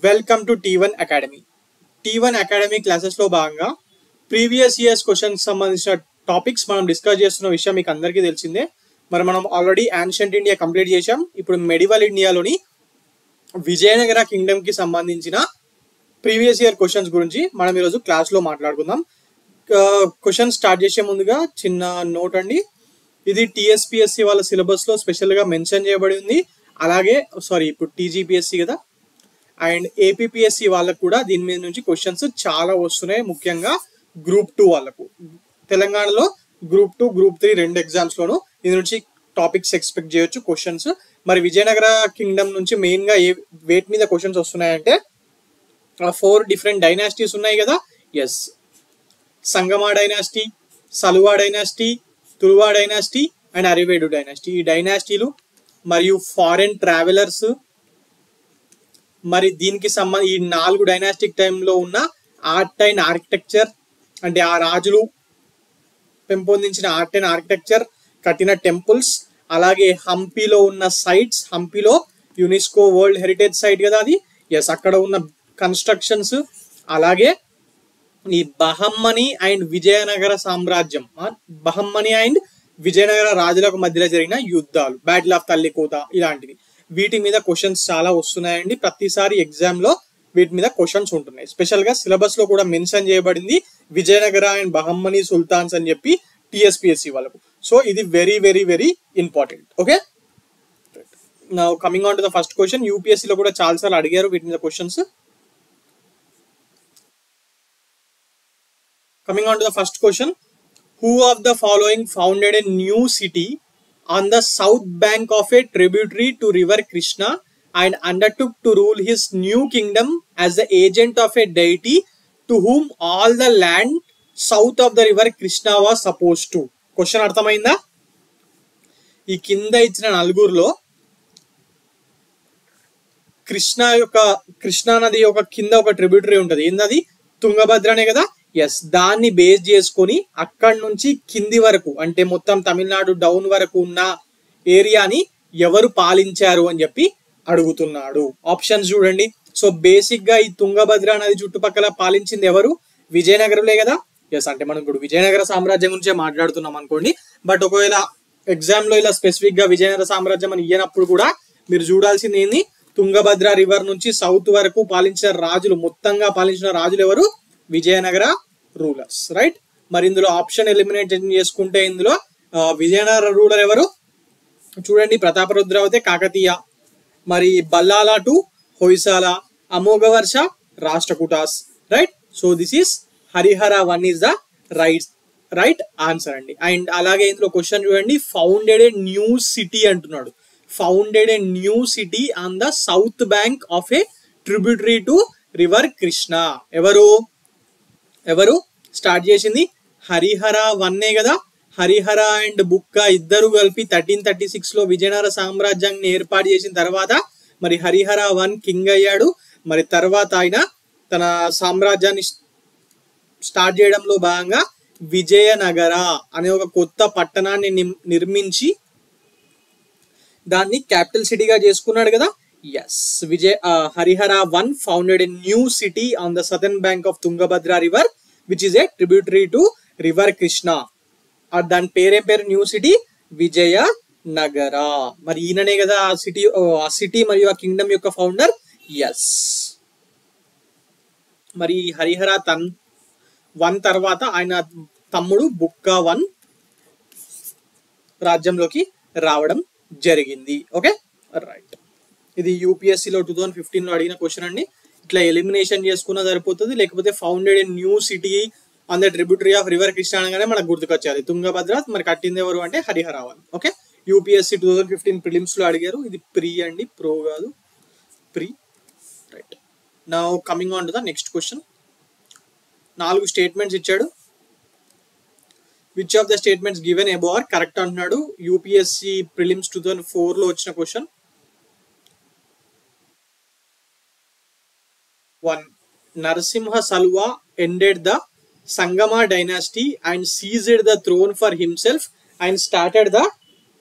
Welcome to T one academy T one academy క్లాసెస్లో భాగంగా previous years questions సంబంధించిన topics మనం డిస్కస్ చేస్తున్న విషయం మీకు అందరికీ తెలిసిందే మరి మనం ఆల్రెడీ యాన్షియంట్ ఇండియా కంప్లీట్ చేశాం ఇప్పుడు మెడివల్ ఇండియాలోని విజయనగర కింగ్డమ్ కి సంబంధించిన ప్రీవియస్ ఇయర్ క్వశ్చన్స్ గురించి మనం ఈరోజు క్లాస్లో మాట్లాడుకుందాం క్వశ్చన్ స్టార్ట్ చేసే ముందుగా చిన్న నోట్ అండి ఇది టిఎస్పిఎస్సి వాళ్ళ సిలబస్లో స్పెషల్గా మెన్షన్ చేయబడి ఉంది అలాగే సారీ ఇప్పుడు టీజీపీఎస్సి కదా అండ్ ఏపీపీఎస్సి వాళ్ళకు కూడా దీని మీద నుంచి క్వశ్చన్స్ చాలా వస్తున్నాయి ముఖ్యంగా గ్రూప్ టూ వాళ్ళకు తెలంగాణలో గ్రూప్ టూ గ్రూప్ త్రీ రెండు ఎగ్జామ్స్ లోను ఇది నుంచి టాపిక్స్ ఎక్స్పెక్ట్ చేయొచ్చు క్వశ్చన్స్ మరి విజయనగర కింగ్డమ్ నుంచి మెయిన్ గా ఏ వేట్ మీద క్వశ్చన్స్ వస్తున్నాయంటే ఫోర్ డిఫరెంట్ డైనాసిటీస్ ఉన్నాయి కదా yes Sangama dynasty Saluva dynasty Tuluva dynasty and Aravidu dynasty ఈ డైనాసిటీలు మరియు ఫారెన్ ట్రావెలర్స్ మరి దీనికి సంబంధ ఈ నాలుగు డైనాస్టిక్ టైంలో ఉన్న ఆర్ట్ అండ్ ఆర్కిటెక్చర్ అంటే ఆ రాజులు పెంపొందించిన ఆర్ట్ అండ్ ఆర్కిటెక్చర్ కట్టిన టెంపుల్స్ అలాగే హంపీలో ఉన్న సైట్స్ హంపీలో యునెస్కో వరల్డ్ హెరిటేజ్ సైట్ కదా అది ఎస్ అక్కడ ఉన్న కన్స్ట్రక్షన్స్ అలాగే ఈ బహమ్మని అండ్ విజయనగర సామ్రాజ్యం ఆ, బహమ్మని అండ్ విజయనగర రాజులకు మధ్యలో జరిగిన యుద్ధాలు బ్యాటిల్ ఆఫ్ తల్లికోట ఇలాంటివి వీటి మీద క్వశ్చన్స్ చాలా వస్తున్నాయండి ప్రతిసారి ఎగ్జామ్ లో వీటి మీద క్వశ్చన్స్ ఉంటున్నాయి స్పెషల్ గా సిలబస్ లో కూడా మెన్షన్ చేయబడింది విజయనగర అండ్ బహమ్మని సుల్తాన్స్ అని చెప్పి టిఎస్పిఎస్సి వాళ్ళకు సో ఇది very very very important okay now coming on to the first question UPSC లో కూడా చాలా సార్లు అడిగారు వీటి మీద questions coming on to the first question who of the following founded a new city on the south bank of a tributary to river krishna and undertook to rule his new kingdom as the agent of a deity to whom all the land south of the river krishna was supposed to question అర్థమైందా ఈ కింద ఇచ్చిన నలుగురిలో కృష్ణ యొక్క కృష్ణా నది యొక్క కింద ఒక ట్రిబ్యూటరీ ఉంటది ఏందది తుంగభద్రనే కదా ఎస్ దాన్ని బేస్ చేసుకొని అక్కడి నుంచి కింది వరకు అంటే మొత్తం తమిళనాడు డౌన్ వరకు ఉన్న ఏరియాని ఎవరు పాలించారు అని చెప్పి అడుగుతున్నాడు ఆప్షన్స్ చూడండి సో బేసిక్ గా ఈ తుంగభద్ర నది చుట్టుపక్కల పాలించింది ఎవరు విజయనగరంలే కదా ఎస్ అంటే మనం ఇప్పుడు విజయనగర సామ్రాజ్యం గురించే మాట్లాడుతున్నాం అనుకోండి బట్ ఒకవేళ ఎగ్జామ్ లో ఇలా స్పెసిఫిక్ గా విజయనగర సామ్రాజ్యం అని ఇయ్యనప్పుడు కూడా మీరు చూడాల్సింది ఏంది తుంగభద్ర రివర్ నుంచి సౌత్ వరకు పాలించిన రాజులు మొత్తంగా పాలించిన రాజులు ఎవరు విజయనగర రూలర్స్ రైట్ మరి ఇందులో ఆప్షన్ ఎలిమినేట్ చేసుకుంటే ఇందులో ఆ, విజయనగర రూలర్ ఎవరు చూడండి ప్రతాపరుద్రావతి కాకతీయ మరి Ballala two Hoysala Amoghavarsha Rashtrakutas right so this is Harihara one is the right right answer అండి అండ్ అలాగే ఇందులో క్వశ్చన్ చూడండి ఫౌండెడ్ ఏ న్యూ సిటీ అంటున్నాడు founded a new city on the south bank of a tributary to river Krishna ఎవరు ఎవరు స్టార్ట్ చేసింది హరిహర వన్నే కదా హరిహర అండ్ బుక్క ఇద్దరు కలిపి థర్టీన్ థర్టీ సిక్స్ లో విజయనగర సామ్రాజ్యాన్ని ఏర్పాటు చేసిన తర్వాత మరి హరిహర వన్ కింగ్ అయ్యాడు మరి తర్వాత ఆయన తన సామ్రాజ్యాన్ని స్టార్ట్ చేయడంలో భాగంగా విజయనగర అనే ఒక కొత్త పట్టణాన్ని నిమ్- నిర్మించి దాన్ని క్యాపిటల్ సిటీగా చేసుకున్నాడు కదా yes Vijay Harihara one founded a new city on the southern bank of Tungabhadra river which is a tributary to river Krishna ఆ దాని పేరేం పేరు న్యూ సిటీ విజయ నగర మరి ఈయననే కదా ఆ సిటీ ఆ సిటీ మరియు ఆ కింగ్డమ్ యొక్క ఫౌండర్ ఎస్ మరి హరిహర తన్ వన్ తర్వాత ఆయన తమ్ముడు బుక్క వన్ రాజ్యంలోకి రావడం జరిగింది ఓకే రైట్ ఇది యూపీఎస్సీలో టూ థౌజండ్ ఫిఫ్టీన్లో అడిగిన క్వశ్చన్ అండి ఇట్లా ఎలిమినేషన్ చేసుకున్నా సరిపోతుంది లేకపోతే founded a new city on the tributary of river Krishna అనగానే మనకు గుర్తుకొచ్చేది తుంగభద్ర మరి కట్టింది ఎవరు అంటే Harihara one okay UPSC two thousand fifteen prelims లో అడిగారు ఇది ప్రీ అండి ప్రో కాదు ప్రీ రైట్ నా coming on to the next question నాలుగు స్టేట్మెంట్స్ ఇచ్చాడు which of the statements given above are correct అంటున్నాడు UPSC prelims two thousand four లో వచ్చిన question one Narasimha Saluva ended the Sangama dynasty and seized the throne for himself and started the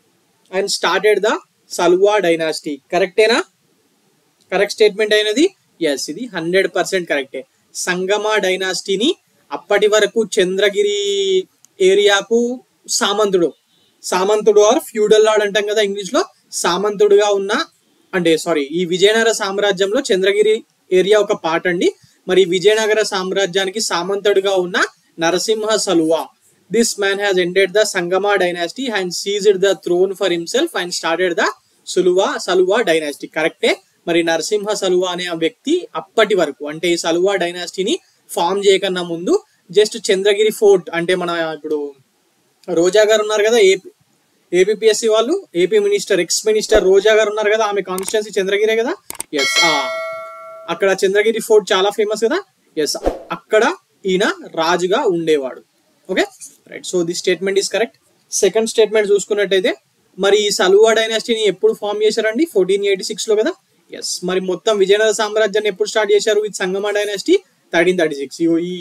and started the Saluva dynasty కరెక్టేనా correct statement అయినది yes ఇది hundred percent కరెక్టే సంగమ డైనాసిటీని అప్పటి వరకు చంద్రగిరి ఏరియాకు సామంతుడు సామంతుడు ఆర్ ఫ్యూడల్ లార్డ్ అంటాం కదా ఇంగ్లీష్ లో సామంతుడుగా ఉన్న అంటే సారీ ఈ విజయనగర సామ్రాజ్యంలో చంద్రగిరి ఏరియా ఒక పార్ట్ అండి మరి విజయనగర సామ్రాజ్యానికి సామంతుడుగా ఉన్న Narasimha Saluva this man has ended the Sangama dynasty and seized the throne for himself and started the Saluva Saluva dynasty కరెక్టే మరి నరసింహ సలువా అనే ఆ వ్యక్తి అప్పటి వరకు అంటే ఈ సలువా డైనాసిటీని ఫామ్ చేయకన్నా ముందు జస్ట్ చంద్రగిరి ఫోర్ట్ అంటే మన ఇప్పుడు రోజా గారు ఉన్నారు కదా ఏపీ ఏపీఎస్సి వాళ్ళు AP minister ex minister Roja గారు ఉన్నారు కదా ఆమె కాన్స్టిట్యున్సీ చంద్రగిరే కదా ఎస్ అక్కడ చంద్రగిరి ఫోర్ట్ చాలా ఫేమస్ కదా ఎస్ అక్కడ ఈయన రాజుగా ఉండేవాడు okay right so the statement is correct second statement చూసుకున్నట్టయితే మరి ఈ సలువా డైనాసిటీని ఎప్పుడు ఫామ్ చేశారండి ఫోర్టీన్ ఎయిటీ సిక్స్ లో కదా ఎస్ మరి మొత్తం విజయనగర సామ్రాజ్యాన్ని ఎప్పుడు స్టార్ట్ చేశారు విత్ సంగమ డైనాసిటీ థర్టీన్ థర్టీ సిక్స్ ఈ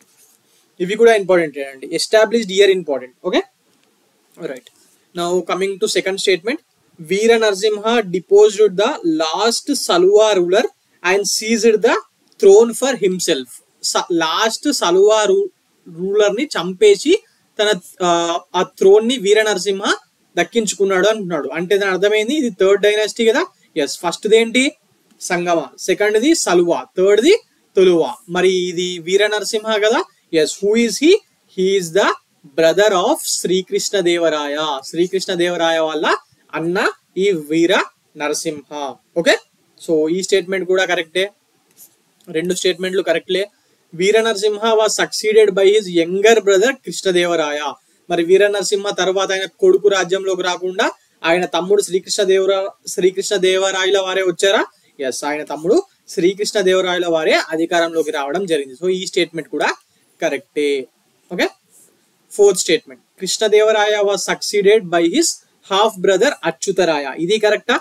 ఇవి కూడా ఇంపార్టెంట్ అండి established year important okay right now coming to second statement Veera Narasimha deposed the last Saluva ruler and seized the throne for himself last Saluva ruler ని చంపేసి తన ఆ, ఆ థ్రోన్ ని వీర నరసింహ దక్కించుకున్నాడు అంటున్నాడు అంటే దాని అర్థమైంది ఇది థర్డ్ డైనాసిటీ కదా ఎస్ ఫస్ట్ ఏంటి Sangama second the Saluva third the Tuluva మరి ఇది వీర నరసింహ కదా yes who is he he is the brother of Srikrishna Devaraya Srikrishna Devaraya వాళ్ళ అన్న ఈ వీర నరసింహ ఓకే సో ఈ స్టేట్మెంట్ కూడా కరెక్టే రెండు స్టేట్మెంట్లు కరెక్ట్లే Veera Narasimha was succeeded by his younger brother Krishnadevaraya మరి వీర నరసింహ తర్వాత ఆయన కొడుకు రాజ్యంలోకి రాకుండా ఆయన తమ్ముడు శ్రీకృష్ణ దేవరా శ్రీకృష్ణ దేవరాయల వారే వచ్చారా ఎస్ ఆయన తమ్ముడు శ్రీకృష్ణ దేవరాయల వారే అధికారంలోకి రావడం జరిగింది సో ఈ స్టేట్మెంట్ కూడా కరెక్టే okay fourth statement Krishnadevaraya was succeeded by his half brother Achyutaraya ఇది కరెక్టా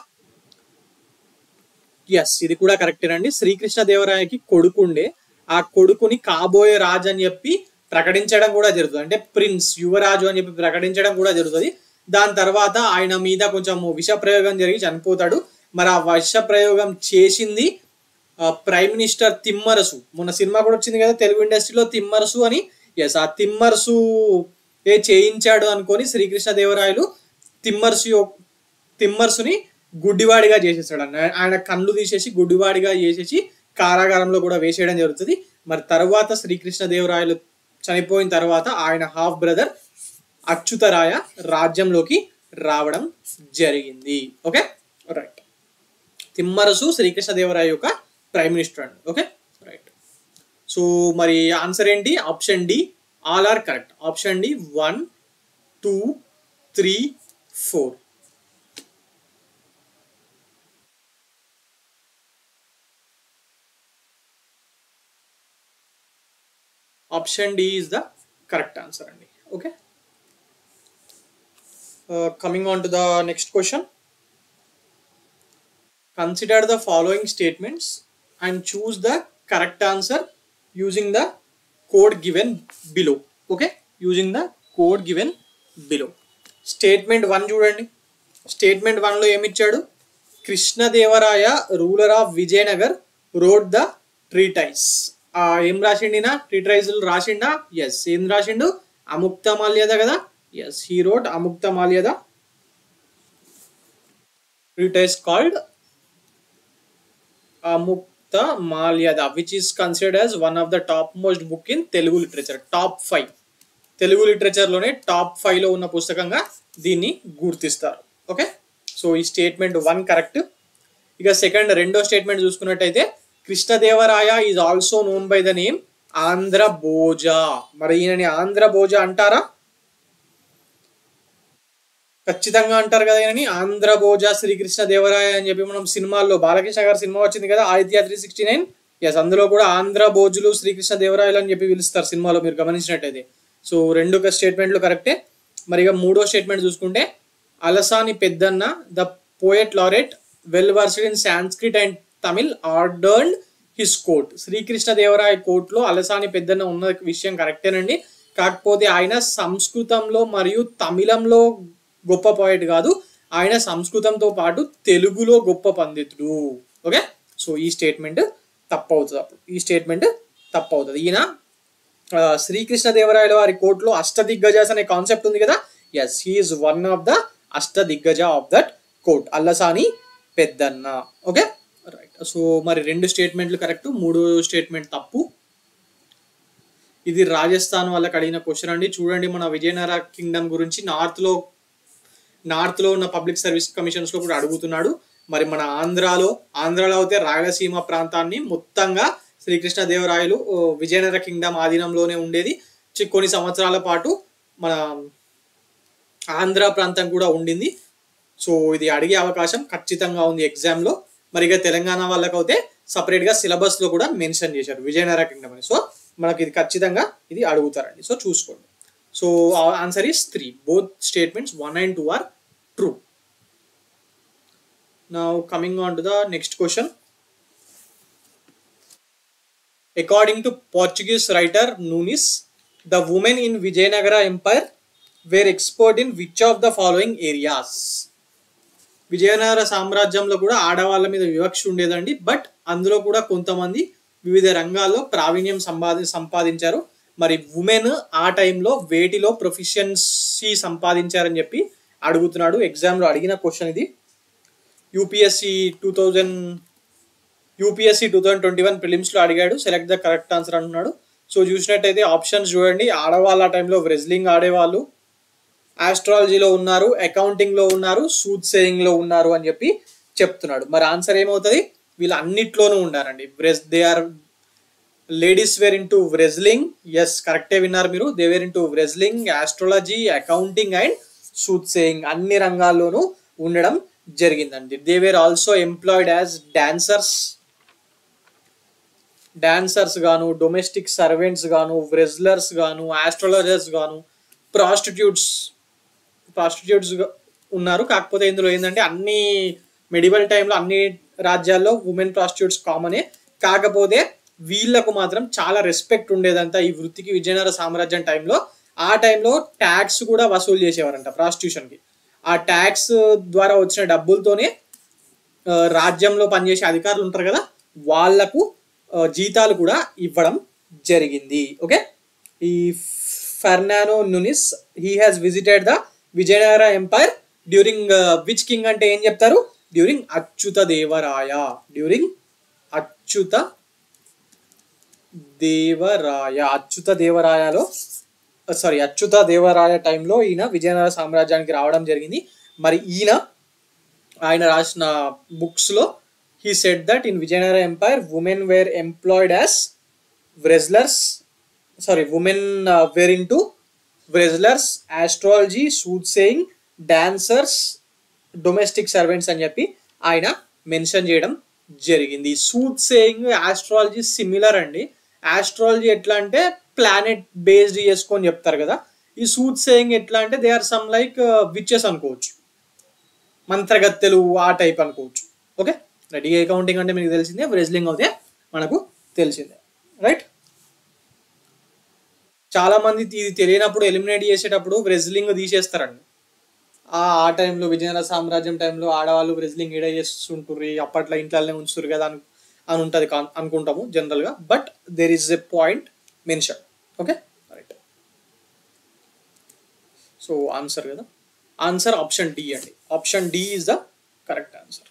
ఎస్ ఇది కూడా కరెక్టేనండి శ్రీకృష్ణ దేవరాయకి కొడుకుండే ఆ కొడుకుని కాబోయే రాజు అని చెప్పి ప్రకటించడం కూడా జరుగుతుంది అంటే ప్రిన్స్ యువరాజు అని చెప్పి ప్రకటించడం కూడా జరుగుతుంది దాని తర్వాత ఆయన మీద కొంచెం విష ప్రయోగం జరిగి చనిపోతాడు మరి ఆ విష ప్రయోగం చేసింది ఆ, ప్రైమ్ మినిస్టర్ తిమ్మరసు మొన్న సినిమా కూడా వచ్చింది కదా తెలుగు ఇండస్ట్రీలో తిమ్మరసు అని ఎస్ ఆ తిమ్మరసు ఏ చేయించాడు అనుకొని శ్రీకృష్ణ దేవరాయలు తిమ్మరసు యొ- తిమ్మర్సుని గుడ్డివాడిగా చేసేసాడు అన్న ఆయన కళ్ళు తీసేసి గుడ్డివాడిగా చేసేసి కారాగారంలో కూడా వేసేయడం జరుగుతుంది మరి తర్వాత శ్రీకృష్ణ దేవరాయలు చనిపోయిన తర్వాత ఆయన హాఫ్ బ్రదర్ అచ్యుతరాయ రాజ్యంలోకి రావడం జరిగింది ఓకే రైట్ తిమ్మరసు శ్రీకృష్ణ దేవరాయ యొక్క ప్రైమ్ మినిస్టర్ అండి ఓకే రైట్ సో మరి ఆన్సర్ ఏంటి option D all are correct option D one two three four option D is the correct answer అండి okay coming on to the next question consider the following statements and choose the correct answer using the code given below okay using the code given below statement one చూడండి statement వన్లో ఏమిచ్చాడు Krishnadevaraya ruler of Vijayanagar wrote the treatise ఏం రాసిండినా treatise రాసిండా yes ఏం రాసిండు Amuktamalyada కదా yes he wrote Amuktamalyada treatise called Amuktamalyada which is considered as one of the top most book in Telugu literature top five Telugu literature లోనే top five లో ఉన్న పుస్తకంగా దీన్ని గుర్తిస్తారు ఓకే సో ఈ స్టేట్మెంట్ వన్ కరెక్ట్ ఇక సెకండ్ రెండో స్టేట్మెంట్ చూసుకున్నట్టయితే Krishnadevaraya is also known by the name Andhra Bhoja మరి ఈయనని ఆంధ్ర భోజ అంటారా ఖచ్చితంగా అంటారు కదా ఈయనని ఆంధ్ర భోజ శ్రీకృష్ణ దేవరాయ అని చెప్పి మనం సినిమాల్లో బాలకృష్ణ గారి సినిమా వచ్చింది కదా Aditya three sixty nine yes అందులో కూడా ఆంధ్ర భోజులు శ్రీకృష్ణ దేవరాయలు అని చెప్పి పిలుస్తారు సినిమాలో మీరు గమనించినట్టయితే సో రెండు స్టేట్మెంట్లు కరెక్టే మరి ఇక మూడో స్టేట్మెంట్ చూసుకుంటే Allasani Peddanna the poet laureate well versed in Sanskrit and Tamil ordered his court Srikrishna Devaraya కోర్టులో అలసాని పెద్దన్న ఉన్న విషయం కరెక్టేనండి కాకపోతే ఆయన సంస్కృతంలో మరియు తమిళంలో గొప్ప పోయట్ కాదు ఆయన సంస్కృతంతో పాటు తెలుగులో గొప్ప పండితుడు ఓకే సో ఈ స్టేట్మెంట్ తప్పు అవుతుంది అప్పుడు ఈ స్టేట్మెంట్ తప్పు అవుతుంది ఈయన ఆ, శ్రీకృష్ణదేవరాయల వారి కోర్టులో అష్టదిగ్గజాస్ అనే కాన్సెప్ట్ ఉంది కదా yes he is one of the Ashtadiggaja of that court Allasani Peddanna okay right so మరి రెండు స్టేట్మెంట్లు కరెక్ట్ మూడు స్టేట్మెంట్ తప్పు ఇది రాజస్థాన్ వాళ్ళకి అడిగిన క్వశ్చన్ అండి చూడండి మన విజయనగర కింగ్డమ్ గురించి నార్త్ లో నార్త్ లో ఉన్న పబ్లిక్ సర్వీస్ కమిషన్స్ లో కూడా అడుగుతున్నాడు మరి మన ఆంధ్రాలో ఆంధ్రాలో అయితే రాయలసీమ ప్రాంతాన్ని మొత్తంగా శ్రీకృష్ణదేవరాయలు ఓ, విజయనగర కింగ్డమ్ ఆధీనంలోనే ఉండేది చి- కొన్ని సంవత్సరాల పాటు మన ఆంధ్ర ప్రాంతం కూడా ఉండింది సో ఇది అడిగే అవకాశం ఖచ్చితంగా ఉంది ఎగ్జామ్ లో మరి ఇక తెలంగాణ వాళ్ళకైతే సపరేట్ గా సిలబస్ లో కూడా మెన్షన్ చేశారు విజయనగర కింగ్డమ్ అని సో మనకి ఇది ఖచ్చితంగా ఇది అడుగుతారండి సో చూసుకోండి so answer is three both statements one and two are true now coming on to the next question According to Portuguese writer Nunes, the women in Vijayanagara Empire were expert in which of the following areas? Vijayanagara సామ్రాజ్యంలో కూడా ఆడవాళ్ళ మీద వివక్ష ఉండేదండి but అందులో కూడా కొంతమంది వివిధ రంగాల్లో ప్రావీణ్యం సంపాది సంపాదించారు మరి ఉమెన్ ఆ టైంలో వేటిలో ప్రొఫిషియన్సీ సంపాదించారని చెప్పి అడుగుతున్నాడు ఎగ్జామ్లో అడిగిన క్వశ్చన్ ఇది UPSC two thousand UPSC two thousand twenty one ప్రిలిమ్స్లో అడిగాడు సెలెక్ట్ ద కరెక్ట్ ఆన్సర్ అంటున్నాడు సో చూసినట్టయితే ఆప్షన్స్ చూడండి ఆడవాళ్ళ ఆ టైంలో రెజ్లింగ్ ఆడేవాళ్ళు ఆస్ట్రాలజీలో ఉన్నారు అకౌంటింగ్లో ఉన్నారు సూట్ సేయింగ్లో ఉన్నారు అని చెప్పి చెప్తున్నాడు మరి ఆన్సర్ ఏమవుతుంది వీళ్ళు అన్నిట్లోనూ ఉన్నారండి వ్రెజ్ they are ladies were in to wrestling yes కరెక్టే విన్నారు మీరు they were in to wrestling astrology accounting and soothsaying అన్ని రంగాల్లోనూ ఉండడం జరిగిందండి they were also employed as dancers dancers గాను డొమెస్టిక్ సర్వెంట్స్ గాను రెజ్లర్స్ గాను ఆస్ట్రాలజర్స్ గాను ప్రాస్టిట్యూట్స్ ప్రాస్టిట్యూట్స్ ఉన్నారు కాకపోతే ఇందులో ఏంటంటే అన్ని మెడివల్ టైంలో అన్ని రాజ్యాల్లో ఉమెన్ ప్రాస్టిట్యూట్స్ కామనే కాకపోతే వీళ్ళకు మాత్రం చాలా రెస్పెక్ట్ ఉండేదంట ఈ వృత్తికి విజయనగర సామ్రాజ్యం టైంలో ఆ టైంలో ట్యాక్స్ కూడా వసూలు చేసేవారంట ప్రాస్టిట్యూషన్కి ఆ ట్యాక్స్ ద్వారా వచ్చిన డబ్బులతోనే ఆ, రాజ్యంలో పనిచేసే అధికారులు ఉంటారు కదా వాళ్లకు ఆ, జీతాలు కూడా ఇవ్వడం జరిగింది ఓకే ఈ Fernao Nuniz he has visited the Vijayanagara empire during which king అంటే ఏం చెప్తారు డ్యూరింగ్ అచ్యుత దేవరాయ డ్యూరింగ్ అచ్యుత దేవరాయ అచ్యుత దేవరాయలో సారీ అచ్యుత దేవరాయ టైంలో ఈయన విజయనగర సామ్రాజ్యానికి రావడం జరిగింది మరి ఈయన ఆయన రాసిన బుక్స్ లో he said that in Vijayanagara empire women were employed as wrestlers sorry women were in to wrestlers astrology soothsaying dancers domestic servants అని చెప్పి ఆయన మెన్షన్ చేయడం జరిగింది సూట్ సేయింగ్ ఆస్ట్రాలజీ సిమిలర్ అండి ఆస్ట్రాలజీ ఎట్లా అంటే ప్లానెట్ బేస్డ్ చేసుకొని చెప్తారు కదా ఈ సూట్ సేయింగ్ ఎట్లా అంటే they are some like witches అనుకోవచ్చు మంత్రగత్తెలు ఆ టైప్ అనుకోవచ్చు ఓకే రైట్ ఈ అకౌంటింగ్ అంటే మీకు తెలిసిందే రెజ్లింగ్ అయితే మనకు తెలిసిందే రైట్ చాలా మంది ఇది తెలియనప్పుడు ఎలిమినేట్ చేసేటప్పుడు రెజ్లింగ్ తీసేస్తారండి ఆ ఆ టైంలో విజయనగర సామ్రాజ్యం టైంలో ఆడవాళ్ళు రెజ్లింగ్ ఈడ చేస్తుంటారు అప్పట్లో ఇంట్లోనే ఉంచుతారు కదా అని అని ఉంటుంది అనుకుంటాము జనరల్గా but there is a point mention okay right so answer కదా ఆన్సర్ ఆప్షన్ డి అండి option D is the correct answer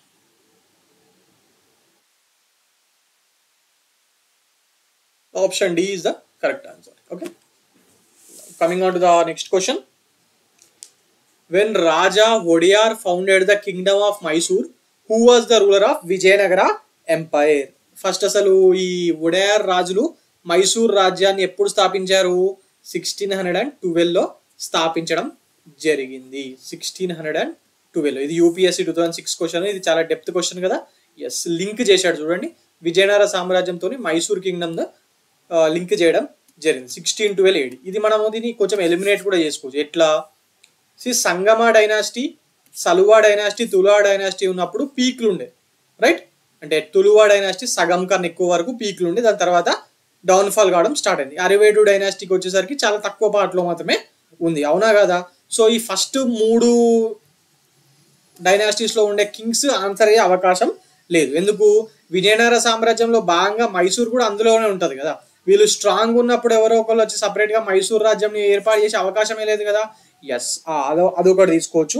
option D is the correct answer okay coming on to the next question when Raja Wadiyar founded the kingdom of Mysore, who was the ruler of Vijayanagara Empire? First అసలు ఈ ఒడయార్ రాజులు మైసూర్ రాజ్యాన్ని ఎప్పుడు స్థాపించారు sixteen hundred and ట్వెల్వ్లో స్థాపించడం జరిగింది sixteen hundred and twelve ఇది UPSC two thousand six question ఇది చాలా డెప్త్ క్వశ్చన్ కదా ఎస్ లింక్ చేశాడు చూడండి విజయనగర సామ్రాజ్యంతో మైసూర్ కింగ్డమ్ లింక్ చేయడం జరిగింది సిక్స్టీన్ ట్వెల్వ్ ఏడి ఇది మనము దీన్ని కొంచెం ఎలిమినేట్ కూడా చేసుకోవచ్చు ఎట్లా సి Sangama dynasty Saluva dynasty Tuluva dynasty ఉన్నప్పుడు పీక్లు ఉండే రైట్ అంటే తులువా డైనాసిటీ సగం కన్నా ఎక్కువ వరకు పీక్లు ఉండే దాని తర్వాత డౌన్ఫాల్ కావడం స్టార్ట్ అయింది అరివేడు డైనాసిటీకి వచ్చేసరికి చాలా తక్కువ పాటలో మాత్రమే ఉంది అవునా కదా సో ఈ ఫస్ట్ మూడు డైనాసిటీస్లో ఉండే కింగ్స్ ఆన్సర్ అయ్యే అవకాశం లేదు ఎందుకు విజయనగర సామ్రాజ్యంలో భాగంగా మైసూర్ కూడా అందులోనే ఉంటది కదా వీళ్ళు స్ట్రాంగ్ ఉన్నప్పుడు ఎవరో ఒకళ్ళు వచ్చి సపరేట్ గా మైసూర్ రాజ్యం ఏర్పాటు చేసే అవకాశమే లేదు కదా ఎస్ అదో అదొకటి తీసుకోవచ్చు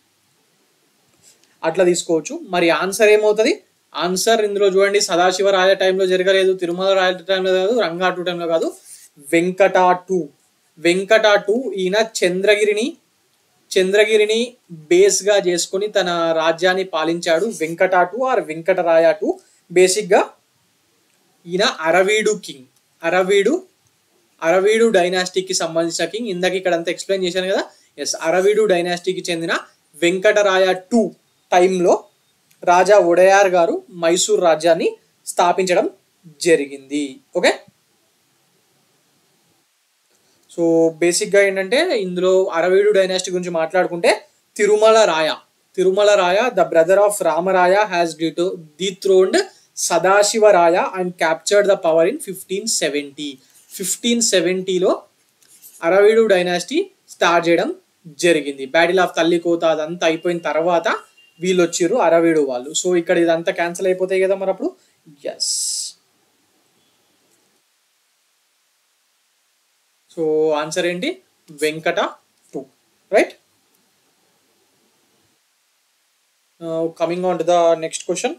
అట్లా తీసుకోవచ్చు మరి ఆన్సర్ ఏమవుతుంది ఆన్సర్ ఇందులో చూడండి సదాశివ రాజ టైంలో జరగలేదు తిరుమల రాజ టైంలో కాదు రంగా టూ టైంలో కాదు వెంకట టూ వెంకట టూ ఈయన చంద్రగిరిని చంద్రగిరిని బేస్ గా చేసుకొని తన రాజ్యాన్ని పాలించాడు Venkata two or Venkataraya two basic గా ఈయన అరవీడు కింగ్ అరవీడు అరవీడు డైనాస్టీకి సంబంధించిన కింగ్ ఇందాక ఇక్కడ అంతా ఎక్స్ప్లెయిన్ చేశాను కదా ఎస్ అరవీడు డైనాస్టీకి చెందిన వెంకటరాయ టూ టైంలో రాజా ఒడయార్ గారు మైసూర్ రాజ్యాన్ని స్థాపించడం జరిగింది ఓకే సో బేసిక్గా ఏంటంటే ఇందులో అరవీడు డైనాస్టీ గురించి మాట్లాడుకుంటే Tirumala Raya Tirumala Raya the brother of Ramaraya has ditto dethroned Sadashivaraya and captured the power in fifteen seventy fifteen సెవెంటీలో అరవీడు డైనాస్టీ స్టార్ట్ చేయడం జరిగింది బ్యాటిల్ ఆఫ్ తల్లికోత అదంతా అయిపోయిన తర్వాత వీళ్ళు వచ్చిర్రు అరవీడు వాళ్ళు సో ఇక్కడ ఇదంతా క్యాన్సిల్ అయిపోతాయి కదా మరి అప్పుడు ఎస్ సో ఆన్సర్ ఏంటి Venkata two right coming on to the next question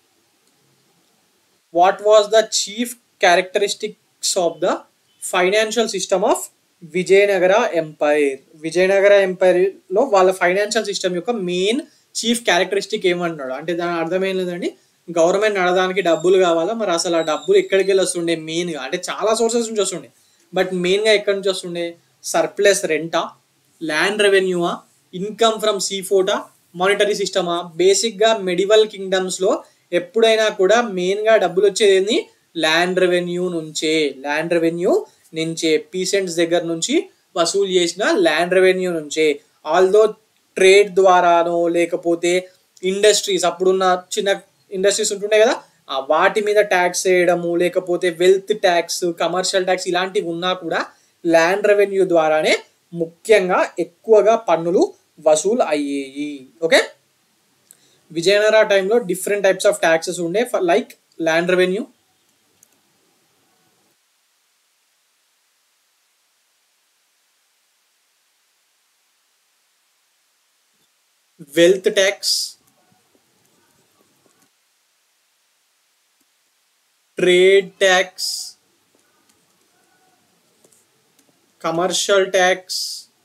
what was the chief characteristics of the financial system of Vijayanagara empire Vijayanagara empire లో వాళ్ళ ఫైనాన్షియల్ సిస్టమ్ యొక్క మెయిన్ చీఫ్ క్యారెక్టరిస్టిక్ ఏమంటున్నాడు అంటే దాని అర్థం ఏం లేదండి గవర్నమెంట్ నడడానికి డబ్బులు కావాలా మరి అసలు ఆ డబ్బులు ఎక్కడికి వెళ్ళి వస్తుండే మెయిన్గా అంటే చాలా సోర్సెస్ నుంచి వస్తుండే బట్ మెయిన్గా ఎక్కడి నుంచి వస్తుండే సర్ప్లస్ రెంటా ల్యాండ్ రెవెన్యూవా ఇన్కమ్ ఫ్రమ్ సీ ఫోటా మానిటరీ సిస్టమా బేసిక్గా మెడివల్ కింగ్డమ్స్లో ఎప్పుడైనా కూడా మెయిన్గా డబ్బులు వచ్చేది ఏంది ల్యాండ్ రెవెన్యూ నుంచే ల్యాండ్ రెవెన్యూ నుంచే పీసెంట్స్ దగ్గర నుంచి వసూలు చేసిన ల్యాండ్ రెవెన్యూ నుంచే ఆల్దో ట్రేడ్ ద్వారానో లేకపోతే ఇండస్ట్రీస్ అప్పుడున్న చిన్న ఇండస్ట్రీస్ ఉంటుండే కదా ఆ వాటి మీద ట్యాక్స్ వేయడము లేకపోతే వెల్త్ ట్యాక్స్ కమర్షియల్ ట్యాక్స్ ఇలాంటివి ఉన్నా కూడా ల్యాండ్ రెవెన్యూ ద్వారానే ముఖ్యంగా ఎక్కువగా పన్నులు వసూలు అయ్యేవి ఓకే విజయనగర టైంలో డిఫరెంట్ టైప్స్ ఆఫ్ ట్యాక్సెస్ ఉండే like land revenue wealth tax trade tax commercial tax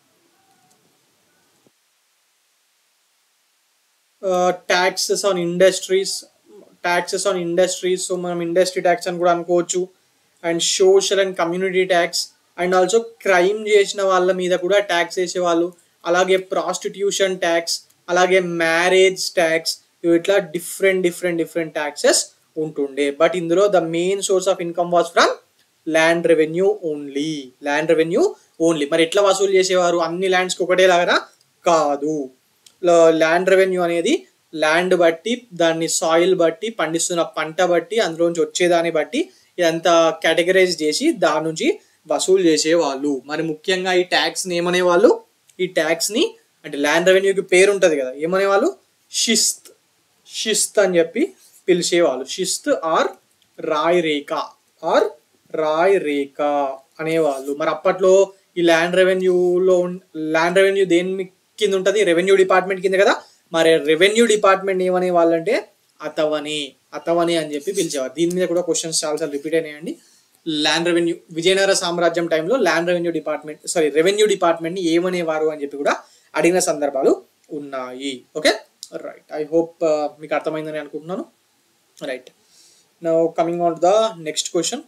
taxes on industries taxes on industries so మనం ఇండస్ట్రీ ట్యాక్స్ అని కూడా అనుకోవచ్చు and social and community tax and also crime చేసిన వాళ్ళ మీద కూడా ట్యాక్స్ వేసేవాళ్ళు అలాగే ప్రాస్టిట్యూషన్ ట్యాక్స్ అలాగే మ్యారేజ్ ట్యాక్స్ ఇట్లా డిఫరెంట్ డిఫరెంట్ డిఫరెంట్ ట్యాక్సెస్ ఉంటుండే బట్ ఇందులో the main source of income was from land revenue only land revenue only మరి ఎట్లా వసూలు చేసేవారు అన్ని ల్యాండ్స్కి ఒకటేలాగా కాదు ల్యాండ్ రెవెన్యూ అనేది ల్యాండ్ బట్టి దాన్ని సాయిల్ బట్టి పండిస్తున్న పంట బట్టి అందులోంచి వచ్చేదాన్ని బట్టి ఇదంతా కేటగరైజ్ చేసి దాని నుంచి వసూలు చేసేవాళ్ళు మరి ముఖ్యంగా ఈ ట్యాక్స్ని ఏమనేవాళ్ళు ఈ ట్యాక్స్ని అంటే ల్యాండ్ రెవెన్యూకి పేరు ఉంటుంది కదా ఏమనేవాళ్ళు షిస్త్ షిస్త్ అని చెప్పి పిలిచేవాళ్ళు షిస్త్ ఆర్ రాయ్ రేఖ ఆర్ రాయ్ రేఖ అనేవాళ్ళు మరి అప్పట్లో ఈ ల్యాండ్ రెవెన్యూలో ల్యాండ్ రెవెన్యూ దేని కింద ఉంటుంది రెవెన్యూ డిపార్ట్మెంట్ కింద కదా మరి రెవెన్యూ డిపార్ట్మెంట్ ఏమనే వాళ్ళంటే అతవని అతవని అని చెప్పి పిలిచేవారు దీని మీద కూడా క్వశ్చన్స్ చాలాసార్లు రిపీట్ అయినాయండి ల్యాండ్ రెవెన్యూ విజయనగర సామ్రాజ్యం టైంలో land revenue department sorry revenue డిపార్ట్మెంట్ని ఏమనేవారు అని చెప్పి కూడా అడిగిన సందర్భాలు ఉన్నాయి ఓకే రైట్ ఐ హోప్ మీకు అర్థమైందని అనుకుంటున్నాను right now coming on to the next question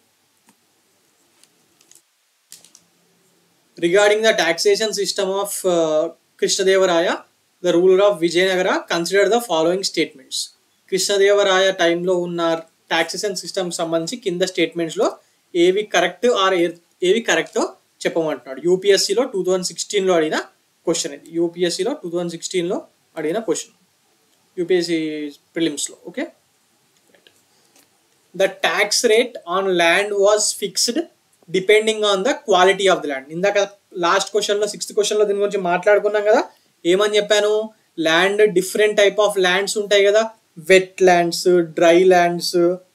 regarding the taxation system of Krishnadevaraya the ruler of Vijayanagara consider the following statements Krishnadevaraya టైంలో ఉన్న టాక్సేషన్ సిస్టమ్ సంబంధించి కింద స్టేట్మెంట్స్లో ఏవి కరెక్ట్ ఆర్ ఏవి కరెక్టో చెప్పమంటున్నాడు యూపీఎస్సీలో టూ థౌజండ్ సిక్స్టీన్లో అడిగిన క్వశ్చన్ ఇది యూపీఎస్సీలో టూ థౌజండ్ సిక్స్టీన్లో అడిగిన క్వశ్చన్ యూపీఎస్సీ ప్రిలిమ్స్లో okay the tax rate on land was fixed depending on the quality of the land ఇందాక లాస్ట్ క్వశ్చన్లో సిక్స్త్ క్వశ్చన్లో దీని గురించి మాట్లాడుకున్నాం కదా ఏమని చెప్పాను land different type of lands ఉంటాయి కదా wet lands dry lands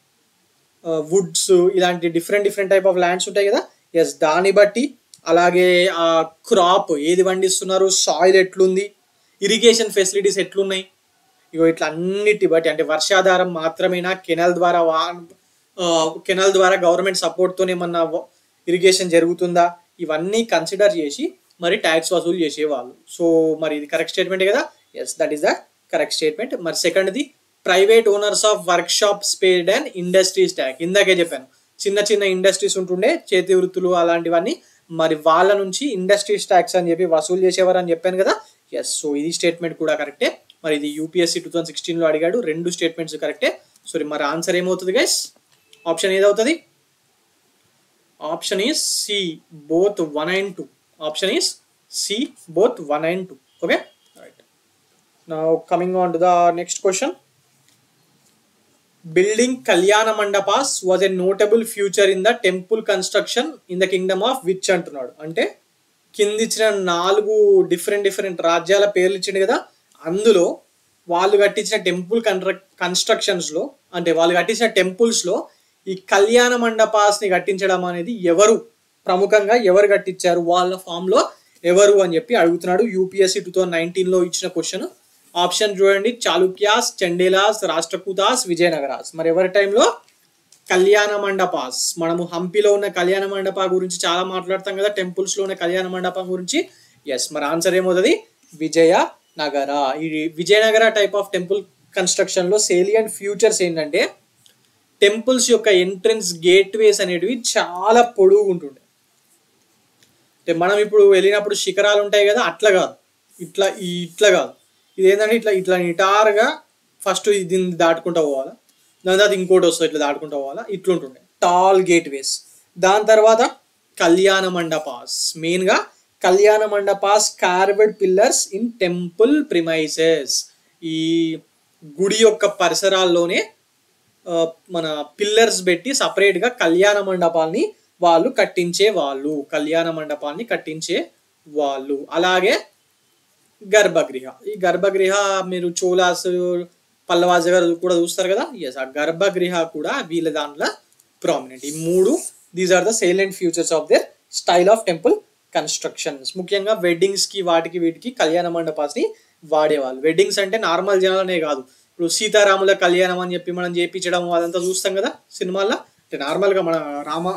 woods ఇలాంటి different different type of lands ఉంటాయి కదా ఎస్ దాన్ని బట్టి అలాగే ఆ క్రాప్ ఏది పండిస్తున్నారు సాయిల్ ఎట్లుంది ఇరిగేషన్ ఫెసిలిటీస్ ఎట్లున్నాయి ఇగో ఇట్లా అన్నిటి బట్టి అంటే వర్షాధారం మాత్రమేనా కెనాల్ ద్వారా వా కెనాల్ ద్వారా గవర్నమెంట్ సపోర్ట్తో ఏమన్నా ఇరిగేషన్ జరుగుతుందా ఇవన్నీ కన్సిడర్ చేసి మరి ట్యాక్స్ వసూలు చేసేవాళ్ళు సో మరి ఇది కరెక్ట్ స్టేట్మెంట్ కదా yes that is the correct statement మరి సెకండ్ది private owners of workshops paid and industries tax ఇందాకే చెప్పాను చిన్న చిన్న ఇండస్ట్రీస్ ఉంటుండే చేతి వృత్తులు అలాంటివన్నీ మరి వాళ్ళ నుంచి ఇండస్ట్రీస్ ట్యాక్స్ అని చెప్పి వసూలు చేసేవారు అని చెప్పాను కదా ఎస్ సో ఇది స్టేట్మెంట్ కూడా కరెక్టే మరి ఇది యూపీఎస్సీ టూ థౌసండ్ సిక్స్టీన్లో అడిగాడు రెండు స్టేట్మెంట్స్ కరెక్టే సో మరి ఆన్సర్ ఏమవుతుంది గైస్ ఆప్షన్ ఏదవుతుంది option is C both one and two option is C both one and two okay right నా coming on to the next question building Kalyana mandapas was a notable feature in the temple construction in the kingdom of which అంటున్నాడు అంటే కింద ఇచ్చిన నాలుగు different different రాజ్యాల పేర్లు ఇచ్చిండు కదా అందులో వాళ్ళు కట్టించిన టెంపుల్ కన్స్ట్రక్షన్స్ లో అంటే వాళ్ళు కట్టించిన టెంపుల్స్ లో ఈ కళ్యాణ మండపాస్ ని కట్టించడం అనేది ఎవరు ప్రముఖంగా ఎవరు కట్టించారు వాళ్ళ ఫామ్ లో ఎవరు అని చెప్పి అడుగుతున్నాడు యూపీఎస్సీ టూ థౌజండ్ నైన్టీన్ లో ఇచ్చిన క్వశ్చన్ ఆప్షన్ చూడండి చాళుక్యాస్ చండేలాస్ రాష్ట్రకూతాస్ విజయనగరాస్ మరి ఎవరి టైంలో కళ్యాణ మండపాస్ మనము హంపిలో ఉన్న కళ్యాణ మండపా గురించి చాలా మాట్లాడతాం కదా టెంపుల్స్ లో ఉన్న కళ్యాణ మండపం గురించి ఎస్ మరి ఆన్సర్ ఏమవుతుంది విజయ నగర ఈ Vijayanagara type of temple construction లో సేలియంట్ ఫ్యూచర్స్ ఏంటంటే టెంపుల్స్ యొక్క ఎంట్రన్స్ గేట్ వేస్ అనేటివి చాలా పొడుగు ఉంటుండే అంటే మనం ఇప్పుడు వెళ్ళినప్పుడు శిఖరాలు ఉంటాయి కదా అట్లా కాదు ఇట్లా ఈ ఇట్లా కాదు ఇది ఏంటంటే ఇట్లా ఇట్లా నిటారుగా ఫస్ట్ దీన్ని దాటుకుంటూ పోవాలా దాని తర్వాత ఇంకోటి వస్తుంది ఇట్లా దాటుకుంటూ పోవాలా ఇట్లుంటుండే టాల్ గేట్ వేస్ దాని తర్వాత కళ్యాణ మండపాస్ మెయిన్గా Kalyana mandapas carved pillars in temple premises ఈ గుడి యొక్క పరిసరాల్లోనే ఆ, మన పిల్లర్స్ పెట్టి సపరేట్గా కళ్యాణ మండపాల్ని వాళ్ళు కట్టించే వాళ్ళు కళ్యాణ మండపాల్ని కట్టించే వాళ్ళు అలాగే గర్భగృహ ఈ గర్భగృహ మీరు చోలాస్ పల్లవాజ గారు కూడా చూస్తారు కదా ఎస్ ఆ గర్భగృహ కూడా వీళ్ళ దాంట్లో ప్రామినెంట్ ఈ మూడు these are the salient features of their style of temple constructions ముఖ్యంగా వెడ్డింగ్స్ కి వాటికి వీటికి కళ్యాణ మండపాస్ ని వాడేవాళ్ళు వెడ్డింగ్స్ అంటే నార్మల్ జనాలనే కాదు ఇప్పుడు సీతారాముల కళ్యాణం అని చెప్పి మనం చేయించడం అదంతా చూస్తాం కదా సినిమాల్లో అంటే నార్మల్ గా మన రామ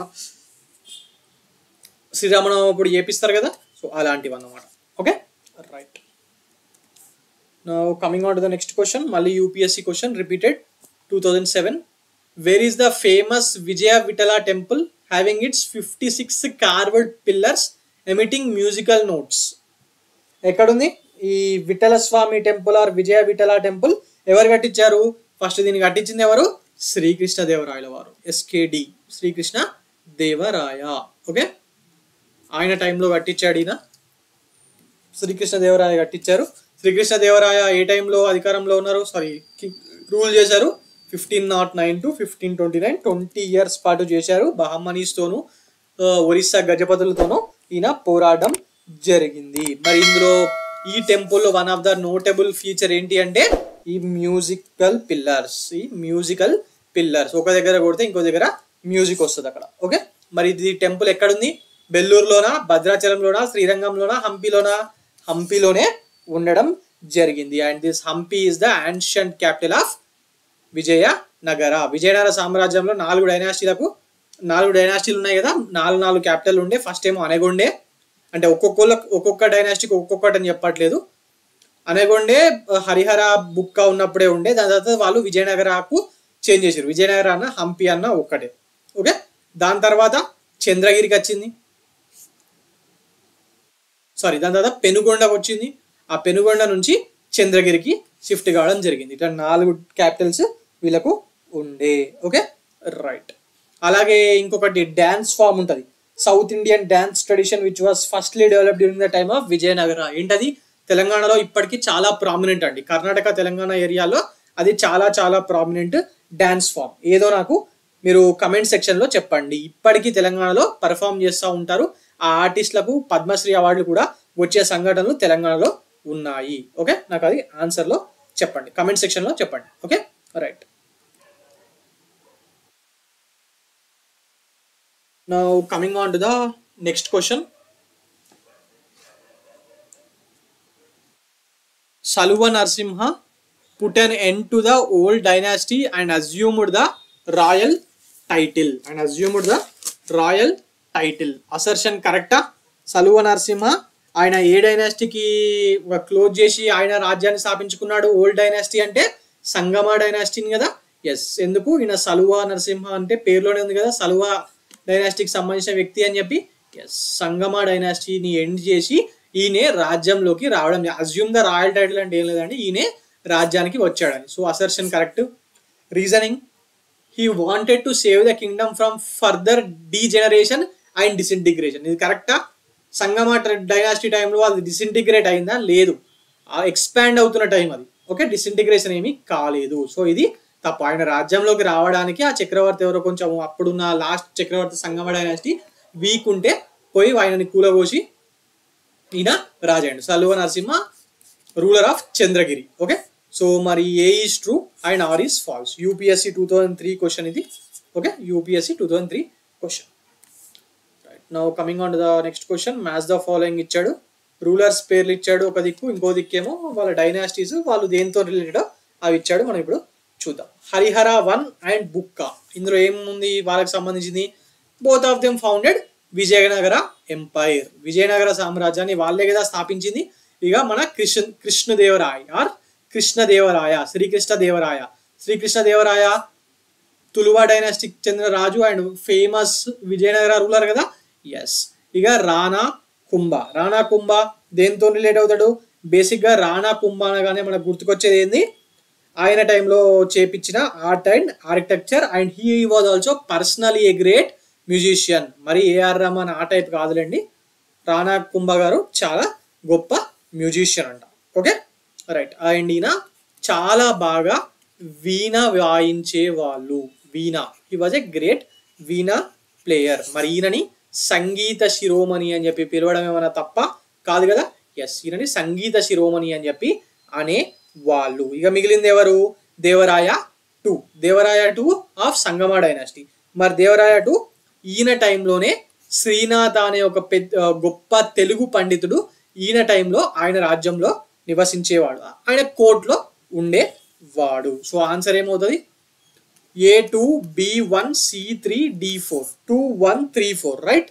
శ్రీరామనవమి అప్పుడు చేపిస్తారు కదా సో అలాంటివి అన్నమాట okay right Now coming on to the next question, Mali UPSC question repeated 2007. Where is the famous Vijaya Vitala temple having its 56 carved pillars emitting musical notes? ఎక్కడుంది ఈ Vittala Swami temple or Vijaya Vittala temple ఎవరు కట్టించారు first దీన్ని కట్టించింది ఎవరు శ్రీకృష్ణ దేవరాయల వారు SKD Srikrishna Devaraya okay ఆయన టైంలో కట్టించాడు ఈయన శ్రీకృష్ణ దేవరాయ కట్టించారు శ్రీకృష్ణ దేవరాయ ఏ టైంలో అధికారంలో ఉన్నారు సారీ రూల్ చేశారు fifteen nought nine to fifteen twenty nine twenty years పాటు చేశారు బహమనీస్తోను ఒరిస్సా గజపతులతోనూ ఈయన పోరాటం జరిగింది మరి ఇందులో ఈ temple one of the notable feature ఏంటి అంటే ఈ మ్యూజికల్ పిల్లర్స్ ఈ మ్యూజికల్ పిల్లర్స్ ఒక దగ్గర కొడితే ఇంకో దగ్గర మ్యూజిక్ వస్తుంది అక్కడ ఓకే మరి ఇది టెంపుల్ ఎక్కడుంది బెల్లూరులోనా భద్రాచలంలోనా శ్రీరంగంలోనా హంపిలోనా హంపిలోనే ఉండడం జరిగింది and this Hampi is the ancient capital of Vijayanagara Vijayanagara సామ్రాజ్యంలో నాలుగు డైనాస్టీలకు నాలుగు డైనాస్టీలు ఉన్నాయి కదా నాలుగు నాలుగు క్యాపిటల్ ఉండే ఫస్ట్ ఏమో అనగొండే అంటే ఒక్కొక్కళ్ళ ఒక్కొక్క డైనాస్టీకి ఒక్కొక్కటి అని చెప్పట్లేదు అనగొండే హరిహర బుక్క ఉన్నప్పుడే ఉండే దాని తర్వాత వాళ్ళు విజయనగరకు చేంజ్ చేశారు విజయనగర అన్న హంపి అన్న ఒక్కటే ఓకే దాని తర్వాత చంద్రగిరికి వచ్చింది సారీ దాని తర్వాత పెనుగొండకు వచ్చింది ఆ పెనుగొండ నుంచి చంద్రగిరికి షిఫ్ట్ కావడం జరిగింది ఇట్లా నాలుగు క్యాపిటల్స్ వీళ్ళకు ఉండే ఓకే రైట్ అలాగే ఇంకొకటి డ్యాన్స్ ఫామ్ ఉంటుంది south Indian dance tradition which was firstly develop during the time of Vijayanagara ఏంటది తెలంగాణలో ఇప్పటికీ చాలా ప్రామినెంట్ అండి కర్ణాటక తెలంగాణ ఏరియాలో అది చాలా చాలా ప్రామినెంట్ డ్యాన్స్ ఫామ్ ఏదో నాకు మీరు కమెంట్ సెక్షన్లో చెప్పండి ఇప్పటికీ తెలంగాణలో పర్ఫామ్ చేస్తూ ఉంటారు ఆ ఆర్టిస్టులకు పద్మశ్రీ అవార్డులు కూడా వచ్చే సంఘటనలు తెలంగాణలో ఉన్నాయి ఓకే నాకు అది ఆన్సర్లో చెప్పండి కమెంట్ సెక్షన్లో చెప్పండి okay right now coming on to the next question Saluva Narsimha put an end to the old dynasty and assumed the royal title and assumed the royal title. Assertion కరెక్టా సలువ నరసింహ ఆయన ఏ డైనాసిటీకి close చేసి ఆయన రాజ్యాన్ని స్థాపించుకున్నాడు old dynasty అంటే సంగమ డైనాసిటీని కదా yes ఎందుకు ఈయన సలువ నరసింహ అంటే పేరులోనే ఉంది కదా సలువ డైనాసిటీకి సంబంధించిన వ్యక్తి అని చెప్పి ఎస్ సంగమ డైనాసిటీని ఎండ్ చేసి ఈయనే రాజ్యంలోకి రావడం అజ్యూమ్ ద రాయల్ టైటిల్ అంటే ఏం లేదండి ఈయనే రాజ్యానికి వచ్చాడని so assertion correct reasoning he wanted to save the kingdom from further degeneration and disintegration ఇది కరెక్టా సంగమ డైనాసిటీ టైంలో అది డిసింటిగ్రేట్ అయిందా లేదు ఎక్స్పాండ్ అవుతున్న టైం అది ఓకే డిసింటిగ్రేషన్ ఏమీ కాలేదు సో ఇది తప్పు ఆయన రాజ్యంలోకి రావడానికి ఆ చక్రవర్తి ఎవరో కొంచెం అప్పుడున్న లాస్ట్ చక్రవర్తి సంగమ డైనాసిటీ వీక్ ఉంటే పోయి ఆయనని కూలగోసి ఈయన రాజాయండు Saluva Narasimha ruler of Chandragiri okay so మరి A is true and R is false UPSC two thousand three question ఇది okay UPSC two thousand three question right now coming on to the next question match the following ఇచ్చాడు rulers పేర్లు ఇచ్చాడు ఒక దిక్కు ఇంకో దిక్కేమో వాళ్ళ dynasties వాళ్ళు దేంతో రిలేటెడ్ అవి ఇచ్చాడు మనం ఇప్పుడు చూద్దాం హరిహర వన్ అండ్ బుక్క ఇందులో ఏముంది వాళ్ళకి సంబంధించింది both of them founded Vijayanagara empire Vijayanagara సామ్రాజ్యాన్ని వాళ్ళే కదా స్థాపించింది ఇక మన కృష్ణ కృష్ణదేవరాయ ఆర్ కృష్ణదేవరాయ శ్రీకృష్ణ దేవరాయ శ్రీకృష్ణ దేవరాయ తులువా డైనాస్టిక్ చెందిన రాజు అండ్ ఫేమస్ విజయనగర రూలర్ కదా ఎస్ ఇక రాణా కుంభ రాణా కుంభ దేంతో రిలేట్ అవుతాడు బేసిక్ గా రాణా కుంభ అనగానే మనకు గుర్తుకొచ్చేది ఏంది ఆయన టైంలో చేపించిన art and architecture and he was also personally a great musician మరి ఏఆర్ రహమాన్ ఆ టైప్ కాదులేండి రాణా కుంభ గారు చాలా గొప్ప మ్యూజిషియన్ అంట ఓకే రైట్ అండ్ ఈయన చాలా బాగా వీణ వాయించే వాళ్ళు వీణ he was a great veena player మరి ఈయనని సంగీత శిరోమణి అని చెప్పి పిలవడం ఏమైనా తప్ప కాదు కదా ఎస్ ఈయనని సంగీత శిరోమణి అని చెప్పి అనే వాళ్ళు ఇక మిగిలింది ఎవరు Devaraya two Devaraya two of Sangama dynasty మరి దేవరాయ టూ ఈయన టైంలోనే శ్రీనాథ అనే ఒక పెద్ద గొప్ప తెలుగు పండితుడు ఈయన టైంలో ఆయన రాజ్యంలో నివసించేవాడు ఆయన కోర్టులో ఉండేవాడు సో ఆన్సర్ ఏమవుతుంది A two B one C three D four two one three four right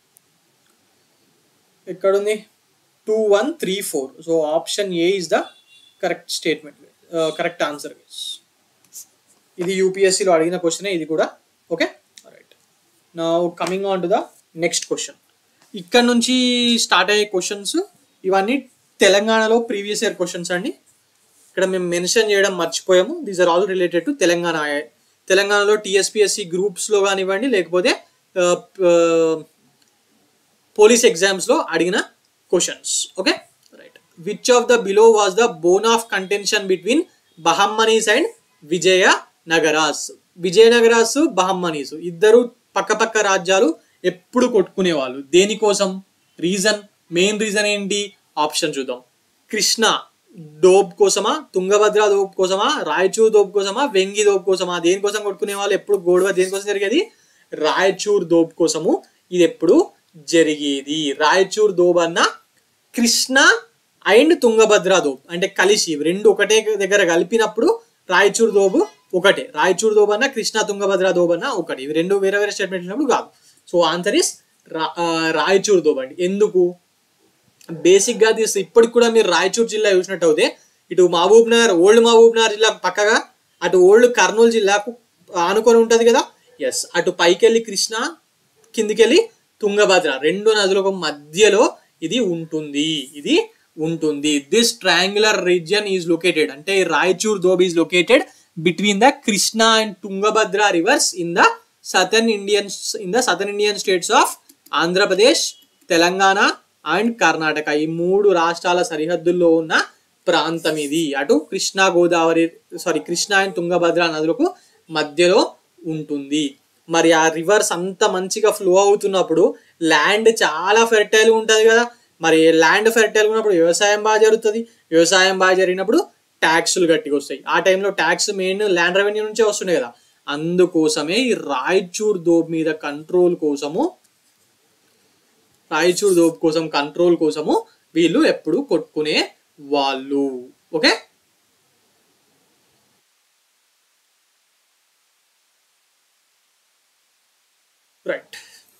ఎక్కడుంది two one three four so option A is the correct statement correct answer ఇది యూపీఎస్సీలో అడిగిన క్వశ్చనే ఇది కూడా ఓకే రైట్ నా coming on to the next question ఇక్కడ నుంచి స్టార్ట్ అయ్యే క్వశ్చన్స్ ఇవన్నీ తెలంగాణలో ప్రీవియస్ ఇయర్ క్వశ్చన్స్ అండి ఇక్కడ మేము మెన్షన్ చేయడం మర్చిపోయాము these are all related to Telangana తెలంగాణలో టీఎస్పిఎస్సి గ్రూప్స్లో కానివ్వండి లేకపోతే పోలీస్ ఎగ్జామ్స్లో అడిగిన questions okay right which of the below was the bone of contention between Bahmanis and Vijayanagaras Vijayanagaras Bahmanis ఇద్దరు పక్కపక్క రాజ్యాలు ఎప్పుడు కొట్టుకునేవాళ్ళు దేనికోసం రీజన్ మెయిన్ రీజన్ ఏంటి ఆప్షన్ చూద్దాం కృష్ణ దోబ్ కోసమా తుంగభద్ర దోబ్ కోసమా రాయచూర్ దోబ్ కోసమా వెంగి దోబ్ కోసమా దేనికోసం కొట్టుకునే వాళ్ళు ఎప్పుడు గొడవ దేనికోసం జరిగేది రాయచూర్ దోబ్ కోసము ఇది ఎప్పుడు జరిగేది రాయచూర్ దోబ్ అన్న కృష్ణ అండ్ తుంగభద్ర దోబ్ అంటే కలిసి రెండు ఒకటే దగ్గర కలిపినప్పుడు రాయచూర్ దోబు ఒకటే రాయచూర్ దోబ్ అన్న కృష్ణ తుంగభద్ర దోబ్ అన్న ఒకటి ఇవి రెండు వేరే వేరే స్టేట్మెంట్ ఇచ్చినప్పుడు కాదు so answer is Raichur Doab అండి ఎందుకు బేసిక్ గా తీసి ఇప్పటికి కూడా మీరు రాయచూర్ జిల్లా చూసినట్టు అయితే ఇటు Mahabubnagar old Mahabubnagar జిల్లా పక్కగా అటు ఓల్డ్ కర్నూలు జిల్లాకు ఆనుకొని ఉంటది కదా ఎస్ అటు పైకెళ్ళి కృష్ణ కిందికెళ్ళి తుంగభద్ర రెండు నదులకు మధ్యలో ఇది ఉంటుంది ఇది ఉంటుంది this triangular region is located అంటే Raichur Doab is located between the Krishna and Tungabhadra rivers in the southern Indian in the southern Indian states of Andhra Pradesh Telangana and Karnataka ఈ మూడు రాష్ట్రాల సరిహద్దుల్లో ఉన్న ప్రాంతం ఇది అటు కృష్ణా గోదావరి సారీ కృష్ణ అండ్ తుంగభద్ర నదులకు మధ్యలో ఉంటుంది మరి ఆ రివర్స్ అంత మంచిగా ఫ్లో అవుతున్నప్పుడు ల్యాండ్ చాలా ఫెర్టైల్ ఉంటుంది కదా మరి ల్యాండ్ ఫెర్టైల్ ఉన్నప్పుడు వ్యవసాయం బాగా జరుగుతుంది వ్యవసాయం బాగా జరిగినప్పుడు ట్యాక్స్లు గట్టిగా వస్తాయి ఆ టైంలో ట్యాక్స్ మెయిన్ ల్యాండ్ రెవెన్యూ నుంచే వస్తుండే కదా అందుకోసమే ఈ రాయచూర్ దోబ్ మీద కంట్రోల్ కోసము రాయచూర్ దోబ్ కోసం కంట్రోల్ కోసము వీళ్ళు ఎప్పుడు కొట్టుకునే వాళ్ళు okay right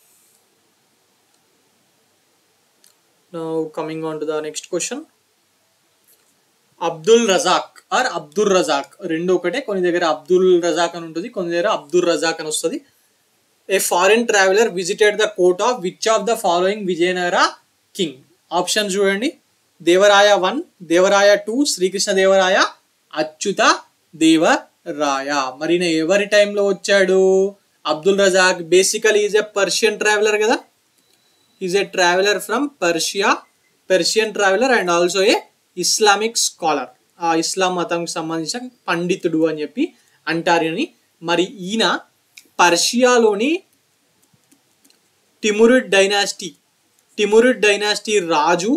now coming on to the next question Abdul Razzaq or Abdul Razzaq రెండు ఒకటే కొన్ని దగ్గర అబ్దుల్ రజాక్ అని ఉంటుంది కొన్ని దగ్గర అబ్దుల్ రజాక్ అని వస్తుంది a foreign traveller visited the court of which of the following Vijayanagara king option చూడండి దేవరాయ వన్ దేవరాయ టూ శ్రీకృష్ణ దేవరాయ అచ్యుత దేవరాయ మరి ఈయన ఎవరి టైంలో వచ్చాడు Abdul Razzaq basically is a Persian traveller కదా is a traveller from Persia Persian traveller and also a Islamic scholar ఆ ఇస్లాం మతంకి సంబంధించిన పండితుడు అని చెప్పి అంటారని మరి ఈయన పర్షియాలోని టిమురిడ్ డైనాసిటీ టిమురిడ్ డైనాసిటీ రాజు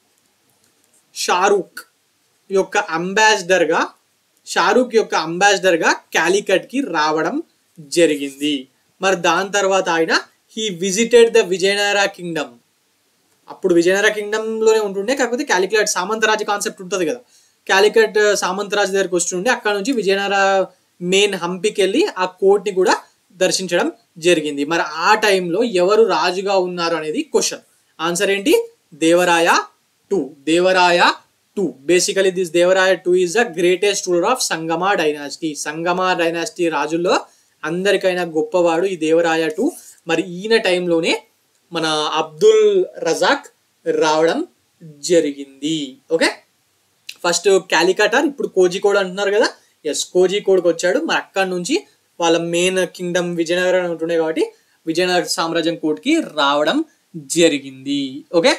షారూక్ యొక్క అంబాసిడర్గా షారూక్ యొక్క అంబాసిడర్గా క్యాలికట్కి రావడం జరిగింది మరి దాని తర్వాత ఆయన he visited the Vijayanagara kingdom అప్పుడు విజయనగర కింగ్డమ్లోనే ఉంటుండే కాకపోతే క్యాలికట్ సామంతరాజు కాన్సెప్ట్ ఉంటుంది కదా క్యాలికట్ సామంతరాజు దగ్గరికి వస్తుండే అక్కడ నుంచి విజయనగర మెయిన్ హంపికి వెళ్ళి ఆ కోర్ట్ని కూడా దర్శించడం జరిగింది మరి ఆ టైంలో ఎవరు రాజుగా ఉన్నారు అనేది క్వశ్చన్ ఆన్సర్ ఏంటి Devaraya two Devaraya two basically this Devaraya two is the greatest ruler of Sangama dynasty Sangama dynasty రాజుల్లో అందరికైనా గొప్పవాడు ఈ దేవరాయ టూ మరి ఈయన టైంలోనే మన అబ్దుల్ రజాక్ రావడం జరిగింది ఓకే ఫస్ట్ క్యాలికటార్ ఇప్పుడు కోజికోడ్ అంటున్నారు కదా ఎస్ కోజికోడ్కి వచ్చాడు మరి అక్కడి నుంచి వాళ్ళ మెయిన్ కింగ్డమ్ విజయనగరం అని ఉంటుండే కాబట్టి విజయనగర సామ్రాజ్యం కోర్టుకి రావడం జరిగింది ఓకే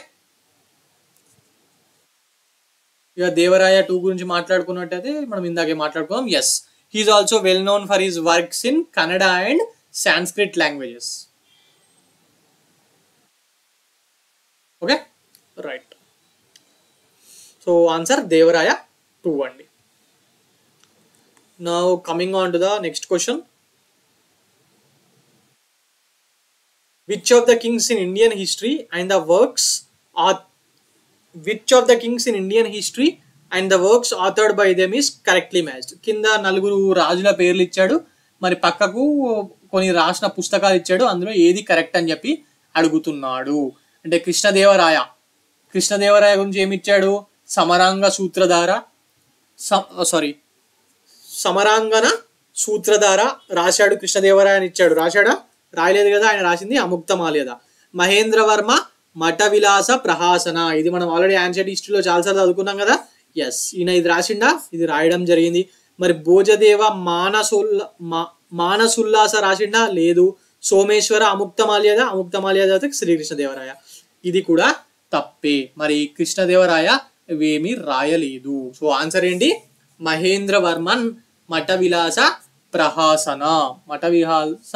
ఇక దేవరాయ టూ గురించి మాట్లాడుకున్నట్టయితే మనం ఇందాకే మాట్లాడుకున్నాం yes he is also well known for his works in Kannada and Sanskrit languages okay right so answer Devaraya two అండి now coming on to the next question which of the kings in Indian history and the works or which of the kings in Indian history and the works authored by them is correctly matched కింద నలుగురు రాజుల పేర్లు ఇచ్చాడు మరి పక్కకు కొన్ని రాసిన పుస్తకాలు ఇచ్చాడు అందులో ఏది కరెక్ట్ అని చెప్పి అడుగుతున్నాడు అంటే కృష్ణదేవరాయ కృష్ణదేవరాయ గురించి ఏమి ఇచ్చాడు సమరాంగ సూత్రధార సారీ సమరాంగన సూత్రధార రాశాడు కృష్ణదేవరాయ అని ఇచ్చాడు రాశాడా రాయలేదు కదా ఆయన రాసింది అముక్తమాల్యద మహేంద్రవర్మ మఠ విలాస ప్రహాసన ఇది మనం ఆల్రెడీ ఆన్సర్ హిస్టరీలో చాలాసార్లు చదువుకున్నాం కదా ఎస్ ఈయన ఇది రాసిండా ఇది రాయడం జరిగింది మరి భోజదేవ మానసుల్ల మా- మానసుల్లాస రాసిండా లేదు సోమేశ్వర అముక్తమాల్యద అముక్తమాల్యద అయితే శ్రీకృష్ణదేవరాయ ఇది కూడా తప్పే మరి కృష్ణదేవరాయ ఇవేమీ రాయలేదు సో ఆన్సర్ ఏంటి మహేంద్రవర్మన్ మఠ విలాస ప్రహాసన మఠ విహాస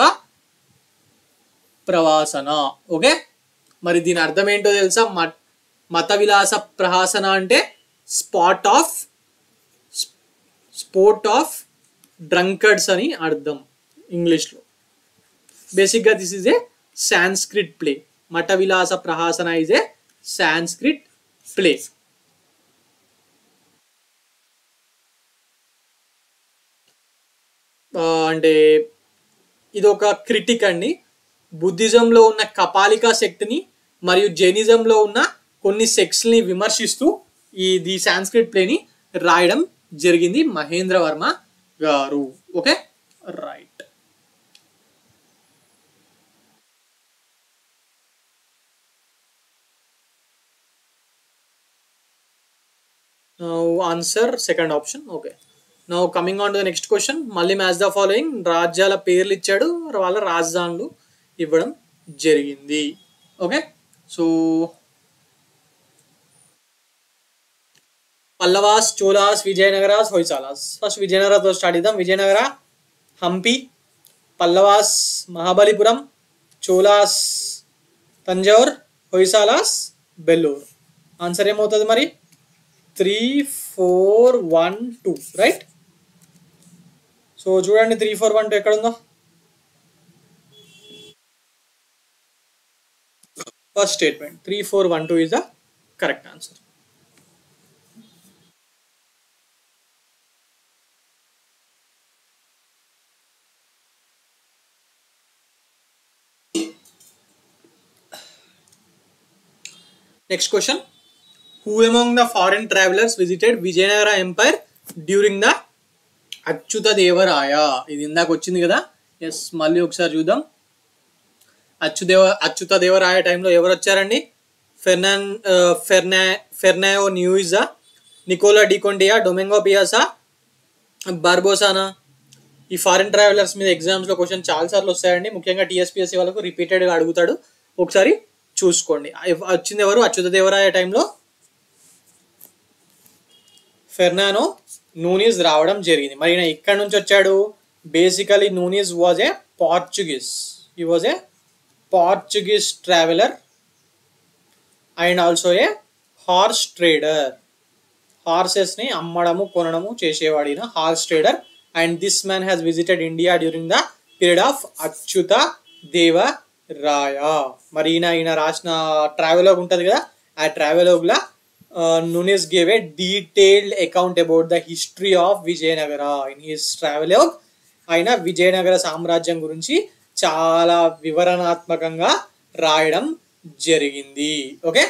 ప్రవాసన ఓకే మరి దీని అర్థం ఏంటో తెలుసా మట్ మత విలాస ప్రహాసన అంటే sport of sport of drunkards అని అర్థం ఇంగ్లీష్లో బేసిక్గా this is a Sanskrit play Mattavilasa Prahasana is a Sanskrit play అంటే ఇది ఒక క్రిటిక్ అండి బుద్ధిజంలో ఉన్న కపాలికా శక్తిని మరియు జైనిజంలో ఉన్న కొన్ని సెక్స్ని విమర్శిస్తూ ఈ ది సాంస్క్రిట్ ప్లేని రాయడం జరిగింది Mahendra Varma garu okay right answer second option okay now coming on to the next question మళ్ళీ మ్యాచ్ ద ఫాలోయింగ్ రాజ్యాల పేర్లు ఇచ్చాడు వాళ్ళ రాజధానులు ఇవ్వడం జరిగింది okay so Pallavas Cholas Vijayanagaras Hoysalas first విజయనగరతో స్టార్ట్ చేద్దాం విజయనగర హంపి పల్లవాస్ మహాబలిపురం చోలాస్ తంజౌర్ హొయ్సాలాస్ బెల్లూరు ఆన్సర్ ఏమవుతుంది మరి three four one two right so చూడండి త్రీ ఫోర్ వన్ టూ ఎక్కడ ఉందో first statement three four one two is the correct answer next question who among the foreign travellers visited Vijayanagara empire during the Achyuta Devaraya ఇది ఇందాక వచ్చింది కదా yes మళ్ళీ ఒకసారి చూద్దాం అచ్యుదేవ అచ్యుత దేవరాయ టైంలో ఎవరు వచ్చారండి ఫెర్నాన్ ఫెర్నా ఫెర్నాయో న్యూయిజా నికోలా డికొండియా డొమెంగో పియాసా బార్బోసానా ఈ ఫారిన్ ట్రావెలర్స్ మీద ఎగ్జామ్స్లో క్వశ్చన్ చాలాసార్లు వస్తాయండి ముఖ్యంగా టీఎస్పీఎస్సీ వాళ్ళకు రిపీటెడ్గా అడుగుతాడు ఒకసారి చూసుకోండి ఎవ- వచ్చింది ఎవరు అచ్యుత దేవరాయ టైంలో ఫెర్నానో నూనీస్ రావడం జరిగింది మరి ఈయన ఎక్కడి నుంచి వచ్చాడు బేసికలీ నూనీస్ వాజ్ ఏ పార్చుగీస్ ఈ was a Portuguese traveller and also a horse trader హార్సెస్ని అమ్మడము కొనడము చేసేవాడు ఈయన horse trader and this man has visited India during the period of Achyuta Devaraya మరి ఈయన ఈయన రాసిన ట్రావెలాగ్ ఉంటుంది కదా ఆ ట్రావెలాగ్లా Nuniz gave a detailed account about the history of Vijayanagara in his travelogue ఆయన విజయనగర సామ్రాజ్యం గురించి చాలా వివరణాత్మకంగా రాయడం జరిగింది ఓకే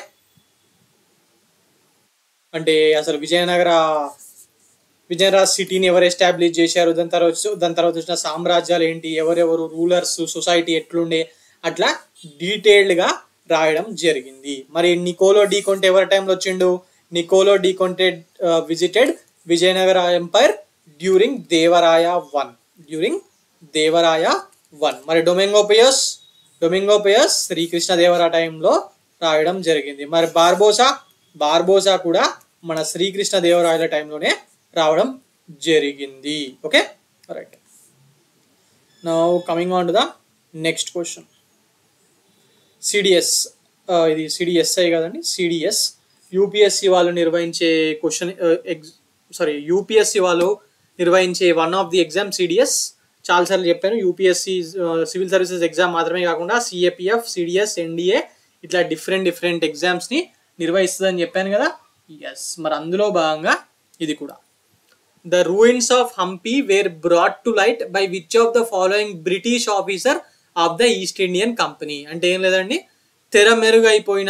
అంటే అసలు విజయనగర విజయనగర సిటీని ఎవరు ఎస్టాబ్లిష్ చేశారు దాని తర్వాత వచ్చి- దాని తర్వాత వచ్చిన సామ్రాజ్యాలు ఏంటి ఎవరెవరు రూలర్స్ సొసైటీ ఎట్లుండే అట్లా డీటెయిల్డ్ గా రాయడం జరిగింది మరి నికోలో డీ కొంటే ఎవరి టైంలో వచ్చిండు Niccolo de Conti visited Vijayanagara empire during Devaraya one during Devaraya one మరి డొమెంగోపియస్ డొమింగోపియస్ శ్రీకృష్ణ దేవరా టైంలో రాయడం జరిగింది మరి బార్బోసా బార్బోసా కూడా మన శ్రీకృష్ణ దేవరాయల టైంలోనే రావడం జరిగింది okay right now coming on to the next question CDS ఇది సిడిఎస్ఐ కదండి సిడిఎస్ యూపీఎస్సి వాళ్ళు నిర్వహించే క్వశ్చన్ ఎగ్జ్ సారీ యూపీఎస్సి వాళ్ళు నిర్వహించే one of the exam CDS చాలాసార్లు చెప్పాను యూపీఎస్సి సివిల్ సర్వీసెస్ ఎగ్జామ్ మాత్రమే కాకుండా సిఏపిఎఫ్ సిడిఎస్ ఎన్డిఏ ఇట్లా డిఫరెంట్ డిఫరెంట్ ఎగ్జామ్స్ని నిర్వహిస్తుందని చెప్పాను కదా ఎస్ మరి అందులో భాగంగా ఇది కూడా the ruins of Hampi where brought to light by which of the following British officer of the East Indian Company అంటే ఏం లేదండి తెర మెరుగైపోయిన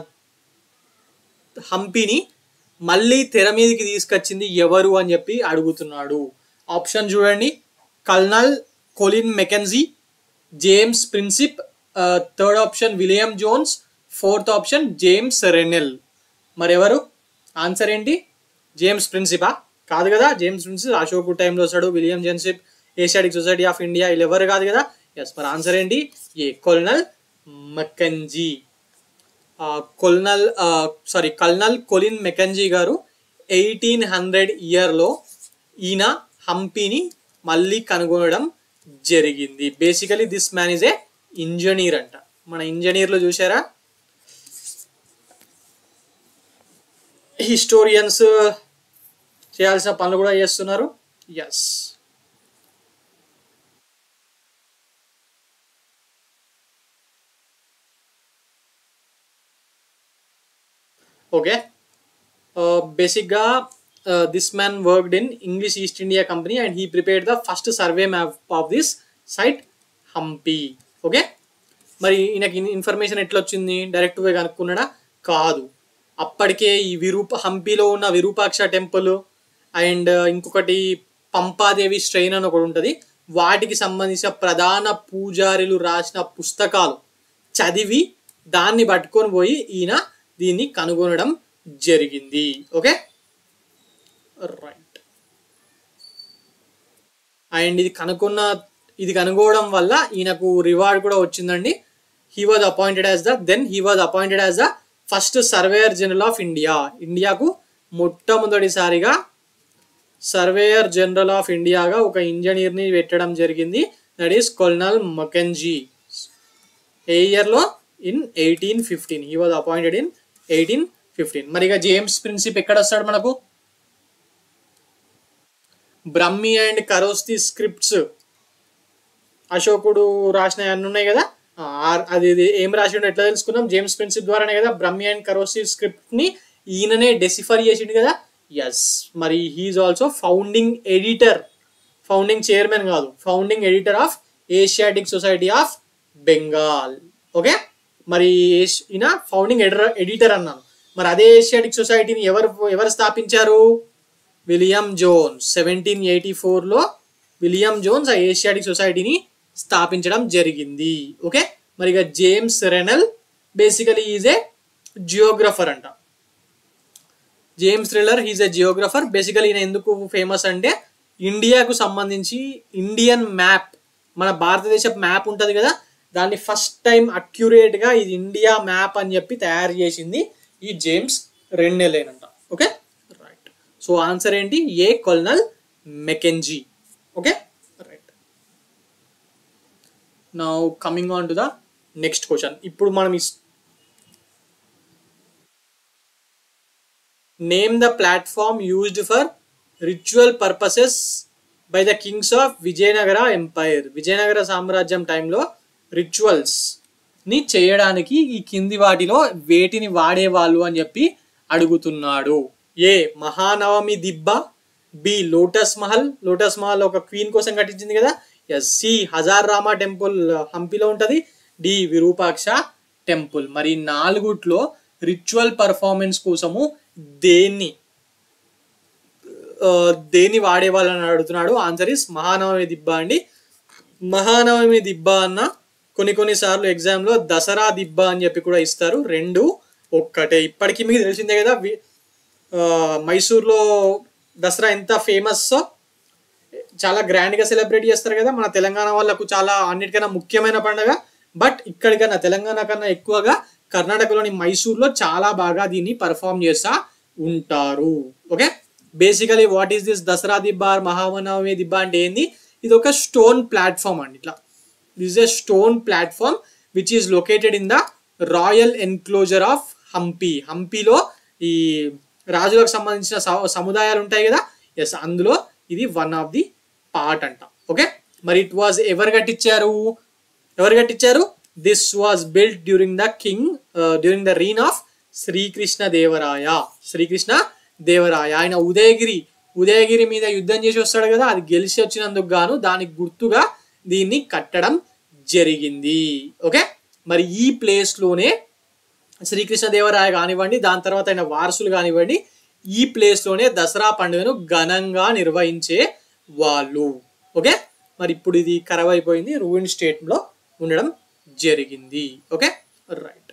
హంపీని మళ్ళీ తెర మీదకి తీసుకొచ్చింది ఎవరు అని చెప్పి అడుగుతున్నాడు ఆప్షన్ చూడండి colonel Colin Mackenzie James Prinsep third option William Jones fourth option James Rennell మరెవరు ఆన్సర్ ఏంటి జేమ్స్ ప్రిన్సిపా కాదు కదా జేమ్స్ ప్రిన్సిప్ అశోక్ టైంలో వస్తాడు విలియం జెన్సిప్ ఏషియాటిక్ సొసైటీ ఆఫ్ ఇండియా వీళ్ళు ఎవరు కాదు కదా ఎస్ మరి ఆన్సర్ ఏంటి A colonel Mackenzie colonel sorry colonel Colin Mackenzie garu eighteen hundred ఇయర్లో ఈయన హంపీని మళ్ళీ కనుగొనడం జరిగింది basically this man is a engineer అంట మన ఇంజనీర్లు చూసారా హిస్టోరియన్స్ చేయాల్సిన పనులు కూడా చేస్తున్నారు ఎస్ ఓకే బేసిక్గా this man worked in English East India Company and he prepared the first survey map of this site Hampi okay మరి ఈయనకి ఇన్ఫర్మేషన్ ఎట్లా వచ్చింది డైరెక్ట్ పోయి కనుక్కున్నాడా కాదు అప్పటికే ఈ విరూప హంపీలో ఉన్న విరూపాక్ష టెంపుల్ అండ్ ఇంకొకటి పంపాదేవి స్ట్రెయిన్ అని ఒకటి ఉంటుంది వాటికి సంబంధించిన ప్రధాన పూజారులు రాసిన పుస్తకాలు చదివి దాన్ని పట్టుకొని పోయి ఈయన దీన్ని కనుగొనడం జరిగింది ఓకే రైట్ అండ్ ఇది కనుక్కున్న ఇది కనుగోవడం వల్ల ఈయనకు రివార్డ్ కూడా వచ్చిందండి he was appointed as the then he was appointed as the first surveyor general of India ఇండియాకు మొట్టమొదటిసారిగా సర్వేయర్ జనరల్ ఆఫ్ ఇండియాగా ఒక ఇంజనీర్ని పెట్టడం జరిగింది దట్ ఈస్ కొల్నల్ మకెన్జీ ఏ ఇయర్లో in eighteen fifteen he was appointed in eighteen fifteen మరి ఇక James ప్రిన్సిప్ ఎక్కడ వస్తాడు మనకు బ్రహ్మి అండ్ కరోస్తి స్క్రిప్ట్స్ అశోకుడు రాసిన అన్ని ఉన్నాయి కదా ఆ, ఆ- అది ఇది ఏం రాసిండు ఎట్లా తెలుసుకున్నాం జేమ్స్ ప్రిన్సిప్ ద్వారానే కదా బ్రహ్మి అండ్ కరోస్తి స్క్రిప్ట్ ని ఈయననే డెసిఫర్ చేసిండు కదా ఎస్ మరి he is also founding editor founding chairman కాదు founding editor of Asiatic Society of Bengal okay మరి ఏష్- ఈయన ఫౌండింగ్ ఎడిటర్ ఎడిటర్ అన్నాను మరి అదే ఏషియాటిక్ సొసైటీని ఎవరు ఎవరు స్థాపించారు విలియం జోన్స్ సెవెంటీన్ ఎయిటీ ఫోర్లో విలియం జోన్స్ ఆ ఏషియాటిక్ సొసైటీని స్థాపించడం జరిగింది ఓకే మరి ఇక James Rennell basically is a geographer అంట జేమ్స్ రిల్లర్ హీజ్ ఎ జియోగ్రఫర్ బేసికలీ ఈయన ఎందుకు ఫేమస్ అంటే ఇండియాకు సంబంధించి ఇండియన్ మ్యాప్ మన భారతదేశ మ్యాప్ ఉంటుంది కదా దాన్ని ఫస్ట్ టైం అక్యురేట్గా ఇది ఇండియా మ్యాప్ అని చెప్పి తయారు చేసింది ఈ జేమ్స్ రెండేలేనంట ఓకే రైట్ సో ఆన్సర్ ఏంటి A colonel Mackenzie okay right now coming on to the next question ఇప్పుడు మనం is name the platform used for ritual purposes by the kings of Vijayanagara empire Vijayanagara సామ్రాజ్యం టైంలో రిచువల్స్ ని చేయడానికి ఈ కింది వాటిలో వేటిని వాడేవాళ్ళు అని చెప్పి అడుగుతున్నాడు A Mahanavami Dibba B lotus Mahal lotus Mahal ఒక క్వీన్ కోసం కట్టించింది కదా yes C Hazara Rama temple హంపిలో ఉంటది డి విరూపాక్ష టెంపుల్ మరి ఈ నాలుగుట్లో రిచువల్ పర్ఫార్మెన్స్ కోసము దేన్ని ఆ, దేన్ని వాడేవాళ్ళని అడుగుతున్నాడు ఆన్సర్ ఇస్ మహానవమి దిబ్బ అండి మహానవమి దిబ్బ అన్న కొన్ని కొన్ని సార్లు ఎగ్జామ్లో దసరా దిబ్బ అని చెప్పి కూడా ఇస్తారు రెండు ఒక్కటే ఇప్పటికీ మీకు తెలిసిందే కదా వి- ఆ, మైసూర్లో దసరా ఎంత ఫేమస్ చాలా గ్రాండ్ గా సెలబ్రేట్ చేస్తారు కదా మన తెలంగాణ వాళ్ళకు చాలా అన్నిటికన్నా ముఖ్యమైన పండుగ బట్ ఇక్కడికన్నా తెలంగాణ కన్నా ఎక్కువగా కర్ణాటకలోని మైసూర్లో చాలా బాగా దీన్ని పర్ఫామ్ చేస్తా ఉంటారు okay basically what is this Dasara Dibba Mahanavami దిబ్బ అంటే ఏంది ఇది ఒక స్టోన్ ప్లాట్ఫామ్ అండి ఇట్లా this a stone platform which is located in the royal enclosure of Hampi హంపిలో ఈ రాజులకు సంబంధించిన స- సముదాయాలు ఉంటాయి కదా ఎస్ అందులో ఇది వన్ ఆఫ్ ది పార్ట్ అంట ఓకే మరి ఇట్ వాజ్ ఎవరు కట్టించారు ఎవరు కట్టించారు this was build during the king during the reign of Srikrishna Devaraya Srikrishna Devaraya ఆయన ఉదయగిరి ఉదయగిరి మీద యుద్ధం చేసి వస్తాడు కదా అది గెలిచి వచ్చినందుకు గాను దానికి గుర్తుగా దీన్ని కట్టడం జరిగింది ఓకే మరి ఈ ప్లేస్ లోనే శ్రీకృష్ణదేవరాయ కానివ్వండి దాని తర్వాత ఆయన వారసులు కానివ్వండి ఈ ప్లేస్ లోనే దసరా పండుగను ఘనంగా నిర్వహించే వాళ్ళు ఓకే మరి ఇప్పుడు ఇది ఖరాబ్ అయిపోయింది రూయిన్ స్టేట్ లో ఉండడం జరిగింది okay right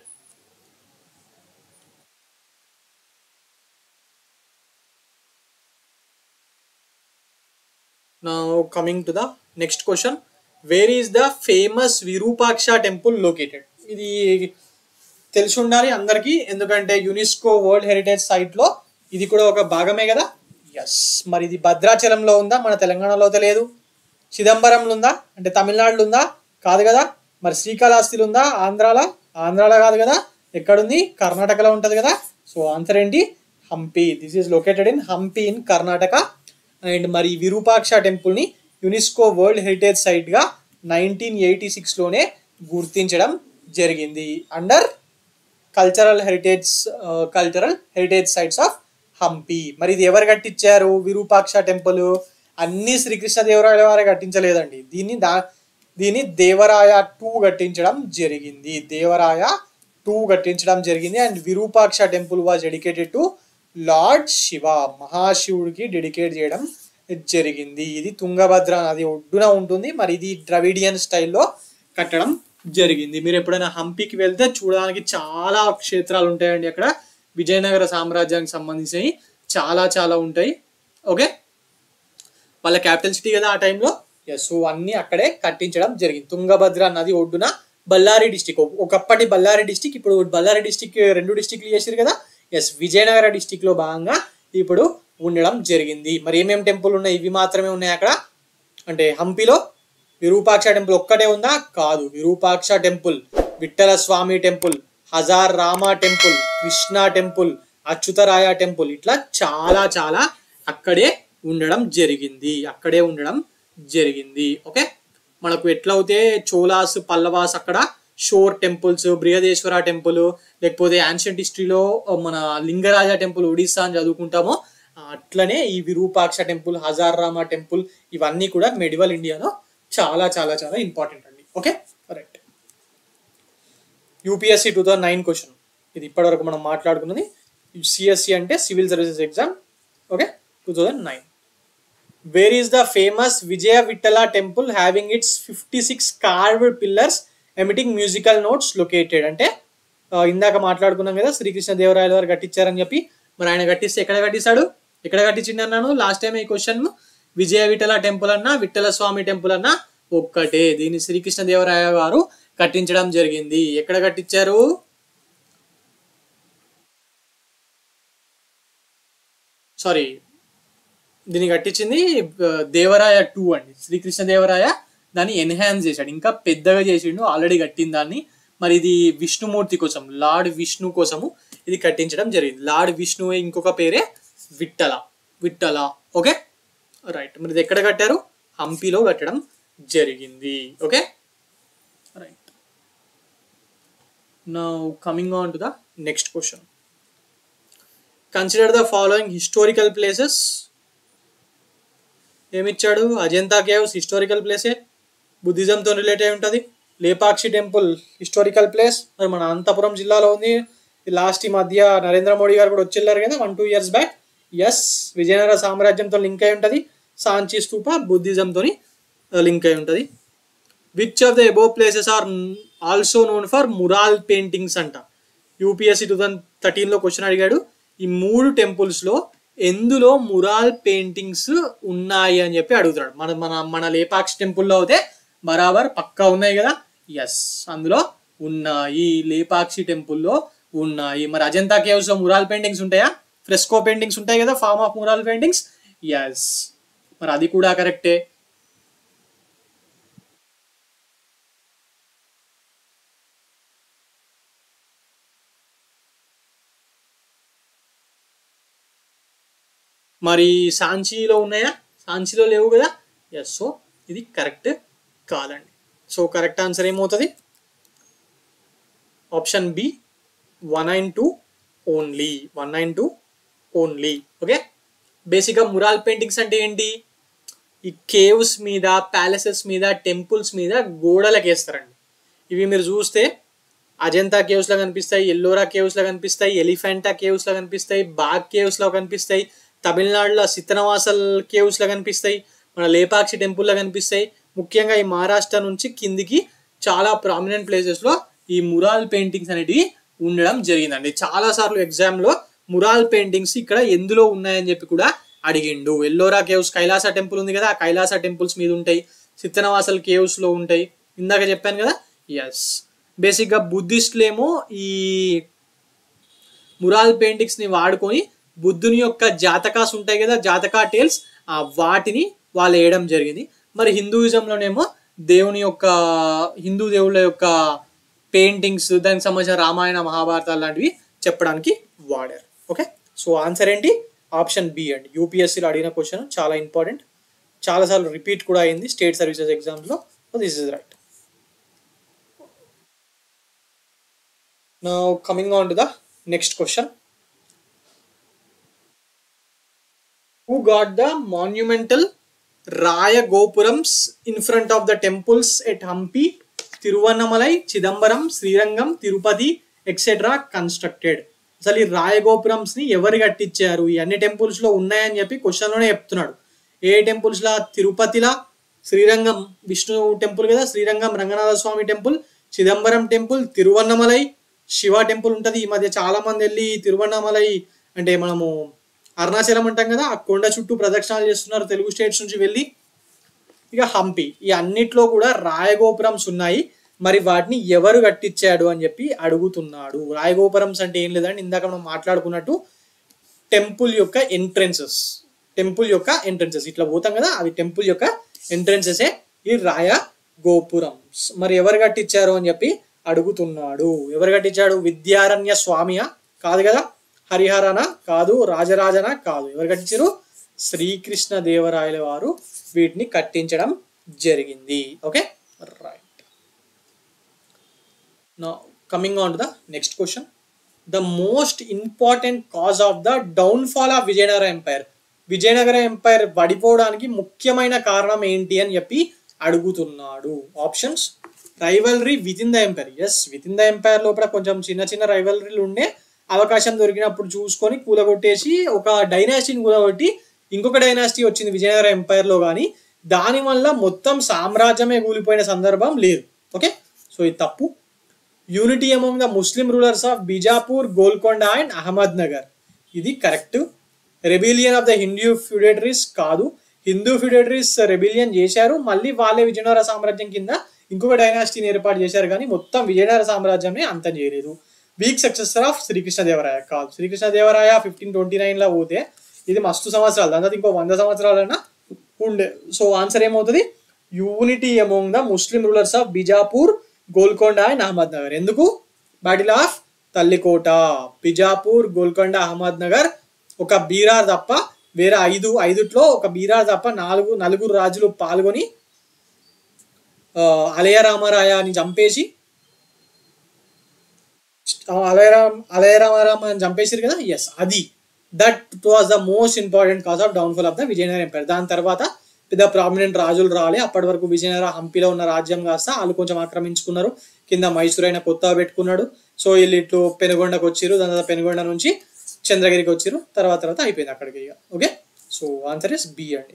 Now coming to the next question. Where is the famous Virupaksha temple located? ఇది తెలిసి ఉండాలి అందరికీ ఎందుకంటే యునెస్కో వరల్డ్ హెరిటేజ్ సైట్ లో ఇది కూడా ఒక భాగమే కదా ఎస్ మరి ఇది భద్రాచలంలో ఉందా మన తెలంగాణలో అయితే లేదు చిదంబరంలో ఉందా అంటే తమిళనాడులో ఉందా కాదు కదా మరి శ్రీకాళహస్తిలో ఉందా ఆంధ్రాలో ఆంధ్రాలో కాదు కదా ఎక్కడుంది కర్ణాటకలో ఉంటది కదా సో ఆన్సర్ ఏంటి Hampi this is located in Hampi in Karnataka and మరి విరూపాక్ష టెంపుల్ ని యునెస్కో వరల్డ్ హెరిటేజ్ సైట్ గా నైన్టీన్ ఎయిటీ సిక్స్ లోనే గుర్తించడం జరిగింది under cultural heritage cultural heritage sites of Hampi మరి ఇది ఎవరు కట్టించారు విరూపాక్ష టెంపుల్ అన్ని శ్రీకృష్ణదేవరాయల వారే కట్టించలేదండి దీన్ని దా దీన్ని దేవరాయ టూ కట్టించడం జరిగింది దేవరాయ టూ కట్టించడం జరిగింది and Virupaksha temple was dedicated to lord Shiva మహాశివుడికి డెడికేట్ చేయడం జరిగింది ఇది తుంగభద్ర నది ఒడ్డున ఉంటుంది మరి ఇది ద్రవిడియన్ స్టైల్లో కట్టడం జరిగింది మీరు ఎప్పుడైనా హంపికి వెళ్తే చూడడానికి చాలా క్షేత్రాలు ఉంటాయండి అక్కడ విజయనగర సామ్రాజ్యానికి సంబంధించినవి చాలా చాలా ఉంటాయి ఓకే వాళ్ళ క్యాపిటల్ సిటీ కదా ఆ టైంలో ఎస్ సో అన్ని అక్కడే కట్టించడం జరిగింది తుంగభద్ర నది ఒడ్డున బళ్ళారి డిస్టిక్ ఒకప్పటి బళ్ళారి డిస్టిక్ ఇప్పుడు బళ్ళారి డిస్టిక్ రెండు డిస్టిక్లు చేసారు కదా ఎస్ విజయనగర డిస్టిక్ లో భాగంగా ఇప్పుడు ఉండడం జరిగింది మరి ఏమేం టెంపుల్ ఉన్నాయి ఇవి మాత్రమే ఉన్నాయి అక్కడ అంటే హంపిలో విరూపాక్ష టెంపుల్ ఒక్కటే ఉందా కాదు Virupaksha temple Vittala Swami temple Hazara Rama temple Krishna temple Achyutaraya temple ఇట్లా చాలా చాలా అక్కడే ఉండడం జరిగింది అక్కడే ఉండడం జరిగింది ఓకే మనకు ఎట్లయితే చోలాస్ పల్లవాస్ అక్కడ షోర్ టెంపుల్స్ బృహదేశ్వర టెంపుల్ లేకపోతే యాన్షియంట్ హిస్టరీలో మన లింగరాజ టెంపుల్ ఒడిస్సా అని చదువుకుంటామో అట్లనే ఈ విరూపాక్ష టెంపుల్ హజార్ రామ టెంపుల్ ఇవన్నీ కూడా మెడివల్ ఇండియాలో చాలా చాలా చాలా ఇంపార్టెంట్ అండి okay right UPSC two thousand nine question ఇది ఇప్పటివరకు మనం మాట్లాడుకున్నది సిఎస్సి అంటే civil services exam okay two thousand nine where is the famous Vijaya Vittala temple having its fifty six carved pillars emitting musical notes located అంటే ఆ, ఇందాక మాట్లాడుకున్నాం కదా శ్రీకృష్ణ దేవరాయల వారు కట్టించారని చెప్పి మరి ఆయన కట్టిస్తే ఎక్కడ కట్టిస్తాడు ఎక్కడ కట్టించింది అన్నాను లాస్ట్ టైం ఈ క్వశ్చన్ విజయ విఠల టెంపుల్ అన్నా విఠల స్వామి టెంపుల్ అన్నా ఒక్కటే దీన్ని శ్రీకృష్ణ దేవరాయ గారు కట్టించడం జరిగింది ఎక్కడ కట్టించారు సారీ దీన్ని కట్టించింది ఆ, దేవరాయ టూ అండి శ్రీకృష్ణ దేవరాయ దాన్ని ఎన్హాన్స్ చేశాడు ఇంకా పెద్దగా చేసిండు ఆల్రెడీ కట్టిన దాన్ని మరి ఇది విష్ణుమూర్తి కోసం లార్డ్ విష్ణు కోసము ఇది కట్టించడం జరిగింది లార్డ్ విష్ణు ఇంకొక పేరే విట్టల విట్టల ఓకే రైట్ మరి ఇది ఎక్కడ కట్టారు హంపీలో కట్టడం జరిగింది okay right now coming on to the next question consider the following historical places ఏమిచ్చాడు అజంతా కేవ్స్ హిస్టారికల్ ప్లేసే బుద్ధిజంతో రిలేట్ అయి ఉంటుంది లేపాక్షి టెంపుల్ హిస్టారికల్ ప్లేస్ మరి మన అనంతపురం జిల్లాలో ఉంది లాస్ట్ ఈ మధ్య నరేంద్ర మోడీ గారు కూడా వచ్చి కదా one two years back yes Vijayanagara సామ్రాజ్యంతో లింక్ అయి ఉంటుంది సాంచి స్తూప బుద్ధిజంతో లింక్ అయి ఉంటుంది which of the above places are also known for mural paintings అంట యూపీఎస్సీ టూ థౌజండ్ థర్టీన్లో క్వశ్చన్ అడిగాడు ఈ మూడు టెంపుల్స్లో ఎందులో మురాల్ పెయింటింగ్స్ ఉన్నాయి అని చెప్పి అడుగుతాడు మన మన మన లేపాక్షి టెంపుల్లో అయితే బరాబర్ పక్కా ఉన్నాయి కదా ఎస్ అందులో ఉన్నాయి లేపాక్షి టెంపుల్లో ఉన్నాయి మరి అజంతా కేవ్స్ లో మురాల్ పెయింటింగ్స్ ఉంటాయా ఫ్రెస్కో పెయింటింగ్స్ ఉంటాయి కదా form of mural paintings yes మరి అది కూడా కరెక్టే మరి సాంచీలో ఉన్నాయా సాంచీలో లేవు కదా ఎస్ సో ఇది కరెక్ట్ కాదండి సో కరెక్ట్ ఆన్సర్ ఏమవుతుంది option B one nine two only one nine two only okay బేసిక్గా మురాల్ పెయింటింగ్స్ అంటే ఏంటి ఈ కేవ్స్ మీద ప్యాలెసెస్ మీద టెంపుల్స్ మీద గోడలకు వేస్తారండి ఇవి మీరు చూస్తే అజంతా కేవ్స్ లో కనిపిస్తాయి ఎల్లోరా కేవ్స్ లో కనిపిస్తాయి ఎలిఫెంటా కేవ్స్ లో కనిపిస్తాయి బాగ్ కేవ్స్ లో కనిపిస్తాయి తమిళనాడులో సిత్తనవాసల్ కేవ్స్ లో కనిపిస్తాయి మన లేపాక్షి టెంపుల్ లో కనిపిస్తాయి ముఖ్యంగా ఈ మహారాష్ట్ర నుంచి కిందికి చాలా ప్రామినెంట్ ప్లేసెస్ లో ఈ మురాల్ పెయింటింగ్స్ అనేటివి ఉండడం జరిగిందండి చాలా సార్లు ఎగ్జామ్ లో మురాల్ పెయింటింగ్స్ ఇక్కడ ఎందులో ఉన్నాయని చెప్పి కూడా అడిగిండు ఎల్లోరా కేవ్స్ కైలాస టెంపుల్ ఉంది కదా ఆ కైలాస టెంపుల్స్ మీద ఉంటాయి సిత్తనవాసల్ కేవ్స్ లో ఉంటాయి ఇందాక చెప్పాను కదా ఎస్ బేసిక్గా బుద్ధిస్టులేమో ఈ మురాల్ పెయింటింగ్స్ ని వాడుకొని బుద్ధుని యొక్క జాతకాస్ ఉంటాయి కదా జాతకా టేల్స్ ఆ వాటిని వాళ్ళు వేయడం జరిగింది మరి హిందూయిజంలోనేమో దేవుని యొక్క హిందూ దేవుళ్ళ యొక్క పెయింటింగ్స్ దానికి సంబంధించిన రామాయణ మహాభారతాలు లాంటివి చెప్పడానికి వాడారు ఓకే సో ఆన్సర్ ఏంటి ఆప్షన్ బి అండి యూపీఎస్సీలో అడిగిన క్వశ్చన్ చాలా ఇంపార్టెంట్ చాలాసార్లు రిపీట్ కూడా అయింది స్టేట్ సర్వీసెస్ ఎగ్జామ్స్లో so this is right Now coming on to the next question. Who got the monumental Raya Gopurams in front of the temples at Hampi, Tiruvannamalai, Chidambaram, Srirangam, Tirupati, etc. constructed? అసలు ఈ రాయగోపురమ్స్ ని ఎవరు కట్టించారు ఈ అన్ని temples లో ఉన్నాయని చెప్పి క్వశ్చన్ లోనే చెప్తున్నాడు ఏ టెంపుల్స్ లా తిరుపతిలా శ్రీరంగం విష్ణు టెంపుల్ కదా Srirangam Ranganatha Swami temple Chidambaram temple Tiruvannamalai Shiva temple ఉంటుంది ఈ మధ్య చాలా మంది వెళ్ళి తిరువన్నమలై అంటే మనము అరుణాచలం అంటాం కదా ఆ కొండ చుట్టూ ప్రదక్షిణాలు చేస్తున్నారు తెలుగు స్టేట్స్ నుంచి వెళ్ళి ఇక హంపి ఈ అన్నిట్లో కూడా రాయగోపురమ్స్ ఉన్నాయి మరి వాటిని ఎవరు కట్టించాడు అని చెప్పి అడుగుతున్నాడు రాయగోపురమ్స్ అంటే ఏం లేదండి ఇందాక మనం మాట్లాడుకున్నట్టు టెంపుల్ యొక్క ఎంట్రెన్సెస్ టెంపుల్ యొక్క ఎంట్రెన్సెస్ ఇట్లా పోతాం కదా అవి టెంపుల్ యొక్క ఎంట్రెన్సెసే ఈ రాయ గోపురమ్స్ మరి ఎవరు కట్టించారు అని చెప్పి అడుగుతున్నాడు ఎవరు కట్టించాడు విద్యారణ్య స్వామియా కాదు కదా హరిహరన కాదు రాజరాజన కాదు ఎవరు కట్టించారు శ్రీకృష్ణ దేవరాయల వారు వీటిని కట్టించడం జరిగింది ఓకే రైట్ నా coming on to the next question the most important cause of the downfall of Vijayanagara empire Vijayanagara empire పడిపోవడానికి ముఖ్యమైన కారణం ఏంటి అని చెప్పి అడుగుతున్నాడు options rivalry within the empire yes within the empire లోపల కొంచెం చిన్న చిన్న రైవలరీలు ఉండే అవకాశం దొరికినప్పుడు చూసుకొని కూలగొట్టేసి ఒక డైనాసిటీని కూలగొట్టి ఇంకొక డైనాసిటీ వచ్చింది విజయనగర ఎంపైర్ లో కానీ దానివల్ల మొత్తం సామ్రాజ్యమే కూలిపోయిన సందర్భం లేదు ఓకే సో ఇది తప్పు unity among the Muslim rulers of Bijapur Golconda and Ahmad Nagar ఇది correct rebellion of the Hindu feudatories కాదు హిందూ ఫ్యూడేటరీస్ రెబిలియన్ చేశారు మళ్ళీ వాళ్ళే విజయనగర సామ్రాజ్యం కింద ఇంకొక డైనాసిటీని ఏర్పాటు చేశారు కానీ మొత్తం విజయనగర సామ్రాజ్యమే అంతం చేయలేదు వీక్ సక్సెసర్ ఆఫ్ శ్రీకృష్ణదేవరాయ కాదు శ్రీకృష్ణదేవరాయ ఫిఫ్టీన్ ట్వంటీ నైన్లో పోతే ఇది మస్తు సంవత్సరాలు దాని తర్వాత ఇంకో వంద సంవత్సరాలైనా ఉండే సో ఆన్సర్ ఏమవుతుంది unity among the Muslim rulers of Bijapur Golconda and Ahmad Nagar ఎందుకు బ్యాటిల్ ఆఫ్ తల్లికోట బిజాపూర్ గోల్కొండ అహ్మద్ నగర్ ఒక బీరార్ తప్ప వేరే ఐదు ఐదుట్లో ఒక బీరార్ తప్ప నాలుగు నలుగురు రాజులు పాల్గొని ఆ, అలయ రామరాయాని చంపేసి అలయరామ్ అలయరామరామ అని చంపేసారు కదా ఎస్ అది that was the most important cause of downfall of the Vijayanagara empire దాని తర్వాత పెద్ద ప్రామినెంట్ రాజులు రాలే అప్పటి వరకు విజయనగర హంపిలో ఉన్న రాజ్యం కాస్త వాళ్ళు కొంచెం ఆక్రమించుకున్నారు కింద మైసూర్ అయినా కొత్తగా పెట్టుకున్నాడు సో వీళ్ళు ఇట్లు పెనుగొండకు వచ్చిర్రు దాని తర్వాత పెనుగొండ నుంచి చంద్రగిరికి వచ్చిర్రు తర్వాత తర్వాత అయిపోయింది అక్కడికి ఇక okay so answer is B అండి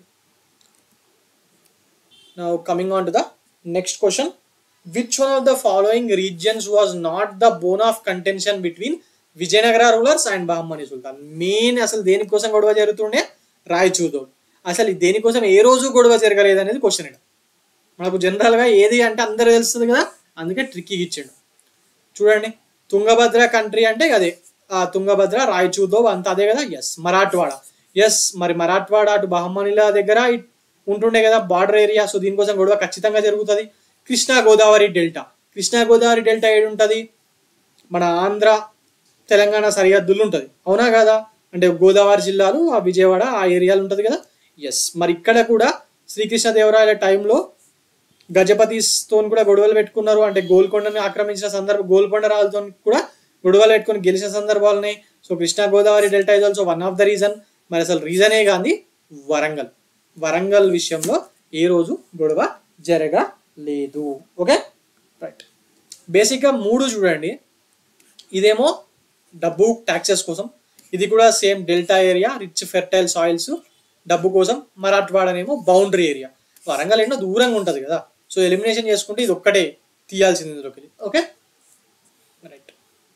Now coming on to the next question. Which one of the following regions was not the bone of contention between Vijayanagara rulers and Bahmani sultan main అసలు దేనికోసం గొడవ జరుగుతుండే రాయచూదో అసలు దేనికోసం ఏ రోజు గొడవ జరగలేదు అనేది క్వశ్చన్ ఇక్కడ మనకు జనరల్గా ఏది అంటే అందరూ తెలుస్తుంది కదా అందుకే ట్రిక్కీ ఇచ్చాడు చూడండి తుంగభద్ర కంట్రీ అంటే అదే ఆ తుంగభద్ర రాయచూదో అంత అదే కదా ఎస్ మరాఠ్వాడ ఎస్ మరి మరాఠ్వాడ అటు బహమ్మనిల దగ్గర ఇట్ ఉంటుండే కదా బార్డర్ ఏరియా సో దీనికోసం గొడవ ఖచ్చితంగా జరుగుతుంది కృష్ణా గోదావరి డెల్టా కృష్ణా గోదావరి డెల్టా ఏడు ఉంటుంది మన ఆంధ్ర తెలంగాణ సరిహద్దులు ఉంటుంది అవునా కదా అంటే గోదావరి జిల్లాలు ఆ విజయవాడ ఆ ఏరియాలు ఉంటుంది కదా ఎస్ మరి ఇక్కడ కూడా శ్రీకృష్ణదేవరాయల టైంలో గజపతితో కూడా గొడవలు పెట్టుకున్నారు అంటే గోల్కొండని ఆక్రమించిన సందర్భం గోల్కొండ రాజుతో కూడా గొడవలు పెట్టుకొని గెలిచిన సందర్భాలు ఉన్నాయి so Krishna Godavari delta is also one of the reason మరి అసలు రీజనే కానీ వరంగల్ వరంగల్ విషయంలో ఏ రోజు గొడవ జరగలేదు ఓకే రైట్ బేసిక్గా మూడు చూడండి ఇదేమో డబ్బు ట్యాక్సెస్ కోసం ఇది కూడా same delta area rich fertile soils డబ్బు కోసం మరాఠ్వాడనేమో బౌండరీ ఏరియా వరంగల్ ఏంటో దూరంగా ఉంటుంది కదా సో ఎలిమినేషన్ చేసుకుంటే ఇది ఒక్కటే తీయాల్సింది ఇందులోకి okay right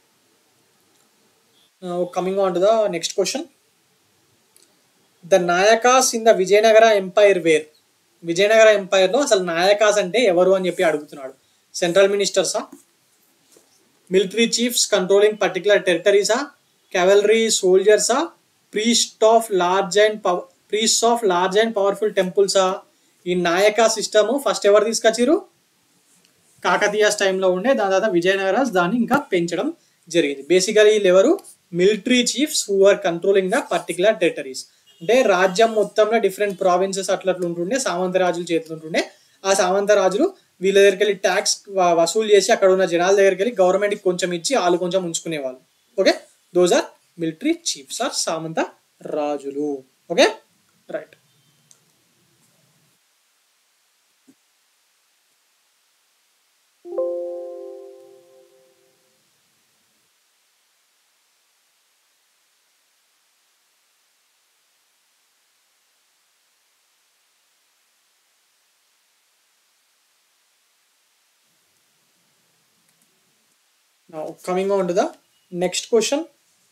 coming on to the next question the Nayakas in the Vijayanagara empire were Vijayanagara ఎంపైర్లో అసలు నాయకాస్ అంటే ఎవరు అని చెప్పి అడుగుతున్నాడు సెంట్రల్ మినిస్టర్సా మిలిటరీ చీఫ్స్ కంట్రోలింగ్ పర్టికులర్ టెరిటరీసా cavalry సోల్జర్సా priest of large and power priest of large and powerful టెంపుల్సా ఈ నాయక సిస్టమ్ ఫస్ట్ ఎవరు తీసుకొచ్చిరు కాకతీయాస్ టైంలో ఉండే దాని తర్వాత విజయనగరాస్ దాన్ని ఇంకా పెంచడం జరిగింది బేసికలీ వీళ్ళు ఎవరు military chiefs who are controlling the particular territories అంటే రాజ్యం మొత్తంలో డిఫరెంట్ ప్రావిన్సెస్ అట్లా అట్లా ఉంటుండే సామంత రాజుల చేతులు ఉంటుండే ఆ సామంత రాజులు వీళ్ళ దగ్గరికి వెళ్ళి ట్యాక్స్ వసూలు చేసి అక్కడ ఉన్న జనాల దగ్గరికి వెళ్ళి గవర్నమెంట్కి కొంచెం ఇచ్చి వాళ్ళు కొంచెం ఉంచుకునేవాళ్ళు okay those are military chiefs are సామంత రాజులు okay right Now coming on to the next question.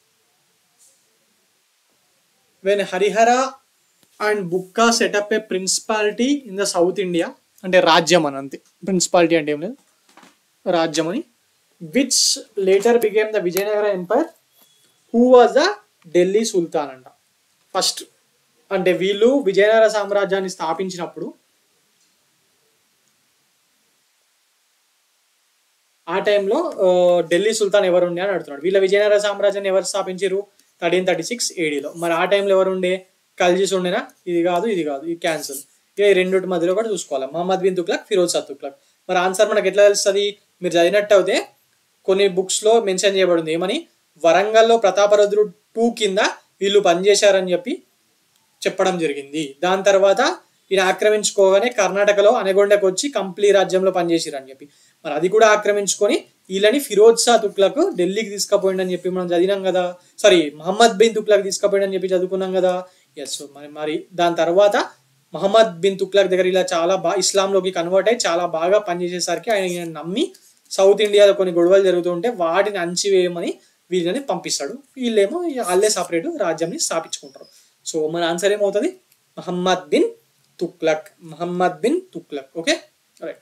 When Harihara and Bukka set up a principality in the South India, అంటే రాజ్యం అని అంతే ప్రిన్సిపాలిటీ అంటే ఏం లేదు రాజ్యం అని which later became the Vijayanagara empire who was the Delhi sultan అంట ఫస్ట్ అంటే వీళ్ళు విజయనగర సామ్రాజ్యాన్ని స్థాపించినప్పుడు ఆ టైంలో ఆ, ఢిల్లీ సుల్తాన్ ఎవరు ఉండే అని అడుగుతున్నాడు వీళ్ళ విజయనగర సామ్రాజ్యాన్ని ఎవరు స్థాపించారు థర్టీన్ థర్టీ సిక్స్ ఏడీలో మరి ఆ టైంలో ఎవరు ఉండే కలిసి ఉండేనా ఇది కాదు ఇది కాదు ఇది క్యాన్సిల్ ఇక ఈ రెండింటి మధ్యలో కూడా చూసుకోవాలి మహమ్మద్ బిన్ తుగ్లక్ ఫిరోజ్ షా తుగ్లక్ మరి ఆన్సర్ మనకి ఎట్లా తెలుస్తుంది మీరు చదివినట్టు అయితే కొన్ని బుక్స్ లో మెన్షన్ చేయబడింది ఏమని వరంగల్లో ప్రతాపరుద్రుడు టూ కింద వీళ్ళు పనిచేశారని చెప్పి చెప్పడం జరిగింది దాని తర్వాత ఈయన ఆక్రమించుకోగానే కర్ణాటకలో అనగొండకు వచ్చి కంప్లీ రాజ్యంలో పనిచేసిరని చెప్పి మరి అది కూడా ఆక్రమించుకొని వీళ్ళని ఫిరోజ్ షా తుక్లకు ఢిల్లీకి తీసుకుపోయిండని చెప్పి మనం చదివినాం కదా సారీ మహమ్మద్ బిన్ తుక్లక్ తీసుకుపోయిండని చెప్పి చదువుకున్నాం కదా ఎస్ మరి మరి దాని తర్వాత మహమ్మద్ బిన్ తుక్లక్ దగ్గర ఇలా చాలా బాగా ఇస్లాంలోకి కన్వర్ట్ అయ్యి చాలా బాగా పనిచేసేసరికి ఆయన ఈయన నమ్మి సౌత్ ఇండియాలో కొన్ని గొడవలు జరుగుతుంటే వాటిని అంచివేయమని వీళ్ళని పంపిస్తాడు వీళ్ళేమో ఇక వాళ్ళే సపరేట్ రాజ్యాన్ని స్థాపించుకుంటారు సో మన ఆన్సర్ ఏమవుతుంది Muhammad bin Tughlaq Muhammad bin Tughlaq okay right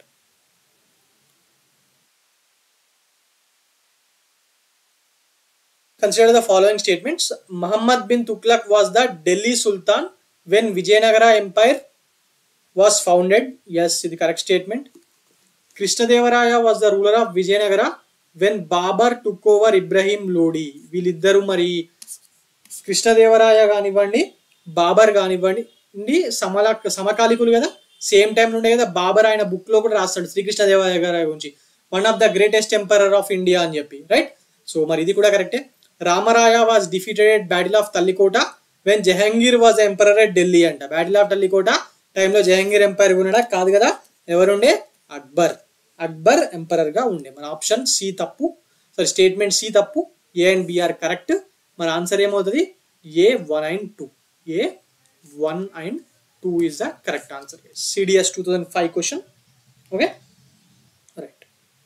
Consider the following statements. Muhammad bin Tughlaq was the Delhi Sultan when Vijayanagara Empire was founded. Yes, ఇది correct statement. Krishnadevaraya was the ruler of Vijayanagara when Babar took over Ibrahim Lodi. వీళ్ళిద్దరూ మరి కృష్ణదేవరాయ కానివ్వండి బాబర్ కానివ్వండి ఇండి సమలా సమకాలికులు కదా same time ఉండే కదా బాబర్ ఆయన book లో కూడా రాస్తాడు శ్రీకృష్ణదేవరాయ గారి గురించి one of the greatest emperor of India అని చెప్పి రైట్ సో మరి ఇది కూడా కరెక్టే Ramaraya was defeated at battle of Talikota when Jahangir was emperor at Delhi అంట బ్యాటిల్ ఆఫ్ తల్లికోట టైంలో జహంగీర్ ఎంపైర్ ఉన్నాడా కాదు కదా ఎవరుండే అక్బర్ అక్బర్ ఎంపరర్ గా ఉండే మన ఆప్షన్ సి తప్పు సారీ స్టేట్మెంట్ సి తప్పు ఏ అండ్ బిఆర్ కరెక్ట్ మన ఆన్సర్ ఏమవుతుంది A one and two A one and two is the correct answer CDS two thousand five question okay right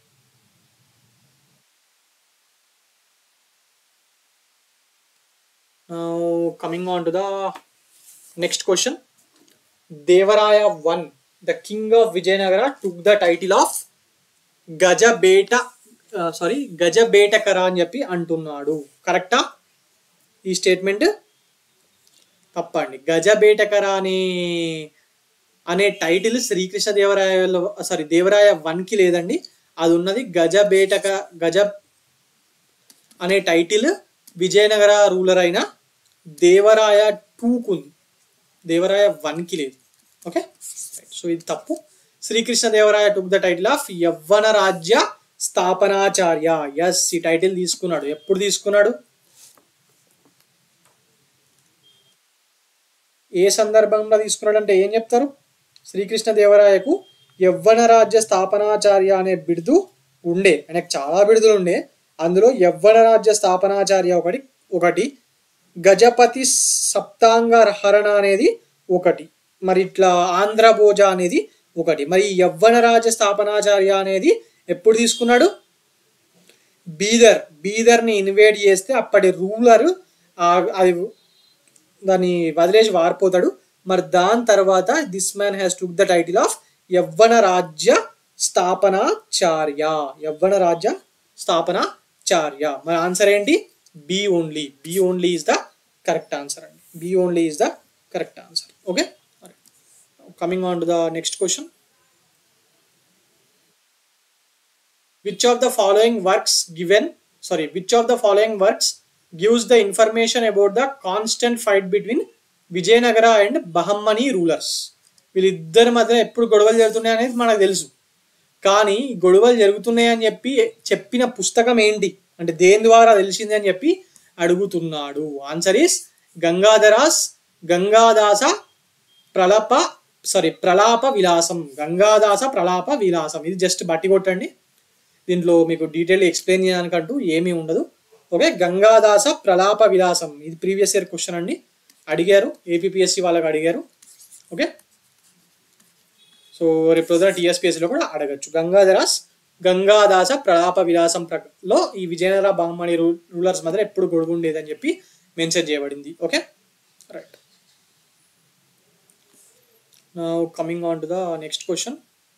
Now, coming on to the next question. Devaraya one, the king of Vijayanagara, took the title of Gajabeta sorry Gajabetekara అని చెప్పి అంటున్నాడు కరెక్టా ఈ statement తప్పండి గజబేటకర అనే అనే title Srikrishna దేవరాయలో sorry Devaraya one కి లేదండి అది ఉన్నది గజబేటక గజ అనే టైటిల్ విజయనగర రూలర్ అయిన దేవరాయ టూకు ఉంది దేవరాయ వన్కి లేదు ఓకే సో ఇది తప్పు Srikrishna Devaraya took the title of Yavana Rajya స్థాపనాచార్య yes ఈ టైటిల్ తీసుకున్నాడు ఎప్పుడు తీసుకున్నాడు ఏ సందర్భంలో తీసుకున్నాడు అంటే ఏం చెప్తారు శ్రీకృష్ణ దేవరాయకు యవ్వన రాజ్య స్థాపనాచార్య అనే బిడుదు ఉండే ఆయనకు చాలా బిడుదలు ఉండే అందులో యవ్వన రాజ్య స్థాపనాచార్య ఒకటి ఒకటి గజపతి సప్తాంగ హరణ అనేది ఒకటి మరి ఇట్లా ఆంధ్ర భోజ అనేది ఒకటి మరి ఈ యవ్వన రాజ్య స్థాపనాచార్య అనేది ఎప్పుడు తీసుకున్నాడు బీదర్ బీదర్ని ఇన్వేట్ చేస్తే అప్పటి రూలర్ అది దాన్ని వదిలేసి వారిపోతాడు మరి దాని తర్వాత this man has took the title of Yavana Rajya Sthapanacharya Yavana Rajya Sthapanacharya మరి ఆన్సర్ ఏంటి B only B only is the correct answer అండి B only is the correct answer okay coming on to the next question which of the following works given sorry which of the following works gives the information about the constant fight between Vijayanagara and Bahmani rulers వీళ్ళిద్దరి మధ్య ఎప్పుడు గొడవలు జరుగుతున్నాయి అనేది మనకు తెలుసు కానీ గొడవలు జరుగుతున్నాయి అని చెప్పి చెప్పిన పుస్తకం ఏంటి అంటే దేని ద్వారా తెలిసింది అని చెప్పి అడుగుతున్నాడు ఆన్సర్ ఈస్ గంగాధరాస్ గంగాదాస ప్రలప సారీ ప్రలాప విలాసం గంగాదాస ప్రలాప విలాసం ఇది జస్ట్ బట్టి కొట్టండి దీంట్లో మీకు డీటెయిల్ ఎక్స్ప్లెయిన్ చేయడానికంటూ ఏమీ ఉండదు ఓకే గంగాదాస ప్రలాప విలాసం ఇది ప్రీవియస్ ఇయర్ క్వశ్చన్ అండి అడిగారు ఏపీఎస్సి వాళ్ళకి అడిగారు ఓకే సో రేపు పొద్దున టీఎస్పీఎస్సీలో కూడా అడగచ్చు గంగాధరాస్ గంగాదాస ప్రలాప విలాసం ప్ర లో ఈ విజయనగర బహుమణి రూ రూలర్స్ మధ్య ఎప్పుడు గొడవ ఉండేదని చెప్పి మెన్షన్ చేయబడింది okay right coming on to the next question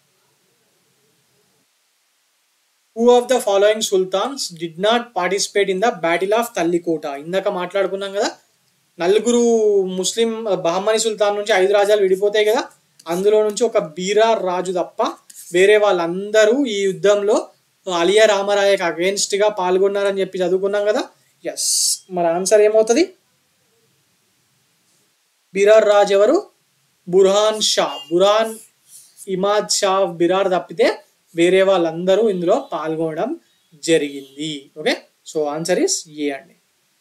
who of the following sultans did not participate in the battle of Talikota ఇందాక మాట్లాడుకున్నాం కదా నలుగురు ముస్లిం బహమ్మని సుల్తాన్ నుంచి ఐదు రాజ్యాలు విడిపోతాయి కదా అందులో నుంచి ఒక బీరార్ రాజు తప్ప వేరే వాళ్ళందరూ ఈ యుద్ధంలో అలియా రామరాయకు అగేన్స్ట్ గా పాల్గొన్నారని చెప్పి చదువుకున్నాం కదా ఎస్ మరి ఆన్సర్ ఏమవుతుంది బిరార్ రాజ్ ఎవరు బుర్హాన్ షా బుర్హాన్ ఇమాద్ షా బిరార్ తప్పితే వేరే వాళ్ళందరూ ఇందులో పాల్గొనడం జరిగింది okay so answer is A అండి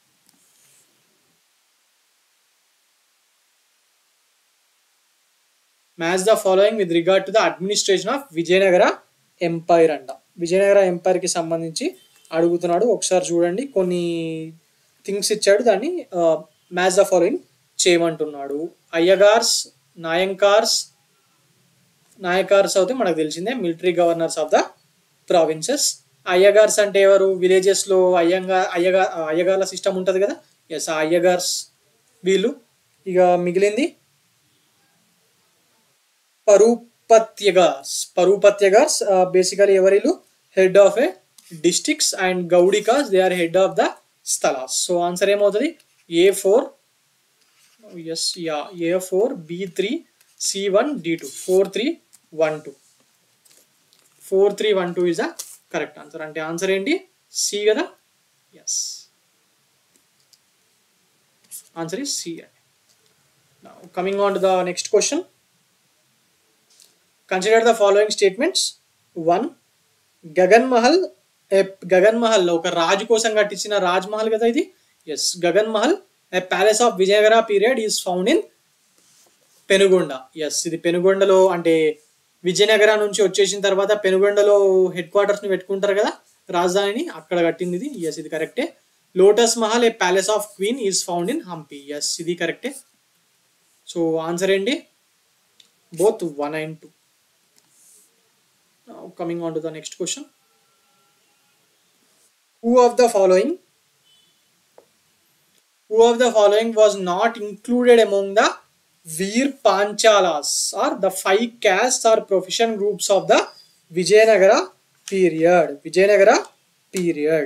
match the following with regard to the administration of Vijayanagara empire అంట విజయనగర ఎంపైర్కి సంబంధించి అడుగుతున్నాడు ఒకసారి చూడండి కొన్ని థింగ్స్ ఇచ్చాడు దాన్ని మ్యాచ్ ద ఫాలోయింగ్ చేయమంటున్నాడు అయ్యగార్స్ నాయంకార్స్ నాయకార్స్ అయితే మనకు తెలిసిందే military governors of the provinces Ayyagars అంటే ఎవరు విలేజెస్ లో అయ్యంగా అయ్యగా అయ్యగార్ల సిస్టమ్ ఉంటుంది కదా ఎస్ ఆ అయ్యగార్స్ వీళ్ళు ఇక మిగిలింది పరూపత్యగార్స్ పరూపత్యగార్స్ బేసికలీ ఎవరిలు head of A districts and Gaudikas they are head of the Sthalas so answer ఏమవుతుంది A four yes yeah A four B three C one D two four three one two four three one two is a correct answer అంటే answer ఏంటి C కదా yes answer is C అండి coming on to the next question consider the following statements one Gagan Mahal Gagan Mahal ఒక రాజు కోసం కట్టించిన రాజ్ మహల్ కదా ఇది yes Gagan Mahal a palace of Vijayanagara period is found in Penugonda yes ఇది పెనుగొండలో అంటే విజయనగర నుంచి వచ్చేసిన తర్వాత పెనుగొండలో హెడ్ క్వార్టర్స్ ని పెట్టుకుంటారు కదా రాజధానిని అక్కడ కట్టింది ఇది ఎస్ ఇది కరెక్టే lotus Mahal a palace of queen is found in Hampi yes ఇది కరెక్టే సో ఆన్సర్ ఏంటి both one and two coming on to the next question who of the following who of the following was not included among the Veer Panchalas or the five castes or profession groups of the Vijayanagara period Vijayanagara period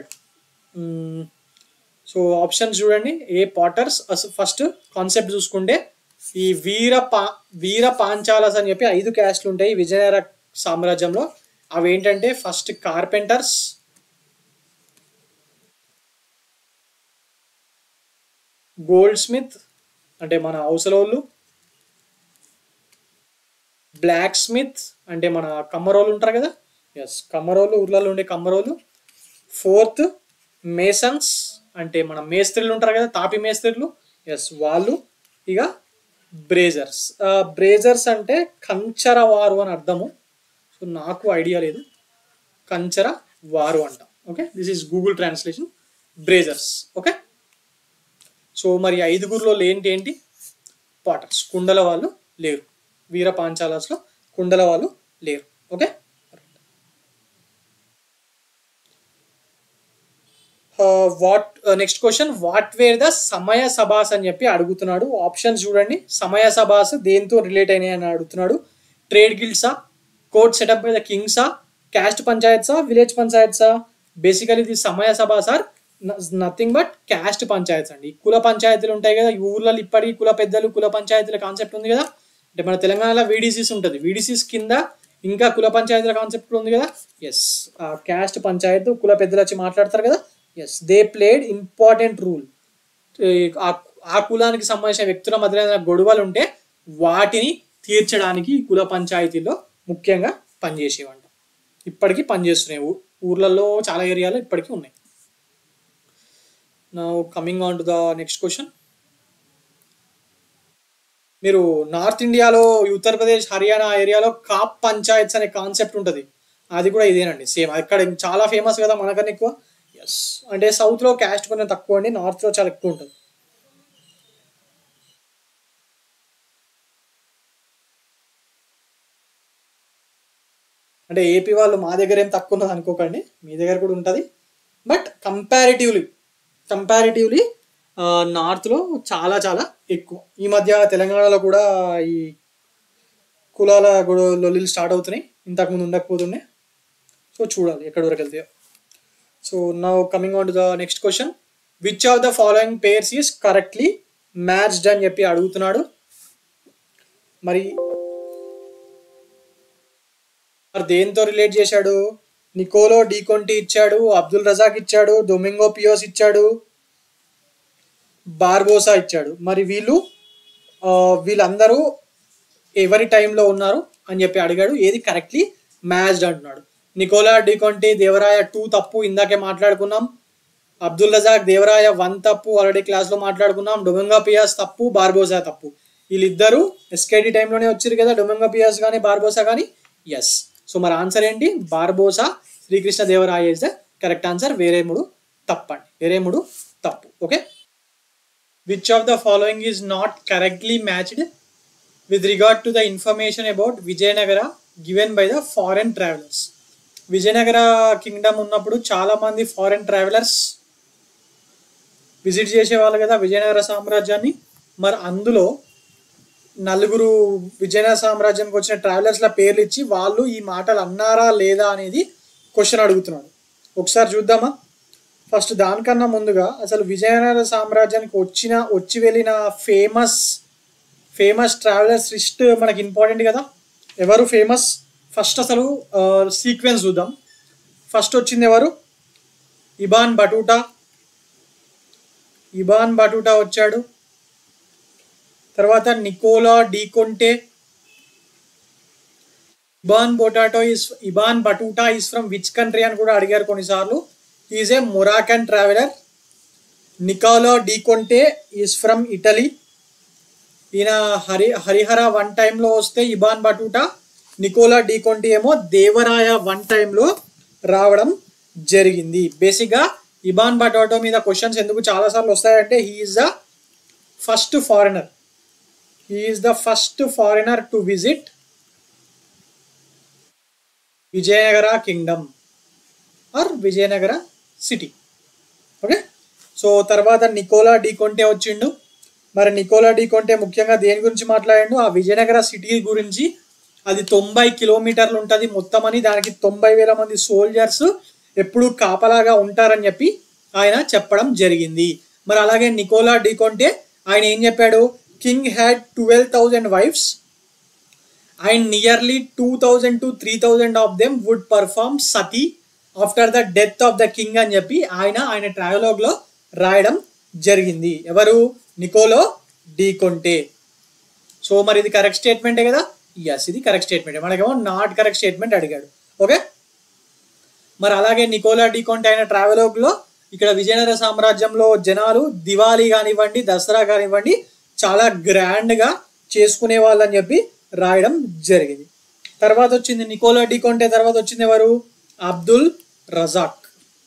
so options చూడండి A potters first concept చూసుకుంటే ఈ వీర పా వీర పాంచాలస్ అని చెప్పి ఐదు క్యాస్ట్లు ఉంటాయి విజయనగర సామ్రాజ్యంలో అవి ఏంటంటే ఫస్ట్ కార్పెంటర్స్ గోల్డ్ స్మిత్ అంటే మన అవసలోళ్ళు బ్లాక్ స్మిత్ అంటే మన కమ్మరోళ్ళు ఉంటారు కదా ఎస్ కమ్మరోళ్ళు ఊర్లలో ఉండే కమ్మరోళ్ళు ఫోర్త్ మేసన్స్ అంటే మన మేస్త్రీలు ఉంటారు కదా తాపి మేస్త్రీలు ఎస్ వాళ్ళు ఇక బ్రేజర్స్ బ్రేజర్స్ అంటే కంచర వారు అని అర్థము సో నాకు ఐడియా లేదు కంచర వారు అంట okay this is Google translation braziers okay so మరి ఐదుగురులో లేంటి ఏంటి పాటర్స్ కుండల వాళ్ళు లేరు వీర పాంచాలాస్లో కుండల వాళ్ళు లేరు okay what next question what where the Samaya Sabhas అని చెప్పి అడుగుతున్నాడు ఆప్షన్స్ చూడండి సమయ సభాస్ దేంతో రిలేట్ అయినాయి అని అడుగుతున్నాడు ట్రేడ్ గిల్డ్సా కోర్ట్ సెటప్ బై ద కింగ్సా క్యాస్ట్ పంచాయత్సా విలేజ్ పంచాయత్సా బేసికలీ ఇది Samaya Sabhas are nothing but caste panchayats అండి కుల పంచాయతీలు ఉంటాయి కదా ఈ ఊర్లలో ఇప్పటికీ కుల పెద్దలు కుల పంచాయతీల కాన్సెప్ట్ ఉంది కదా అంటే మన తెలంగాణలో వీడీసీస్ ఉంటుంది వీడీసీస్ కింద ఇంకా కుల పంచాయతీల కాన్సెప్ట్ ఉంది కదా ఎస్ క్యాస్ట్ పంచాయత్ కుల పెద్దలు వచ్చి మాట్లాడతారు కదా yes they played important role ఆ కులానికి సంబంధించిన వ్యక్తుల మధ్య గొడవలు ఉంటే వాటిని తీర్చడానికి కుల పంచాయతీలో ముఖ్యంగా పనిచేసేవంట ఇప్పటికీ పనిచేస్తున్నాయి ఊర్లలో చాలా ఏరియాలో ఇప్పటికీ ఉన్నాయి now coming on to the next question మీరు నార్త్ ఇండియాలో ఉత్తరప్రదేశ్ హర్యానా ఏరియాలో కాప్ పంచాయత్స్ అనే కాన్సెప్ట్ ఉంటుంది అది కూడా ఇదేనండి సేమ్ అక్కడ చాలా ఫేమస్ కదా మనకన్నా ఎక్కువ ఎస్ అంటే సౌత్లో క్యాస్ట్ కొంచెం తక్కువ అండి నార్త్లో చాలా ఎక్కువ ఉంటుంది అంటే ఏపీ వాళ్ళు మా దగ్గర ఏం తక్కువ ఉన్నది అనుకోకండి మీ దగ్గర కూడా ఉంటుంది బట్ కంపారిటివ్లీ కంపారిటివ్లీ నార్త్లో చాలా చాలా ఎక్కువ ఈ మధ్య తెలంగాణలో కూడా ఈ కులాల లొల్లిలు స్టార్ట్ అవుతున్నాయి ఇంతకుముందు ఉండకపోతుండే సో చూడాలి ఎక్కడి వరకు వెళ్తాయో సో నా coming on to the next question which of the following pairs is correctly matched అని చెప్పి అడుగుతున్నాడు మరి మరి దేంతో రిలేట్ చేశాడు నికోలో డీకొంటి ఇచ్చాడు అబ్దుల్ రజాక్ ఇచ్చాడు డొమింగో పియోస్ ఇచ్చాడు బార్బోసా ఇచ్చాడు మరి వీళ్ళు ఆ, వీళ్ళందరూ ఎవరి టైంలో ఉన్నారు అని చెప్పి అడిగాడు ఏది కరెక్ట్లీ మ్యాచ్డ్ అంటున్నాడు నికోలా డికొంటి దేవరాయ టూ తప్పు ఇందాకే మాట్లాడుకున్నాం అబ్దుల్ రజాక్ దేవరాయ వన్ తప్పు ఆల్రెడీ క్లాస్లో మాట్లాడుకున్నాం డొమెంగా పియాస్ తప్పు బార్బోసా తప్పు వీళ్ళిద్దరూ ఎస్కేడి టైంలోనే వచ్చారు కదా డొమెంగా పియాస్ కానీ బార్బోసా కానీ ఎస్ సో మరి ఆన్సర్ ఏంటి Barbosa Srikrishna Devaraya is the correct answer వేరే మూడు తప్పండి వేరే మూడు తప్పు okay which of the following is not correctly matched with regard to the information about Vijayanagara given by the foreign travellers Vijayanagara kingdom ఉన్నప్పుడు చాలా మంది ఫారెన్ ట్రావెలర్స్ విజిట్ చేసేవాళ్ళు కదా విజయనగర సామ్రాజ్యాన్ని మరి అందులో నలుగురు విజయనగర సామ్రాజ్యానికి వచ్చిన ట్రావెలర్స్ల పేర్లు ఇచ్చి వాళ్ళు ఈ మాటలు అన్నారా లేదా అనేది క్వశ్చన్ అడుగుతున్నాడు ఒకసారి చూద్దామా ఫస్ట్ దానికన్నా ముందుగా అసలు విజయనగర సామ్రాజ్యానికి వచ్చిన వచ్చి వెళ్ళిన ఫేమస్ ఫేమస్ ట్రావెలర్స్ లిస్ట్ మనకి ఇంపార్టెంట్ కదా ఎవరు ఫేమస్ ఫస్ట్ అసలు సీక్వెన్స్ చూద్దాం ఫస్ట్ వచ్చింది ఎవరు ఇబాన్ బటూటా ఇబాన్ బటూటా వచ్చాడు తర్వాత Nicolo de Conti Ibn Battuta is Ibn Battuta is from which country అని కూడా అడిగారు కొన్నిసార్లు is a Moroccan traveller Nicolo de Conti is from Italy ఈయన హరి హరిహర వన్ టైంలో వస్తే ఇబాన్ బటూటా నికోలా డీకొంటి ఏమో దేవరాయ వన్ టైంలో రావడం జరిగింది బేసిక్గా ఇబాన్ బటాటో మీద క్వశ్చన్స్ ఎందుకు చాలాసార్లు వస్తాయంటే he is the first foreigner he is the first foreigner to visit Vijayanagara kingdom or Vijayanagara city okay so తర్వాత నికోలా డీకొంటే వచ్చిండు మరి నికోలా డీకొంటే ముఖ్యంగా దేని గురించి మాట్లాడాడు ఆ విజయనగర సిటీ గురించి అది తొంభై కిలోమీటర్లు ఉంటుంది మొత్తం అని దానికి తొంభై వేల మంది సోల్జర్స్ ఎప్పుడు కాపలాగా ఉంటారని చెప్పి ఆయన చెప్పడం జరిగింది మరి అలాగే నికోలా డీకొంటే ఆయన ఏం చెప్పాడు king had twelve thousand wives and nearly two thousand to three thousand of them would perform sati after the death of the king అని చెప్పి ఆయన ఆయన ట్రావెలాగ్ లో రాయడం జరిగింది ఎవరు నికోలో డీకొంటే సో మరి ఇది కరెక్ట్ స్టేట్మెంటే కదా ఎస్ ఇది కరెక్ట్ స్టేట్మెంట్ మనకేమో నాట్ కరెక్ట్ స్టేట్మెంట్ అడిగాడు ఓకే మరి అలాగే నికోలా డీకొంటే అయిన ట్రావెలాగ్ లో ఇక్కడ విజయనగర సామ్రాజ్యంలో జనాలు దివాళీ కానివ్వండి దసరా కానివ్వండి చాలా గ్రాండ్ గా చేసుకునే వాళ్ళని చెప్పి రాయడం జరిగింది తర్వాత వచ్చింది నికోలా డీకొంటే తర్వాత వచ్చింది ఎవరు అబ్దుల్ రజాక్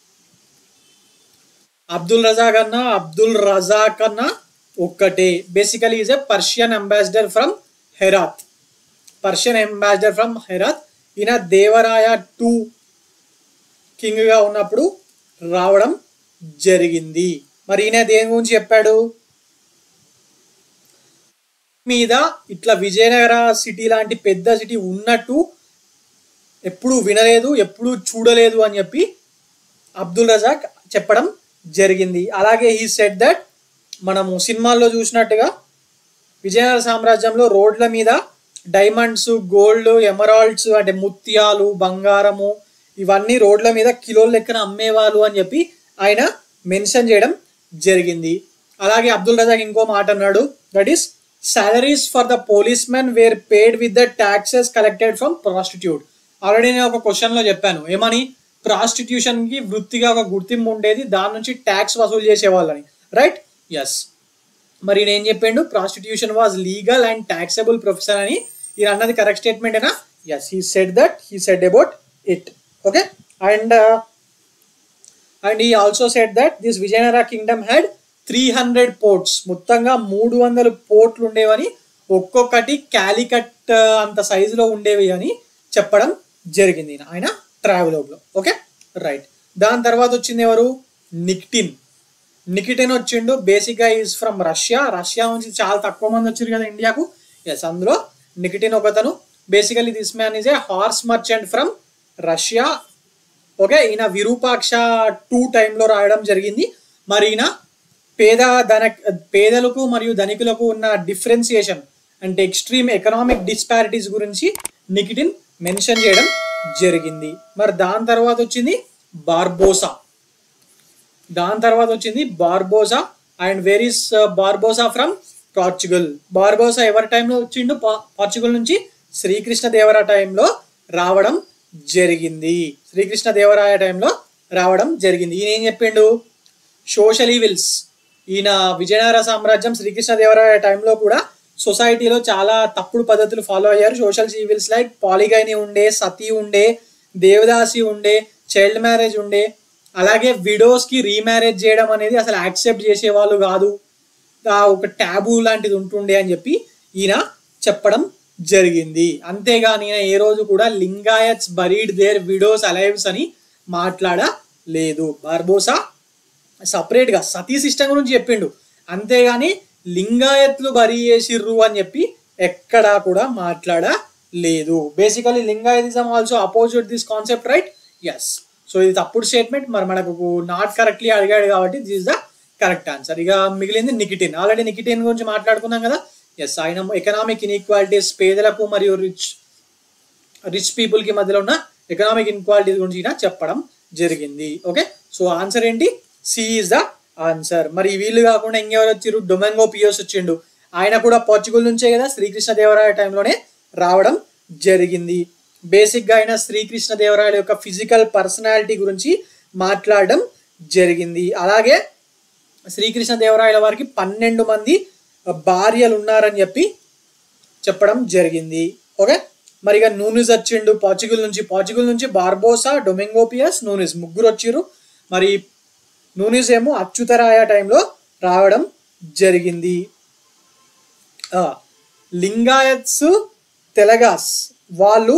అబ్దుల్ రజాక్ అన్న అబ్దుల్ రజాక్ అన్న ఒక్కటే basically is a Persian ambassador from Herat Persian ambassador from Herat ఈయన దేవరాయ టూ కింగ్గా ఉన్నప్పుడు రావడం జరిగింది మరి ఈయన దేని గురించి చెప్పాడు మీద ఇట్లా విజయనగర సిటీ లాంటి పెద్ద సిటీ ఉన్నట్టు ఎప్పుడు వినలేదు ఎప్పుడు చూడలేదు అని చెప్పి అబ్దుల్ రజాక్ చెప్పడం జరిగింది అలాగే ఈ సెట్ దట్ మనము సినిమాల్లో చూసినట్టుగా విజయనగర సామ్రాజ్యంలో రోడ్ల మీద డైమండ్స్ గోల్డ్ ఎమరాల్డ్స్ అంటే ముత్యాలు బంగారము ఇవన్నీ రోడ్ల మీద కిలోల లెక్కన అమ్మేవాళ్ళు అని చెప్పి ఆయన మెన్షన్ చేయడం జరిగింది అలాగే అబ్దుల్ రజాక్ ఇంకో మాట అన్నాడు that is salaries for the police men were paid with the taxes collected from prostitute already నేను ఒక క్వశ్చన్లో చెప్పాను ఏమని ప్రాస్టిట్యూషన్ కి వృత్తిగా ఒక గుర్తింపు ఉండేది దాని నుంచి ట్యాక్స్ వసూలు చేసేవాళ్ళని రైట్ ఎస్ మరి నేను ఏం చెప్పిండు prostitution was legal and taxable profession అని ఈయన అన్నది కరెక్ట్ స్టేట్మెంట్ ఏనా yes he said that he said about it okay and and he also said that this Vijayanagara kingdom had three hundred ports మొత్తంగా మూడు వందలు పోర్ట్లు ఉండేవని ఒక్కొక్కటి క్యాలికట్ అంత సైజులో ఉండేవి అని చెప్పడం జరిగింది ఈయన. ఆయన ట్రావెలోగ్లో ఓకే రైట్ దాని తర్వాత వచ్చింది ఎవరు నిక్టిన్ నికిటిన్ వచ్చిండు బేసిక్గా ఈజ్ ఫ్రమ్ రష్యా రష్యా నుంచి చాలా తక్కువ మంది వచ్చారు కదా ఇండియాకు ఎస్ అందులో నికిటిన్ ఒకతను basically this man is a horse merchant from Russia okay ఈయన విరూపాక్ష టూ టైంలో రాయడం జరిగింది మరి ఈయన పేద ధన పేదలకు మరియు ధనికులకు ఉన్న డిఫరెన్సియేషన్ అంటే ఎక్స్ట్రీమ్ ఎకనామిక్ డిస్పారిటీస్ గురించి నికిటిన్ మెన్షన్ చేయడం జరిగింది మరి దాని తర్వాత వచ్చింది బార్బోసా దాని తర్వాత వచ్చింది Barbosa and where is Barbosa from Portugal Barbosa ఎవరి టైంలో వచ్చిండు పా- పోర్చుగల్ నుంచి శ్రీకృష్ణ దేవరాయ టైంలో రావడం జరిగింది శ్రీకృష్ణ దేవరాయ టైంలో రావడం జరిగింది ఈయన ఏం చెప్పిండు సోషల్ ఈవిల్స్ ఈయన విజయనగర సామ్రాజ్యం శ్రీకృష్ణ దేవరాయ టైంలో కూడా సొసైటీలో చాలా తప్పుడు పద్ధతులు ఫాలో అయ్యారు సోషల్ ఈవిల్స్ లైక్ పాలిగైని ఉండే సతీ ఉండే దేవదాసి ఉండే చైల్డ్ మ్యారేజ్ ఉండే అలాగే విడోస్ కి రీమ్యారేజ్ చేయడం అనేది అసలు యాక్సెప్ట్ చేసే వాళ్ళు కాదు ఆ ఒక ట్యాబు లాంటిది ఉంటుండే అని చెప్పి ఈయన చెప్పడం జరిగింది అంతేగాని ఈయన ఏ రోజు కూడా Lingayats buried their widows alive అని మాట్లాడలేదు బార్బోసా సపరేట్ గా సతీ సిస్టమ్ గురించి చెప్పిండు అంతేగాని లింగాయత్లు బరి చేసిర్రు అని చెప్పి ఎక్కడా కూడా మాట్లాడలేదు basically Lingayatism also opposite this concept right yes so ఇది తప్పుడు స్టేట్మెంట్ మరి మనకు నాట్ కరెక్ట్లీ అడిగాడు కాబట్టి this is the correct answer ఇక మిగిలింది నికిటిన్ ఆల్రెడీ నికిటిన్ గురించి మాట్లాడుకున్నాం కదా ఎస్ ఆయన ఎకనామిక్ ఇన్ఈక్వాలిటీస్ పేదలకు మరియు రిచ్ రిచ్ పీపుల్ కి మధ్యలో ఉన్న ఎకనామిక్ ఇన్క్వాలిటీ గురించి ఈయన చెప్పడం జరిగింది ఓకే సో ఆన్సర్ ఏంటి సి ఇస్ ద ఆన్సర్ మరి వీళ్ళు కాకుండా ఇంకెవరు వచ్చిర్రు డొమెంగో పియోస్ వచ్చిండు ఆయన కూడా పోర్చుగల్ నుంచే కదా శ్రీకృష్ణ దేవరాయ టైంలోనే రావడం జరిగింది బేసిక్ గా ఆయన శ్రీకృష్ణ దేవరాయల యొక్క ఫిజికల్ పర్సనాలిటీ గురించి మాట్లాడడం జరిగింది అలాగే శ్రీకృష్ణ దేవరాయల వారికి పన్నెండు మంది భార్యలు ఉన్నారని చెప్పి చెప్పడం జరిగింది ఓకే మరి ఇక నూనిస్ వచ్చిండు పోర్చుగల్ నుంచి పోర్చుగల్ నుంచి బార్బోసా డొమింగోపియస్ నూనిస్ ముగ్గురు వచ్చిర్రు మరి నూనిస్ ఏమో అచ్యుతరాయ టైంలో రావడం జరిగింది ఆ, లింగాయత్స్ తెలగాస్ వాళ్ళు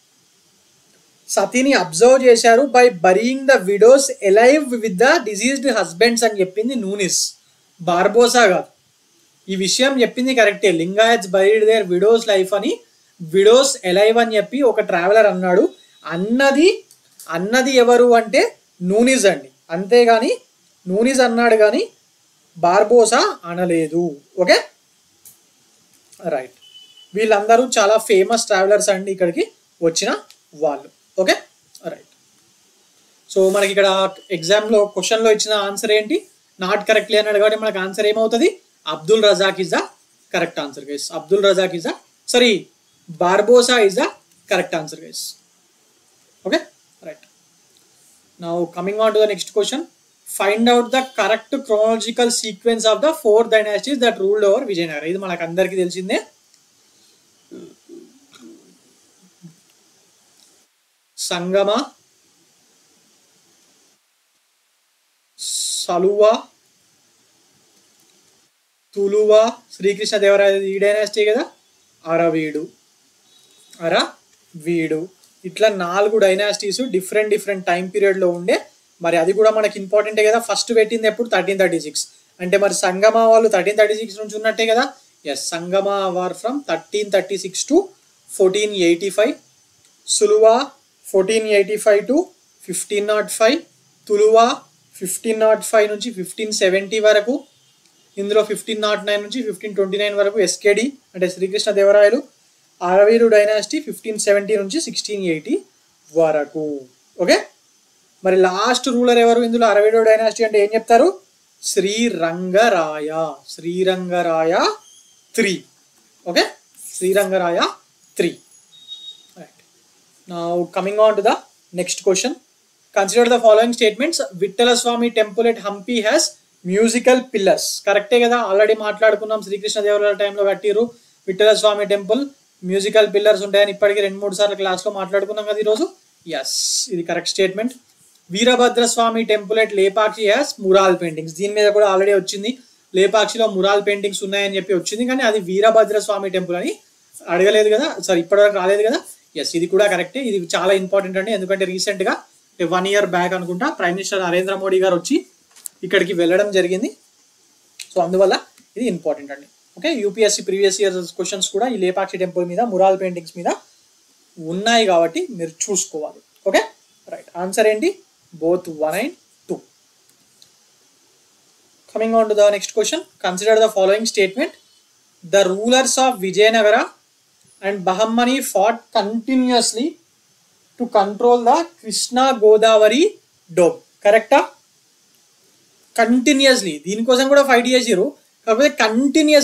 సతీని అబ్జర్వ్ చేశారు by burying the widows alive with the diseased husbands అని చెప్పింది నూనిస్ బార్బోసా కాదు ఈ విషయం చెప్పింది కరెక్టే Lingayats buried their widows life అని విడోస్ ఎలైవ్ అని చెప్పి ఒక ట్రావెలర్ అన్నాడు అన్నది అన్నది ఎవరు అంటే నూనిస్ అండి అంతేగాని నూనిస్ అన్నాడు కానీ బార్బోసా అనలేదు ఓకే రైట్ వీళ్ళందరూ చాలా ఫేమస్ ట్రావెలర్స్ అండి ఇక్కడికి వచ్చిన వాళ్ళు ఓకే రైట్ సో మనకి ఇక్కడ ఎగ్జామ్లో క్వశ్చన్లో ఇచ్చిన ఆన్సర్ ఏంటి నాట్ కరెక్ట్లీ అన్నాడు కాబట్టి మనకు ఆన్సర్ ఏమవుతుంది Abdul Razzaq is the correct answer guys Abdul Razzaq is the sorry Barbosa is the correct answer guys okay right now coming on to the next question find out the correct chronological sequence of the four dynasties that ruled over Vijayanagara ఇది మనకు అందరికీ తెలిసిందే సంగమ సలువ తులువ శ్రీకృష్ణ దేవరాయ ఈ dynasty కదా అరవీడు అరవీడు ఇట్లా నాలుగు డైనాసిటీస్ డిఫరెంట్ డిఫరెంట్ టైం పీరియడ్లో ఉండే మరి అది కూడా మనకి ఇంపార్టెంటే కదా ఫస్ట్ పెట్టింది ఎప్పుడు థర్టీన్ థర్టీ సిక్స్ అంటే మరి సంగమ వాళ్ళు థర్టీన్ థర్టీ సిక్స్ నుంచి ఉన్నట్టే కదా yes Sangama war from thirteen thirty six to fourteen eighty five Saluva fourteen eighty five to fifteen nought five Tuluva fifteen nought five నుంచి ఫిఫ్టీన్ సెవెంటీ వరకు ఇందులో ఫిఫ్టీన్ నాట్ నైన్ నుంచి ఫిఫ్టీన్ ట్వంటీ నైన్ వరకు SKD అంటే Srikrishna Devarayalu Aravidu dynasty fifteen seventy నుంచి sixteen eighty వరకు okay మరి last ruler ఎవరు ఇందులో అరవీడు డైనాసిటీ అంటే ఏం చెప్తారు Srirangaraya Srirangaraya three okay Srirangaraya three right Now coming on to the next question. Consider the following statements. Vittala Swami temple at Hampi has musical pillars. కరెక్టే కదా ఆల్రెడీ మాట్లాడుకున్నాం శ్రీకృష్ణ దేవరాయల టైంలో కట్టిరు Vitthala Swami temple musical pillars ఉంటాయని ఇప్పటికీ రెండు మూడు సార్లు క్లాస్లో మాట్లాడుకున్నాం కదా ఈరోజు ఎస్ ఇది correct statement Veerabhadra Swamy temple at Lepakshi has mural paintings దీని మీద కూడా ఆల్రెడీ వచ్చింది లేపాక్షిలో మురాల్ పెయింటింగ్స్ ఉన్నాయని చెప్పి వచ్చింది కానీ అది వీరభద్ర స్వామి టెంపుల్ అని అడగలేదు కదా సారీ ఇప్పటివరకు రాలేదు కదా ఎస్ ఇది కూడా కరెక్టే ఇది చాలా ఇంపార్టెంట్ అండి ఎందుకంటే రీసెంట్ గా వన్ ఇయర్ బ్యాక్ అనుకుంటా ప్రైమ్ మినిస్టర్ నరేంద్ర మోడీ గారు వచ్చి ఇక్కడికి వెళ్ళడం జరిగింది సో అందువల్ల ఇది ఇంపార్టెంట్ అండి okay UPSC previous year questions కూడా ఈ లేపాక్షి టెంపుల్ మీద మురాల్ పెయింటింగ్స్ మీద ఉన్నాయి కాబట్టి మీరు చూసుకోవాలి ఓకే రైట్ ఆన్సర్ ఏంటి both one and two coming on to the next question consider the following statement the rulers of Vijayanagara and Bahmani fought continuously to control the Krishna Godavari doab కరెక్టా కంటిన్యూస్లీ దీనికోసం కూడా ఫైట్ చేసిరు కాకపోతే కంటిన్యూస్గా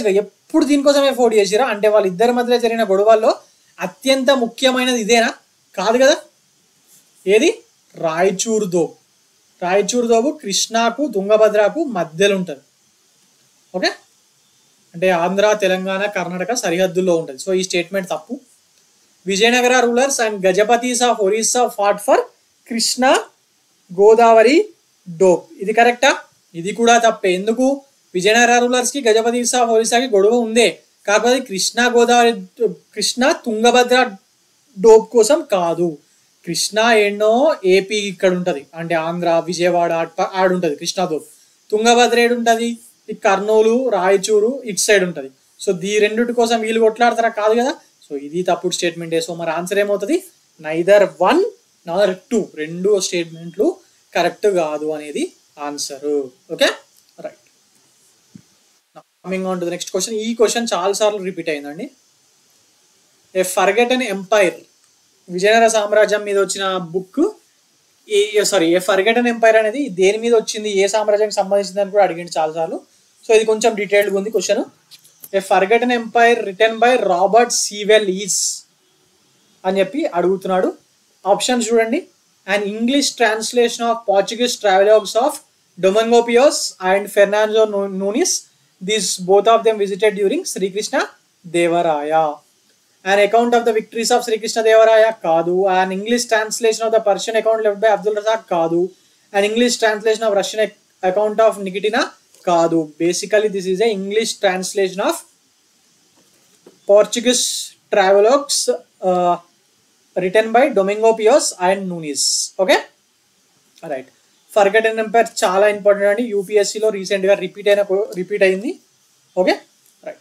ఇప్పుడు దీనికోసమే పోటీ చేసిరా అంటే వాళ్ళిద్దరి మధ్యలో జరిగిన గొడవల్లో అత్యంత ముఖ్యమైనది ఇదేనా కాదు కదా ఏది రాయచూర్ దోబ్ రాయచూర్ దోబు కృష్ణాకు తుంగభద్రకు మధ్యలో ఉంటుంది ఓకే అంటే ఆంధ్ర తెలంగాణ కర్ణాటక సరిహద్దుల్లో ఉంటుంది సో ఈ స్టేట్మెంట్ తప్పు Vijayanagara rulers and Gajapatis of Orissa fought for Krishna Godavari doab ఇది కరెక్టా ఇది కూడా తప్పే ఎందుకు విజయనగర రూలర్స్ కి గజపతీస్ ఆఫ్ ఒరిస్సాకి గొడవ ఉందే కాకపోతే కృష్ణా గోదావరి కృష్ణ తుంగభద్ర డోప్ కోసం కాదు కృష్ణ ఎన్నో ఏపీ ఇక్కడ ఉంటది అంటే ఆంధ్ర విజయవాడ ఆడ- ఆడుంటది కృష్ణా దోప్ తుంగభద్ర ఏడుంటది ఈ కర్నూలు రాయచూరు ఇటు సైడ్ ఉంటది సో దీ రెండిటి కోసం వీళ్ళు కొట్లాడతారా కాదు కదా సో ఇది తప్పుడు స్టేట్మెంట్ సో మరి ఆన్సర్ ఏమవుతుంది నైదర్ వన్ నదర్ టూ రెండు స్టేట్మెంట్లు కరెక్ట్ కాదు అనేది answer okay right coming on to the next question ఈ క్వశ్చన్ చాలా సార్లు రిపీట్ అయిందండి A forgotten empire Vijayanagara సామ్రాజ్యం మీద వచ్చిన book A sorry A forgotten empire అనేది దేని మీద వచ్చింది ఏ సామ్రాజ్యానికి సంబంధించింది అని కూడా అడిగింది చాలా సార్లు సో ఇది కొంచెం డీటెయిల్డ్గా ఉంది question A forgotten empire written by Robert Sewell is అని చెప్పి అడుగుతున్నాడు ఆప్షన్స్ చూడండి and English translation of Portuguese travelogues of Domingo Paes and Fernando Nunes this both of them visited during Srikrishna Devaraya an account of the victories of Sri Krishna Devaraya కాదు an English translation of the Persian account left by Abdul Razak కాదు an English translation of Russian ac- account of Nikitina కాదు basically this is a English translation of Portuguese travelogues uh, written by Domingo Pios and Nunes okay right forgotten empire చాలా important అండి యూపీఎస్సీలో రీసెంట్గా repeat అయిన repeat అయింది okay right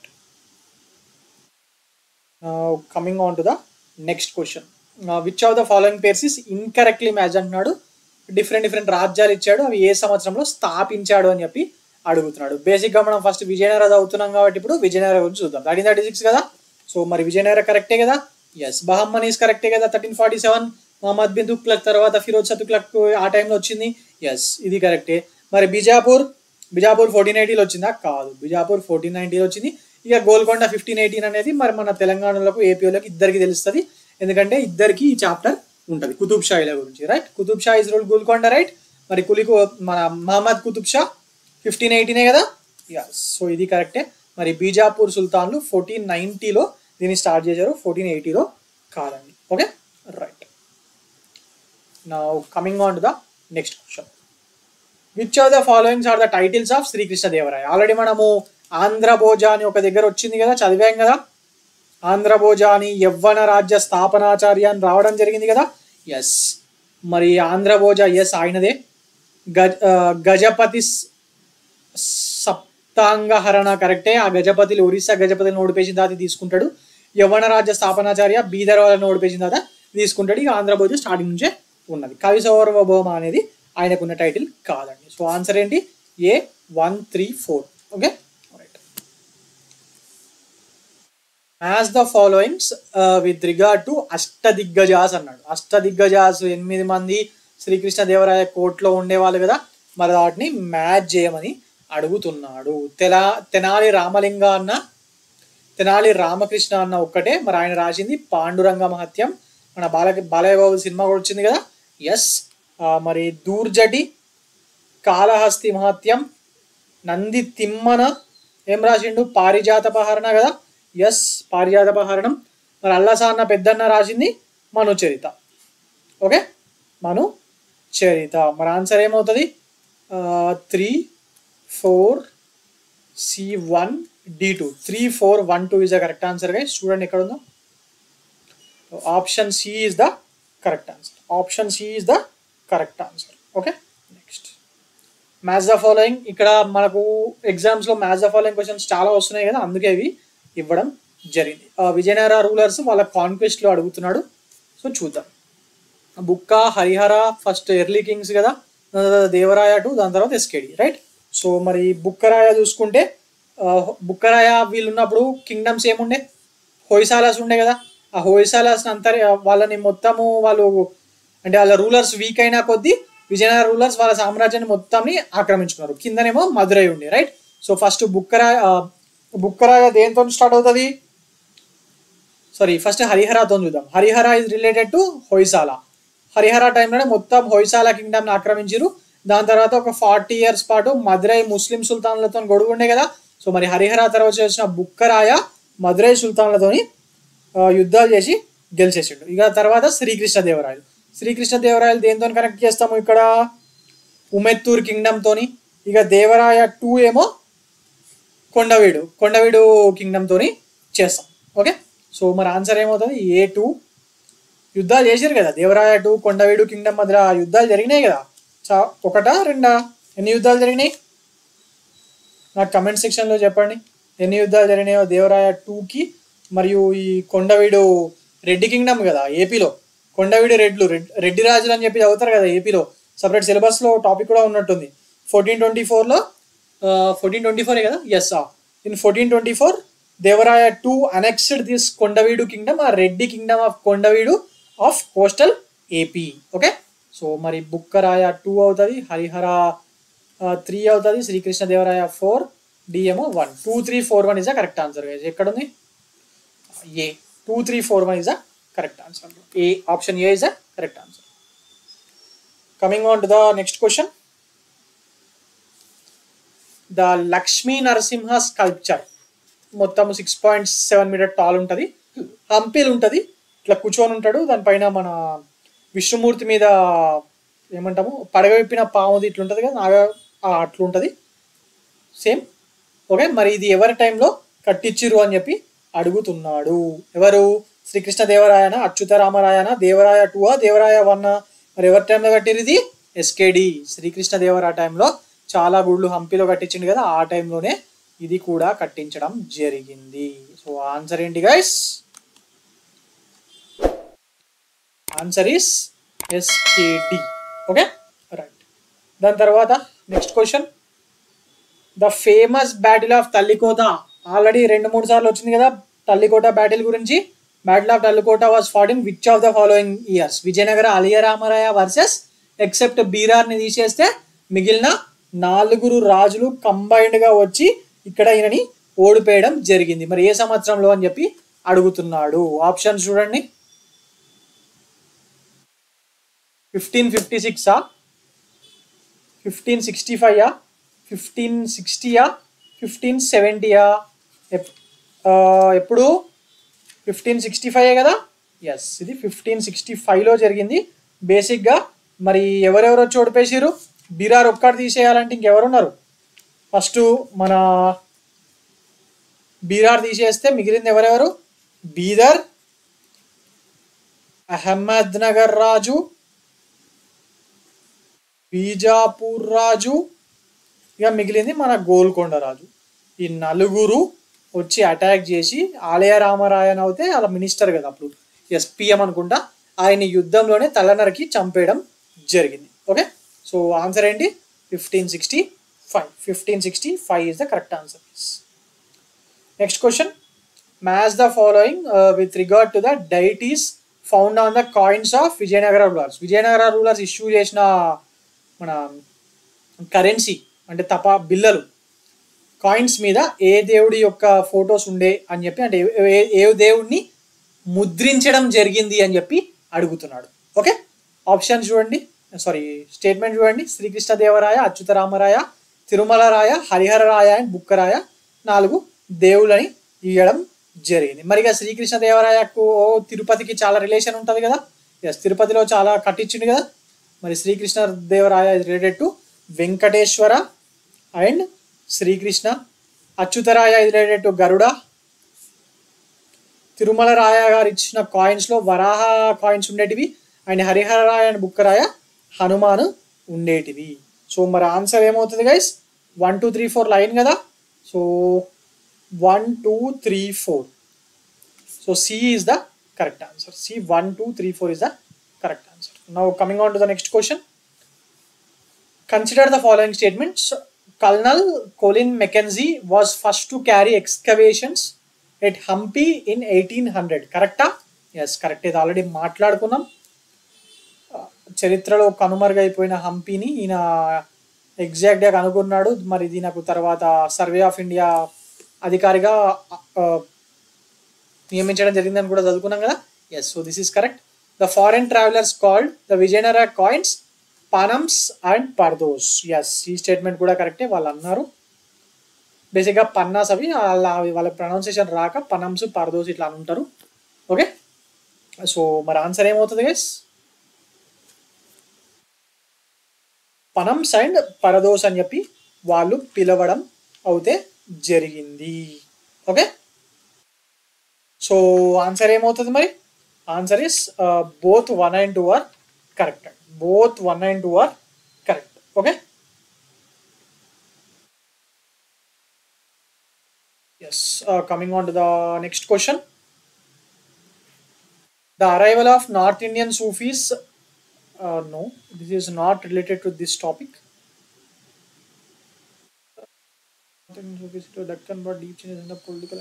coming on to the next question which of the following pairs is incorrectly match అంటున్నాడు different different రాజ్యాలు ఇచ్చాడు అవి ఏ సంవత్సరంలో స్థాపించాడు అని చెప్పి అడుగుతున్నాడు బేసిక్గా మనం ఫస్ట్ విజయనగర చదువుతున్నాం కాబట్టి ఇప్పుడు విజయనగర గురించి చూద్దాం థర్టీన్ థర్టీ సిక్స్ కదా సో మరి విజయనగర కరెక్టే కదా ఎస్ బహమ్మన్ ఈస్ కరెక్టే కదా thirteen forty seven Muhammad bin Tughlaq తర్వాత ఫిరోజ్ షా తుక్లక్ ఆ టైంలో వచ్చింది ఎస్ ఇది కరెక్టే మరి బిజాపూర్ బిజాపూర్ ఫోర్టీన్ ఎయిటీలో వచ్చిందా కాదు బిజాపూర్ ఫోర్టీన్ నైన్టీలో వచ్చింది ఇక గోల్కొండ ఫిఫ్టీన్ ఎయిటీన్ అనేది మరి మన తెలంగాణలోకి ఏపీలోకి ఇద్దరికి తెలుస్తుంది ఎందుకంటే ఇద్దరికి ఈ చాప్టర్ ఉంటుంది కుతుబ్ షాయిల గురించి right Qutb Shah is rule Golconda right మరి కులికు మన మహమ్మద్ కుతుబ్ షా ఫిఫ్టీన్ ఎయిటీనే కదా యస్ సో ఇది కరెక్టే మరి బీజాపూర్ సుల్తాన్లు ఫోర్టీన్ నైన్టీలో దీన్ని స్టార్ట్ చేశారు ఫోర్టీన్ ఎయిటీలో కాదండి ఓకే రైట్ నా coming on to the next question which of the followings are the titles of Srikrishna Devaraya already మనము ఆంధ్రభోజ అని ఒక దగ్గర వచ్చింది కదా చదివాం కదా ఆంధ్రభోజ అని యవ్వన రాజ్య స్థాపనాచార్య అని రావడం జరిగింది కదా ఎస్ మరి ఆంధ్రభోజ ఎస్ ఆయనదే గజ ఆ, గజపతి స్- సప్తాంగహరణ కరెక్టే ఆ గజపతిని ఒరిస్సా గజపతిని ఓడిపేసిన తర్వాత తీసుకుంటాడు యవ్వన రాజ్య స్థాపనాచార్య బీదర్ వాళ్ళని ఓడిపేసిన తర్వాత తీసుకుంటాడు ఇక ఆంధ్రభోజ స్టార్టింగ్ నుంచే ఉన్నది కవి సౌరభౌమ అనేది ఆయనకున్న టైటిల్ కాదండి సో ఆన్సర్ ఏంటి A one three four okay right as the followings with regard to Ashtadiggajas అన్నాడు అష్టదిగ్గజాస్ ఎనిమిది మంది శ్రీకృష్ణ దేవరాయ కోర్టులో ఉండేవాళ్ళు కదా మరి వాటిని మ్యాచ్ చేయమని అడుగుతున్నాడు తెలా తెనాలి రామలింగ అన్న తెనాలి రామకృష్ణ అన్న ఒక్కటే మరి ఆయన రాసింది పాండురంగ మహత్యం మన బాల బాలయ్య బాబు సినిమా కూడా వచ్చింది కదా ఎస్ మరి దూర్జటి కాళహస్తి మహత్యం నంది తిమ్మన ఏం రాసిండు పారిజాతపహరణ కదా ఎస్ పారిజాతపహరణం మరి అల్లసాన్న పెద్దన్న రాసింది మను చరిత ఓకే మను చరిత మరి ఆన్సర్ ఏమవుతుంది three four C one D two three four one two is the correct answer guys చూడండి ఎక్కడ ఉందో option C is the correct answer option C is the correct answer okay next match the following ఇక్కడ మనకు ఎగ్జామ్స్లో match the following questions చాలా వస్తున్నాయి కదా అందుకే ఇవి ఇవ్వడం జరిగింది ఆ, విజయనగర రూలర్స్ వాళ్ళ కాన్క్వెస్ట్లో అడుగుతున్నాడు సో చూద్దాం బుక్క హరిహర ఫస్ట్ ఎర్లీ కింగ్స్ కదా దాని తర్వాత దేవరాయ టు దాని తర్వాత ఎస్కేడి రైట్ సో మరి బుక్కరాయ చూసుకుంటే ఆ, బుక్కరాయ వీళ్ళు ఉన్నప్పుడు కింగ్డమ్స్ ఏముండే హోయసాలాస్ ఉండే కదా ఆ హోయసాలాస్ అంతరి వాళ్ళని మొత్తము వాళ్ళు అంటే వాళ్ళ రూలర్స్ వీక్ అయినా కొద్దీ విజయనగర రూలర్స్ వాళ్ళ సామ్రాజ్యాన్ని మొత్తాన్ని ఆక్రమించుకున్నారు కిందనేమో మదురై ఉండే రైట్ సో ఫస్ట్ బుక్కరాయ ఆ, బుక్కరాయ దేంతో స్టార్ట్ అవుతుంది సారీ ఫస్ట్ హరిహరతో చూద్దాం Harihara is related to Hoysala Harihara టైంలోనే మొత్తం హొయ్సాల కింగ్డమ్ని ఆక్రమించారు దాని తర్వాత ఒక ఫార్టీ ఇయర్స్ పాటు మదురై ముస్లిం సుల్తాన్లతో గొడుగు ఉండే కదా సో మరి హరిహర తర్వాత వచ్చిన బుక్కరాయ మదురై సుల్తాన్లతోని ఆ, యుద్ధాలు చేసి గెలిచేసిండు ఇక తర్వాత శ్రీకృష్ణ దేవరాయలు శ్రీకృష్ణ దేవరాయలు దేంతో కనెక్ట్ చేస్తాము ఇక్కడ ఉమెత్తూర్ కింగ్డమ్ తోని ఇక దేవరాయ టూ ఏమో కొండవీడు కొండవీడు కింగ్డమ్ తోని చేస్తాం ఓకే సో మరి ఆన్సర్ ఏమవుతుంది ఏ టూ యుద్ధాలు చేశారు కదా దేవరాయ టూ కొండవీడు కింగ్డమ్ మధ్య యుద్ధాలు జరిగినాయి కదా చా ఒకటా రెండా ఎన్ని యుద్ధాలు జరిగినాయి నాకు కమెంట్ సెక్షన్లో చెప్పండి ఎన్ని యుద్ధాలు జరిగినాయో దేవరాయ టూకి మరియు ఈ కొండవీడు రెడ్డి కింగ్డమ్ కదా ఏపీలో కొండవీడు రెడ్లు రెడ్ రెడ్డి రాజులు అని చెప్పి చదువుతారు కదా ఏపీలో సపరేట్ సిలబస్లో టాపిక్ కూడా ఉన్నట్టుంది ఫోర్టీన్ ట్వంటీ ఫోర్లో ఫోర్టీన్ ట్వంటీ ఫోరే కదా yes in fourteen twenty four Devaraya two annexed this Kondaveedu kingdom ఆ Reddi kingdom of Kondaveedu of coastal AP okay so మరి బుక్కరాయ టూ అవుతుంది హరిహర త్రీ అవుతుంది శ్రీకృష్ణ దేవరాయ ఫోర్ డిఎమో one two three four one is the correct answer ఎక్కడ ఉంది A two three four one is the correct answer A option A is the correct answer coming on to the next question the Lakshmi Narasimha sculpture మొత్తం six point seven meter tall ఉంటుంది హంపీలు ఉంటుంది ఇట్లా కూర్చొని ఉంటాడు దానిపైన మన విష్ణుమూర్తి మీద ఏమంటాము పడగ విప్పిన పాముది ఇట్లా ఉంటుంది కదా నాగా ఆ అట్లుంటుంది సేమ్ ఓకే మరి ఇది ఎవరి టైంలో కట్టించిరు అని చెప్పి అడుగుతున్నాడు ఎవరు శ్రీకృష్ణ దేవరాయన అచ్యుతరామరాయన దేవరాయ టూ దేవరాయ వన్ మరి ఎవరి టైంలో కట్టిరు ఇది ఎస్కేడి శ్రీకృష్ణ దేవరాయ టైంలో చాలా గుళ్ళు హంపీలో కట్టించిండు కదా ఆ టైంలోనే ఇది కూడా కట్టించడం జరిగింది సో ఆన్సర్ ఏంటి guys answer is S K D okay right దాని తర్వాత next question the famous battle of Talikota already రెండు మూడు సార్లు వచ్చింది కదా తల్లికోట బ్యాటిల్ గురించి battle of Talikota was fought in which of the following years Vijayanagara Aliyaramaraya versus except బీరార్ని తీసేస్తే మిగిలిన నాలుగురు రాజులు combined గా వచ్చి ఇక్కడ ఈయనని ఓడిపోయడం జరిగింది మరి ఏ సంవత్సరంలో అని చెప్పి అడుగుతున్నాడు ఆప్షన్స్ చూడండి ఫిఫ్టీన్ ఫిఫ్టీ సిక్సా ఫిఫ్టీన్ సిక్స్టీ ఫైవా ఫిఫ్టీన్ సిక్స్టీయా ఫిఫ్టీన్ సెవెంటీయా ఎప్పుడు ఫిఫ్టీన్ సిక్స్టీ ఫైవ్ కదా ఎస్ ఇది ఫిఫ్టీన్ సిక్స్టీ ఫైవ్లో జరిగింది బేసిక్గా మరి ఎవరెవరు వచ్చి ఓడిపేసారు బీరార్ ఒక్కటి తీసేయాలంటే ఇంకెవరున్నారు ఫస్ట్ మన బీరార్ తీసేస్తే మిగిలింది ఎవరెవరు బీదర్ అహ్మద్ నగర్ రాజు బీజాపూర్ రాజు ఇక మిగిలింది మన గోల్కొండ రాజు ఈ నలుగురు వచ్చి అటాక్ చేసి ఆలయ రామరాయన్ అవుతే అలా మినిస్టర్ కదా అప్పుడు ఎస్పీఎం అనుకుంటా ఆయన యుద్ధంలోనే తలనరికి చంపేయడం జరిగింది ఓకే సో ఆన్సర్ ఏంటి fifteen sixty five fifteen sixty five is the correct answer next question match the following with regard to the deities found on the coins of Vijayanagara rulers Vijayanagara rulers issue చేసిన మన currency అంటే తప బిల్లలు coins మీద ఏ దేవుడి యొక్క photos ఉండే అని చెప్పి అంటే ఏ- ఏ- ఏ దేవుడిని ముద్రించడం జరిగింది అని చెప్పి అడుగుతున్నాడు ఓకే ఆప్షన్ చూడండి సారీ స్టేట్మెంట్ చూడండి శ్రీకృష్ణ దేవరాయ అచ్యుతరామరాయ తిరుమలరాయ హరిహరరాయ అండ్ బుక్కరాయ నాలుగు దేవుళ్ళని ఇవ్వడం జరిగింది మరి ఇక శ్రీకృష్ణ దేవరాయకు తిరుపతికి చాలా రిలేషన్ ఉంటుంది కదా ఎస్ తిరుపతిలో చాలా కట్టించిండు కదా మరి Srikrishna Devaraya related to Venkateswara and Srikrishna Achyutaraya related to Garuda Tirumala Raya garu ఇచ్చిన కాయిన్స్ లో వరాహ కాయిన్స్ ఉండేటివి అండ్ హరిహర రాయ అండ్ బుక్కరాయ హనుమాన్ ఉండేటివి సో మరి ఆన్సర్ ఏమవుతుంది guys one two three four line కదా so one two three four so C is the correct answer C one two three four is the correct answer now coming on to the next question Consider the following statements. Colonel Colin Mackenzie was first to carry excavations at Hampi in 1800. కరెక్టా yes correct ఇది already మాట్లాడుకున్నాం ఆ, చరిత్రలో కనుమరుగైపోయిన హంపీని ఈయన ఎగ్జాక్ట్గా కనుగొన్నాడు మరి దీనికి తర్వాత సర్వే ఆఫ్ ఇండియా అధికారిగా ఆ, నియమించడం జరిగిందని కూడా చదువుకున్నాం కదా yes so this is correct the foreign travelers called the Vijayanagara coins Panams and Pardaos yes ఈ స్టేట్మెంట్ కూడా కరెక్టే వాళ్ళు అన్నారు బేసిక్గా పన్నాస్ అవి వాళ్ళ వాళ్ళ ప్రొనౌన్సియేషన్ రాక పనమ్స్ పర్దోస్ ఇట్లా అని ఉంటారు ఓకే సో మరి ఆన్సర్ ఏమవుతుంది గైస్ పనమ్స్ అండ్ పరదోస్ అని చెప్పి వాళ్ళు పిలవడం అవుతే జరిగింది ఓకే సో ఆన్సర్ ఏమవుతుంది మరి answer is both one and two are correct both one and two are correct okay yes coming on to the next question the arrival of north Indian Sufis no this is not related to this topic Deccan but deep changes in the political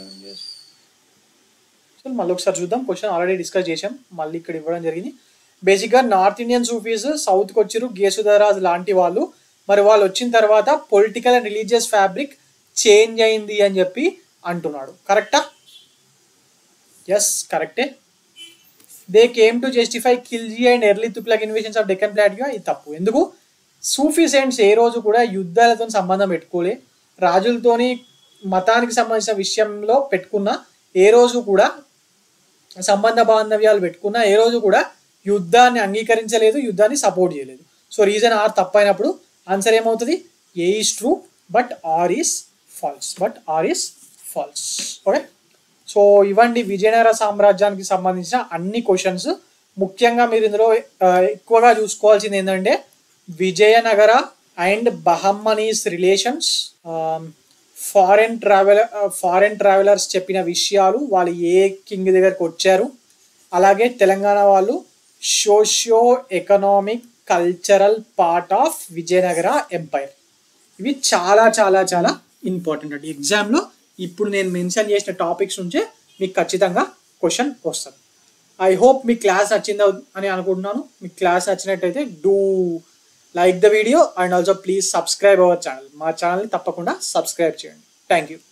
so మళ్ళీ ఒకసారి చూద్దాం question already discuss చేసాం మళ్ళీ ఇక్కడ ఇవ్వడం జరిగింది బేసిక్గా north Indian Sufis సౌత్కి వచ్చారు గేసుధరాజ్ లాంటి వాళ్ళు మరి వాళ్ళు వచ్చిన తర్వాత political and religious fabric change అయింది అని చెప్పి అంటున్నాడు కరెక్టా ఎస్ కరెక్టే they came to justify Khilji and early Tughlaq invasions of Deccan plateau ఇది తప్పు ఎందుకు సూఫీ సెయింట్స్ ఏ రోజు కూడా యుద్ధాలతో సంబంధం పెట్టుకోలే రాజులతోని మతానికి సంబంధించిన విషయంలో పెట్టుకున్న ఏ రోజు కూడా సంబంధ బాంధవ్యాలు పెట్టుకున్న ఏ రోజు కూడా యుద్ధాన్ని అంగీకరించలేదు యుద్ధాన్ని సపోర్ట్ చేయలేదు సో రీజన్ ఆర్ తప్పైనప్పుడు ఆన్సర్ ఏమవుతుంది A is true but R is false but R is false okay so ఇవ్వండి విజయనగర సామ్రాజ్యానికి సంబంధించిన అన్ని క్వశ్చన్స్ ముఖ్యంగా మీరు ఇందులో ఆ, ఎక్కువగా చూసుకోవాల్సింది ఏంటంటే Vijayanagara and Bahmanis relations foreign travel foreign travelers చెప్పిన విషయాలు వాళ్ళు ఏ కింగ్ దగ్గరకు వచ్చారు అలాగే తెలంగాణ వాళ్ళు socio economic cultural part of Vijayanagara empire ఇవి చాలా చాలా చాలా ఇంపార్టెంట్ అండి ఎగ్జామ్లో ఇప్పుడు నేను మెన్షన్ చేసిన టాపిక్స్ నుంచే మీకు ఖచ్చితంగా క్వశ్చన్ వస్తుంది ఐ హోప్ మీ క్లాస్ నచ్చింది అని అనుకుంటున్నాను మీ క్లాస్ నచ్చినట్టయితే do like the video and also please subscribe our channel మా ఛానల్ని తప్పకుండా సబ్స్క్రైబ్ చేయండి థ్యాంక్ యూ